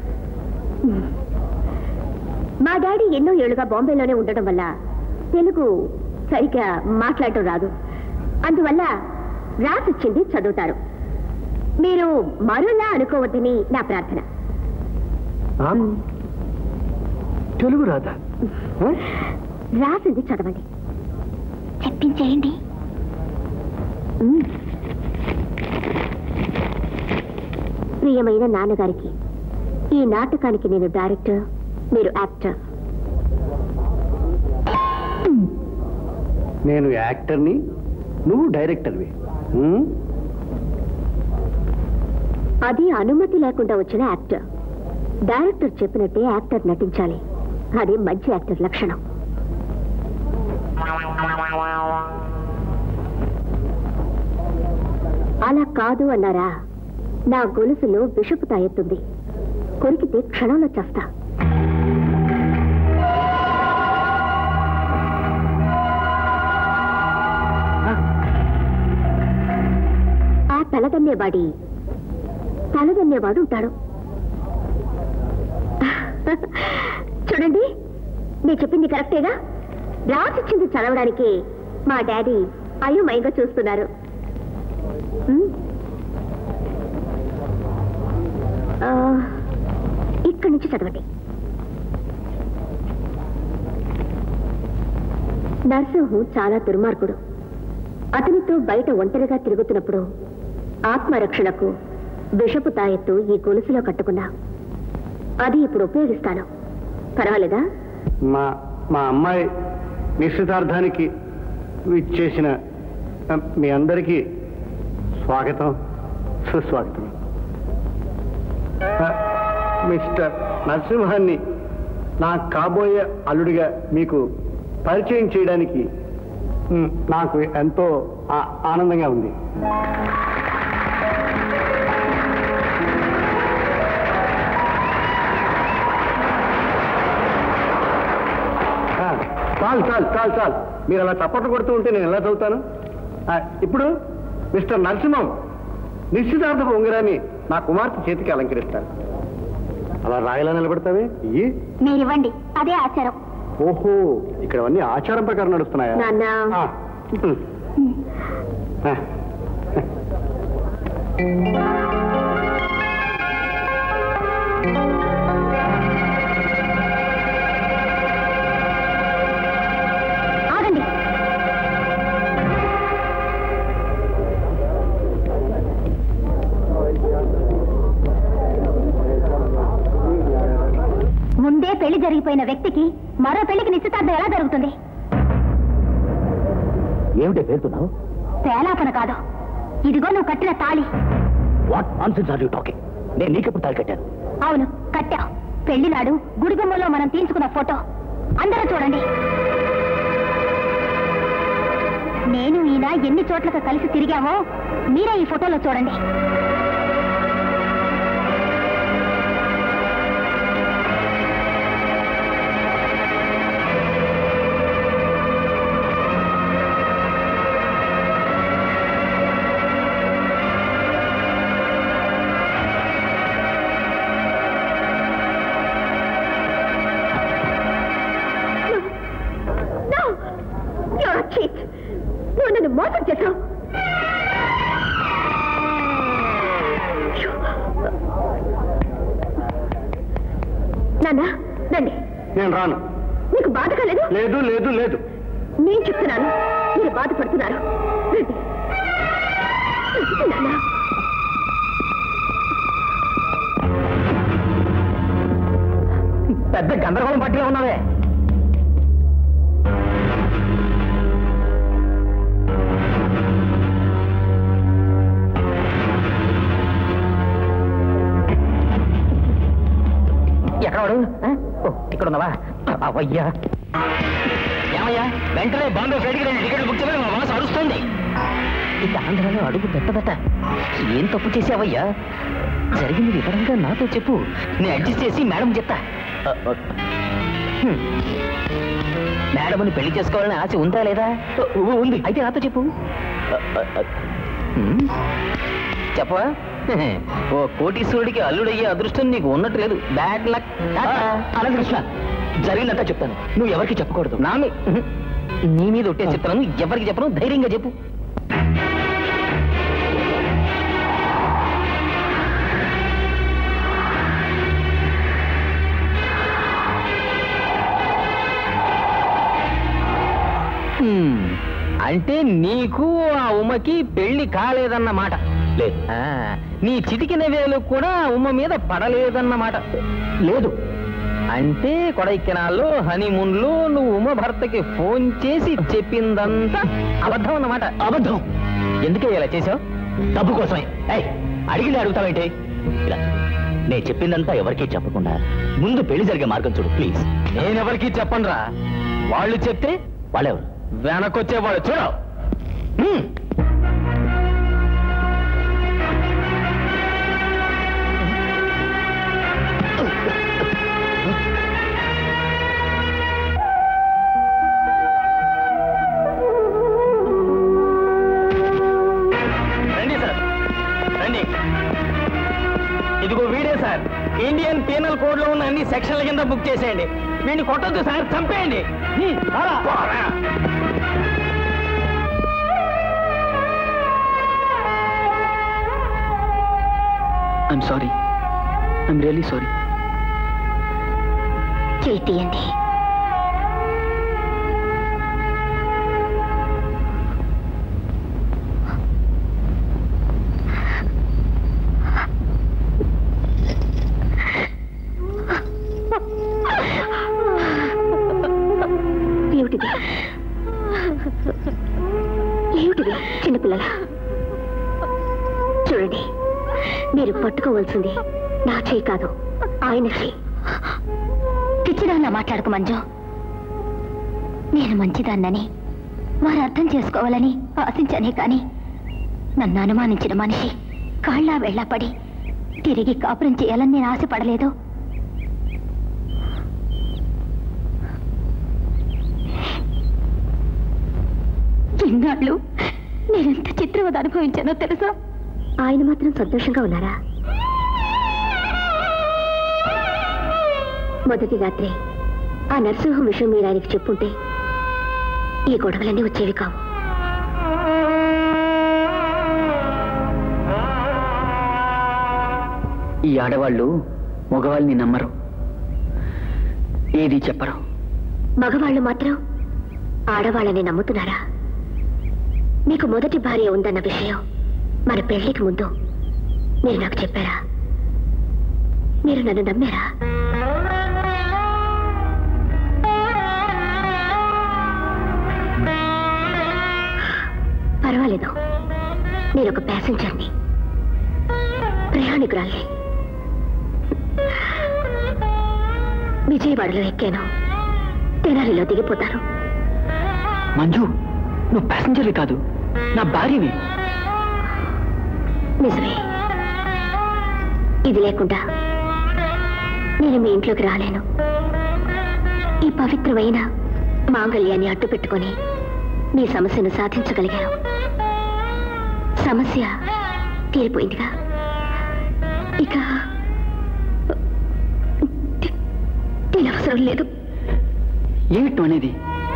మా డాడీ ఎన్నో ఏళ్లుగా బాంబేలోనే ఉండడం వల్ల తెలుగు సరిగ్గా మాట్లాడటం రాదు అందువల్ల రాసిచ్చింది చదువుతారు మీరు మరోలా అనుకోవద్దని నా ప్రార్థన తెలుగు రాదా రాసింది చదవండి చెప్పించేయండి మ్మ్. ప్రియమైన నాన్నగారికి ఈ నాటకానికి నేను డైరెక్టర్ మీరు యాక్టర్ నేను యాక్టర్ని నువ్వు డైరెక్టర్వి హ్మ్? అది అనుమతి లేకుండా వచ్చిన యాక్టర్ డైరెక్టర్ చెప్పినట్టే యాక్టర్ నటించాలి అది మంచి యాక్టర్ లక్షణం అలా కాదు అన్నారా నా గొలుసులో విషపు తాయెత్తుంది కొరికితే క్షణంలో చేస్తా తలదన్నేవాడి తలదన్నేవాడు ఉంటాడు చూడండి నేను చెప్పింది కరెక్టేగా రాసిచ్చింది చదవడానికి మా డాడీ అయోమయంగా చూస్తున్నారు ఉమ్. ఆ, ఇక్కడి నుంచి చదవండి నరసింహు చాలా దుర్మార్గుడు అతనితో బయట ఒంటరిగా తిరుగుతున్నప్పుడు ఆత్మరక్షణకు విషపు తాయెత్తు ఈ గొలుసులో కట్టుకున్నా అది ఇప్పుడు ఉపయోగిస్తాను పర్వాలేదా మా మా అమ్మాయి నిశ్చితార్థానికి ఇచ్చేసిన ఆ, మీ అందరికీ స్వాగతం సుస్వాగతం ఆ, మిస్టర్ నరసింహాన్ని నా కాబోయే అల్లుడిగా మీకు పరిచయం చేయడానికి ఉమ్, నాకు ఎంతో ఆ- ఆనందంగా ఉంది ఆ, చాలు చాలు చాలు చాలు మీరు అలా చప్పట్లు కొడుతూ ఉంటే నేను ఎలా చదువుతాను ఆ, ఇప్పుడు మిస్టర్ నరసింహం నిశ్చితార్థపు ఉంగరాన్ని నా కుమార్తె చేతికి అలంకరిస్తాను అలా రాయలా నిలబడతావే ఇయ్యి మీరివ్వండి అదే ఆచారం ఓహో ఇక్కడ అన్ని ఆచారం ప్రకారం నడుస్తున్నాయా నాన్న ఆ, ఉమ్. ఆ, ఆగండి ముందే పెళ్లి జరిగిపోయిన వ్యక్తికి మరో పెళ్లికి నిశ్చితార్థం ఎలా జరుగుతుంది ఏమిటే పేరుతున్నావు తేలాపన కాదు ఇదిగో నువ్వు కట్టిన తాళి what nonsense are you talking నేను నీకెప్పుడు తాళి కట్టాను అవును కట్టావు పెళ్లినాడు గుడిగుమ్మలో మనం తీసుకున్న ఫోటో అందరూ చూడండి నేను ఈయన ఎన్ని చోట్లకు కలిసి తిరిగామో మీరే ఈ ఫోటోలో చూడండి No! You're a cheat! నువ్వు నన్ను మోసం చేశావు నాన్న రండి నేను రాను మీకు బాధ కాలేదు లేదు లేదు లేదు నేను చెప్తున్నాను మీరు బాధపడుతున్నారు రండి నాన్న పెద్ద గందరగోళం పట్టిలో ఉన్నావే ఎక్కడ వాడు ఆ? ఓ, ఇక్కడ ఉన్నావా అవయ్యా ఏమయ్యా వెంటనే బాంబే ఫ్లైట్కి రెండు టికెట్లు బుక్ చేయమని మా వాసు అరుస్తుంది ఇక ఆంధ్రాలో అడుగు పెట్టదట ఏం తప్పు చేసావయ్యా జరిగింది వివరంగా నాతో చెప్పు నేను అడ్జస్ట్ చేసి మేడం చెప్తా హ్మ్. మేడంని పెళ్లి చేసుకోవాలని ఆశ ఉందా లేదా ఉ- ఉంది అయితే నాతో చెప్పు హ్మ్. చెప్పవా ఓ కోటీశ్వరుడికి అల్లుడయ్యే అదృష్టం నీకు ఉన్నట్టు లేదు బ్యాడ్ లక్ అలాగే కృష్ణ జరిగిందంతా చెప్తాను నువ్వు ఎవరికి చెప్పకూడదు నా మీ- నీ మీద ఒట్టే చెప్తాను ఎవరికి చెప్పను ధైర్యంగా చెప్పు హ్మ్. అంటే నీకు ఆ ఉమ్మకి పెళ్లి కాలేదన్నమాట లేదు నీ చిటికిన వేలు కూడా ఆ ఉమ్మ మీద పడలేదన్నమాట లేదు అంటే కొడైకెనాల్లో హనీమూన్లో నువ్వు ఉమ్మ భర్తకి ఫోన్ చేసి చెప్పిందంతా అబద్ధం అన్నమాట అబద్ధం ఎందుకే ఇలా చేసావు డబ్బు కోసమే ఏయ్, అడిగింది అడుగుతావేంటి ఇలా నేను చెప్పిందంతా ఎవరికీ చెప్పకుండా ముందు పెళ్లి జరిగే మార్గం చూడు ప్లీజ్ నేనెవరికి చెప్పనురా వాళ్ళు చెప్తే వాళ్ళెవరు వెనకొచ్చేవాడు చూడు హ్మ్. రండి సార్ అన్ని సెక్షన్ల కింద బుక్ చేసేయండి వీడిని కొట్టొద్దు సార్ చంపేయండి పోరా. I'm sorry I'm really sorry చేయి తీయండి ఏమిటిది ఏమిటిది చిన్నపిల్లల చూడండి మీరు పట్టుకోవాల్సింది నా చేయి కాదు ఆయన చేయి పిచ్చిదాన్లా మాట్లాడకు మంజు నేను మంచిదాన్నని వారు అర్థం చేసుకోవాలని ఆశించానే కాని నన్ను అనుమానించిన మనిషి కాళ్ళ వెళ్ళపడి తిరిగి కాపురం చేయాలని నేను ఆశపడలేదు ఇన్నాళ్ళు నేనెంత చిత్రవద అనుభవించానో తెలుసా ఆయన మాత్రం సంతోషంగా ఉన్నారా మొదటి రాత్రి ఆ నరసింహం విషయం మీరు ఆయనకి చెప్పుంటే ఈ గొడవలన్నీ వచ్చేవి కావు ఈ ఆడవాళ్ళు మగవాళ్ళని నమ్మరు ఏది చెప్పరు మగవాళ్ళు మాత్రం ఆడవాళ్ళని నమ్ముతున్నారా మీకు మొదటి భార్య ఉందన్న విషయం మన పెళ్లికి ముందు మీరు నాకు చెప్పారా మీరు నన్ను నమ్మారా పర్వాలేదు నేను ఒక ప్యాసింజర్ని ప్రయాణికురాల్ని విజయవాడలో ఎక్కాను తెనాలిలో దిగిపోతాను మంజు నువ్వు ప్యాసింజర్వి కాదు నా భార్యవి నిజమే ఇది లేకుండా నేను మీ ఇంట్లోకి రాలేను ఈ పవిత్రమైన మాంగళ్యాన్ని అడ్డు పెట్టుకొని మీ సమస్యను సాధించగలిగాను సమస్య తీరిపోయిందిగా ఇక తి- తినవసరం లేదు ఏమిటి అనేది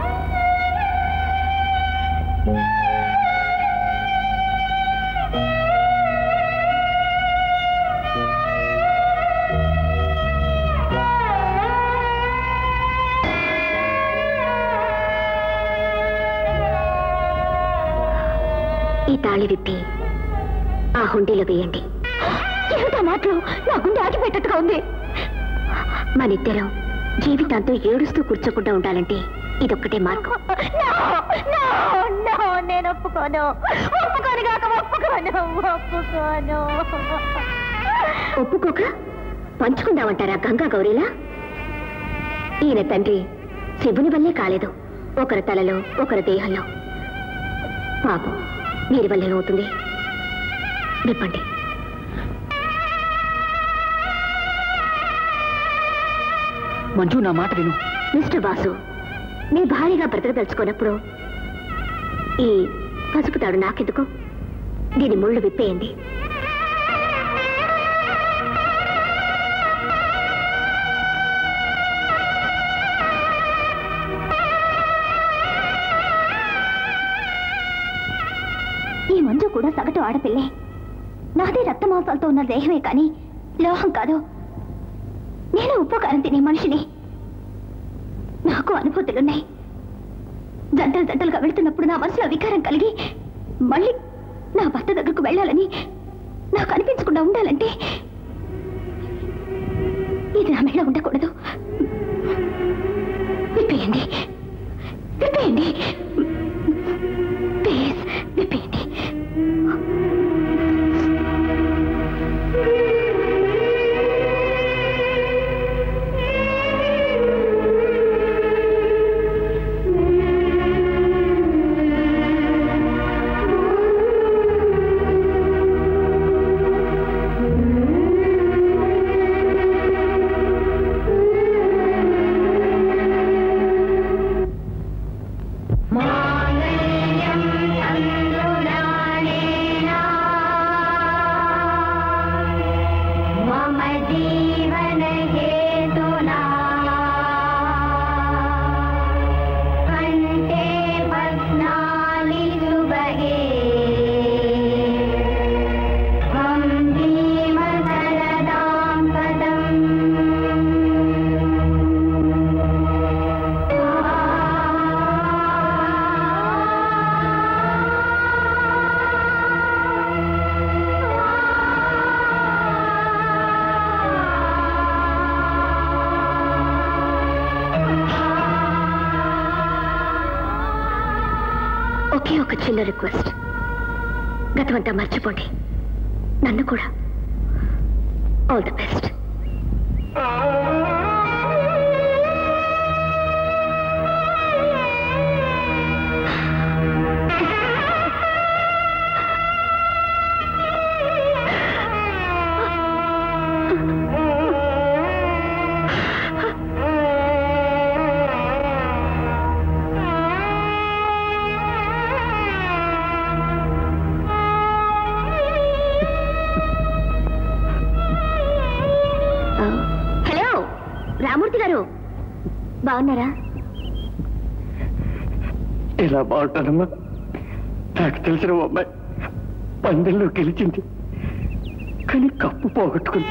ఈ తాళి విప్పి ఆ హుండీలో వేయండి ఏమిటా మాటలు నా గుండె ఆగిపెట్టట్టుగా ఉంది మనిద్దరం జీవితాంతం ఏడుస్తూ కూర్చోకుండా ఉండాలంటే ఇదొక్కటే మార్గం నేను ఒప్పుకోను ఒప్పుకోను కాక ఒప్పుకోను ఒప్పుకోను ఒప్పుకోక పంచుకుందామంటారా గంగా గౌరీలా ఈయన తండ్రి శివుని వల్లే కాలేదు ఒకరి తలలో ఒకరి దేహంలో పాపం వీరి వల్ల ఏమవుతుంది విప్పండి మంజు నా మాట విను మిస్టర్ బాసు మీ భారీగా బ్రతకదలుచుకున్నప్పుడు ఈ పసుపు తాడు నాకెందుకు దీని ముళ్ళు విప్పేయండి ఈ మంజు కూడా సగటు ఆడపిల్లే నాదే రక్తమాంసాలతో ఉన్న దేహమే కానీ లోహం కాదు నేను ఉప్పు కారం తినే మనిషిని నాకు అనుభూతులున్నాయి జంటలు జంటలుగా వెళుతున్నప్పుడు నా మనసులో వికారం కలిగి మళ్ళీ నా భర్త దగ్గరకు వెళ్ళాలని నాకు అనిపించకుండా ఉండాలంటే ఇది నా మెడ ఉండకూడదు విప్పేయండి విప్పేయండి ప్లీజ్ విప్పేయండి మా ఒకే ఒక చిన్న రిక్వెస్ట్ గతమంతా మర్చిపోండి నన్ను కూడా all the best hello Ramurthy garu బాగున్నారా ఇలా బాగుంటానమ్మా నాకు తెలిసిన ఓ అమ్మాయి పందెంలో గెలిచింది కానీ కప్పు పోగొట్టుకుంది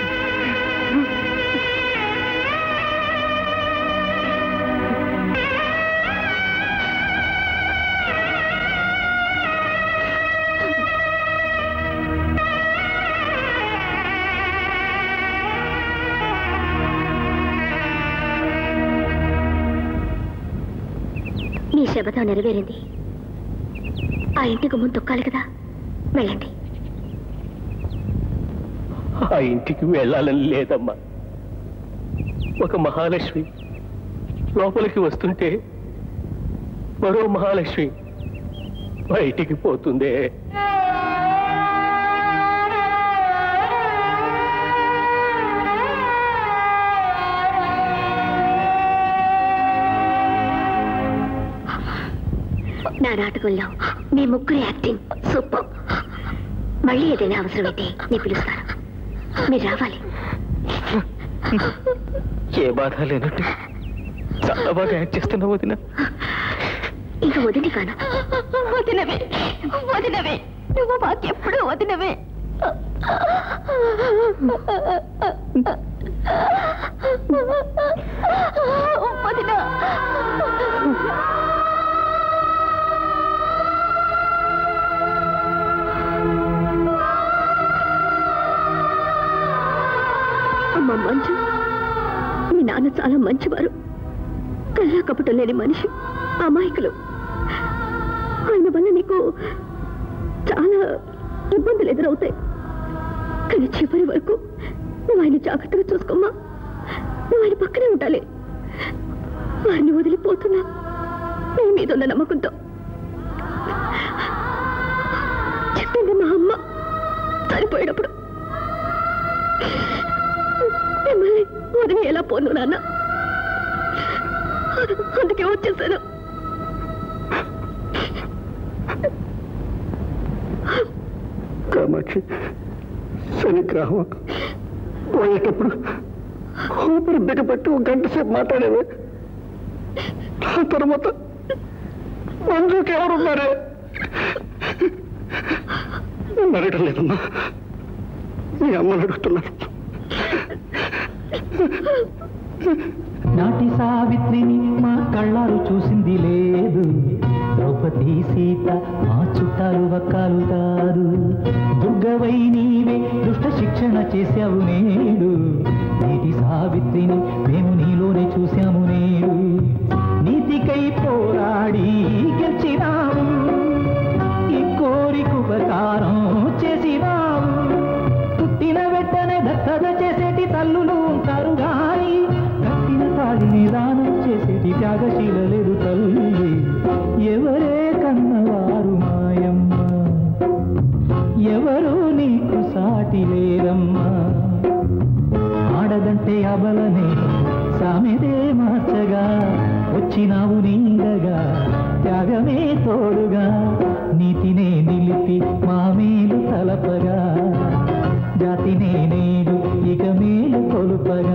మీ శబదం నెరవేరింది ఆ ఇంటికి ముందు తొక్కాలి కదా వెళ్ళండి ఆ ఇంటికి వెళ్ళాలని లేదమ్మా ఒక మహాలక్ష్మి లోపలికి వస్తుంటే మరో మహాలక్ష్మి బయటికి పోతుందే నా నాటకంలో మీ ముగ్గురు యాక్టింగ్ సూపర్ మళ్ళీ ఏదైనా అవసరమైతే నేను పిలుస్తాను మీరు రావాలి ఏ బాధ లేనట్టు చాలా బాగా యాక్ట్ చేస్తున్నావు వదిన ఇంకా వదిలి కాను వదినవే వదినవే నువ్వు మాకెప్పుడు వదినవే వదిన అమ్మ మంజు మీ నాన్న చాలా మంచివారు కల్లా కపటం లేని మనిషి అమాయకులు ఆయన వల్ల నీకు చాలా ఇబ్బందులు ఎదురవుతాయి కానీ చివరి వరకు నువ్వు ఆయన జాగ్రత్తగా చూసుకోమ్మా నువ్వు ఆయన పక్కనే ఉండాలి వారిని వదిలిపోతున్నా నీ మీద ఉన్న నమ్మకంతో చెప్పింది మా అమ్మ చనిపోయేటప్పుడు మిమ్మల్ని వదిలి ఎలా పోను నాన్న అందుకే వచ్చేసాను కామాక్షి శనిగ్రహం పోయేటప్పుడు ఊపిరి బిగపెట్టి ఒక గంట సేపు మాట్లాడేవే ఆ తర్వాత మంజుకి ఎవరున్నారే నన్ను అడగడం లేదమ్మా మీ అమ్మని అడుగుతున్నాను నాటి సావిత్రిని మా కళ్ళారు చూసింది లేదు ద్రౌపది సీత మా చుట్టాలు వక్కాలు కాదు దుర్గవై నీవే దుష్ట శిక్షణ చేశావు నేడు నీటి సావిత్రిని మేము నీలోనే చూశాము నేడు నీతికై పోరాడి గెలిచినావు ఈ కోరిక ఉపకారం చేసినావు పుట్టిన వెంటనే దత్తత చేసేటి తల్లులు ఉంటారు గాని కట్టిన తాడిని దానం చేసేటి త్యాగశీల లేదు తల్లి ఎవరే కన్నవారు మాయమ్మ ఎవరు నీకు సాటి లేరమ్మా ఆడదంటే అబలనే సామెదే మార్చగా వచ్చినావు నీడగా త్యాగమే తోడుగా నీతినే నిలిపి మా మేలు తలపగా జాతినే నేడు ఇక మేలు కొలుపగా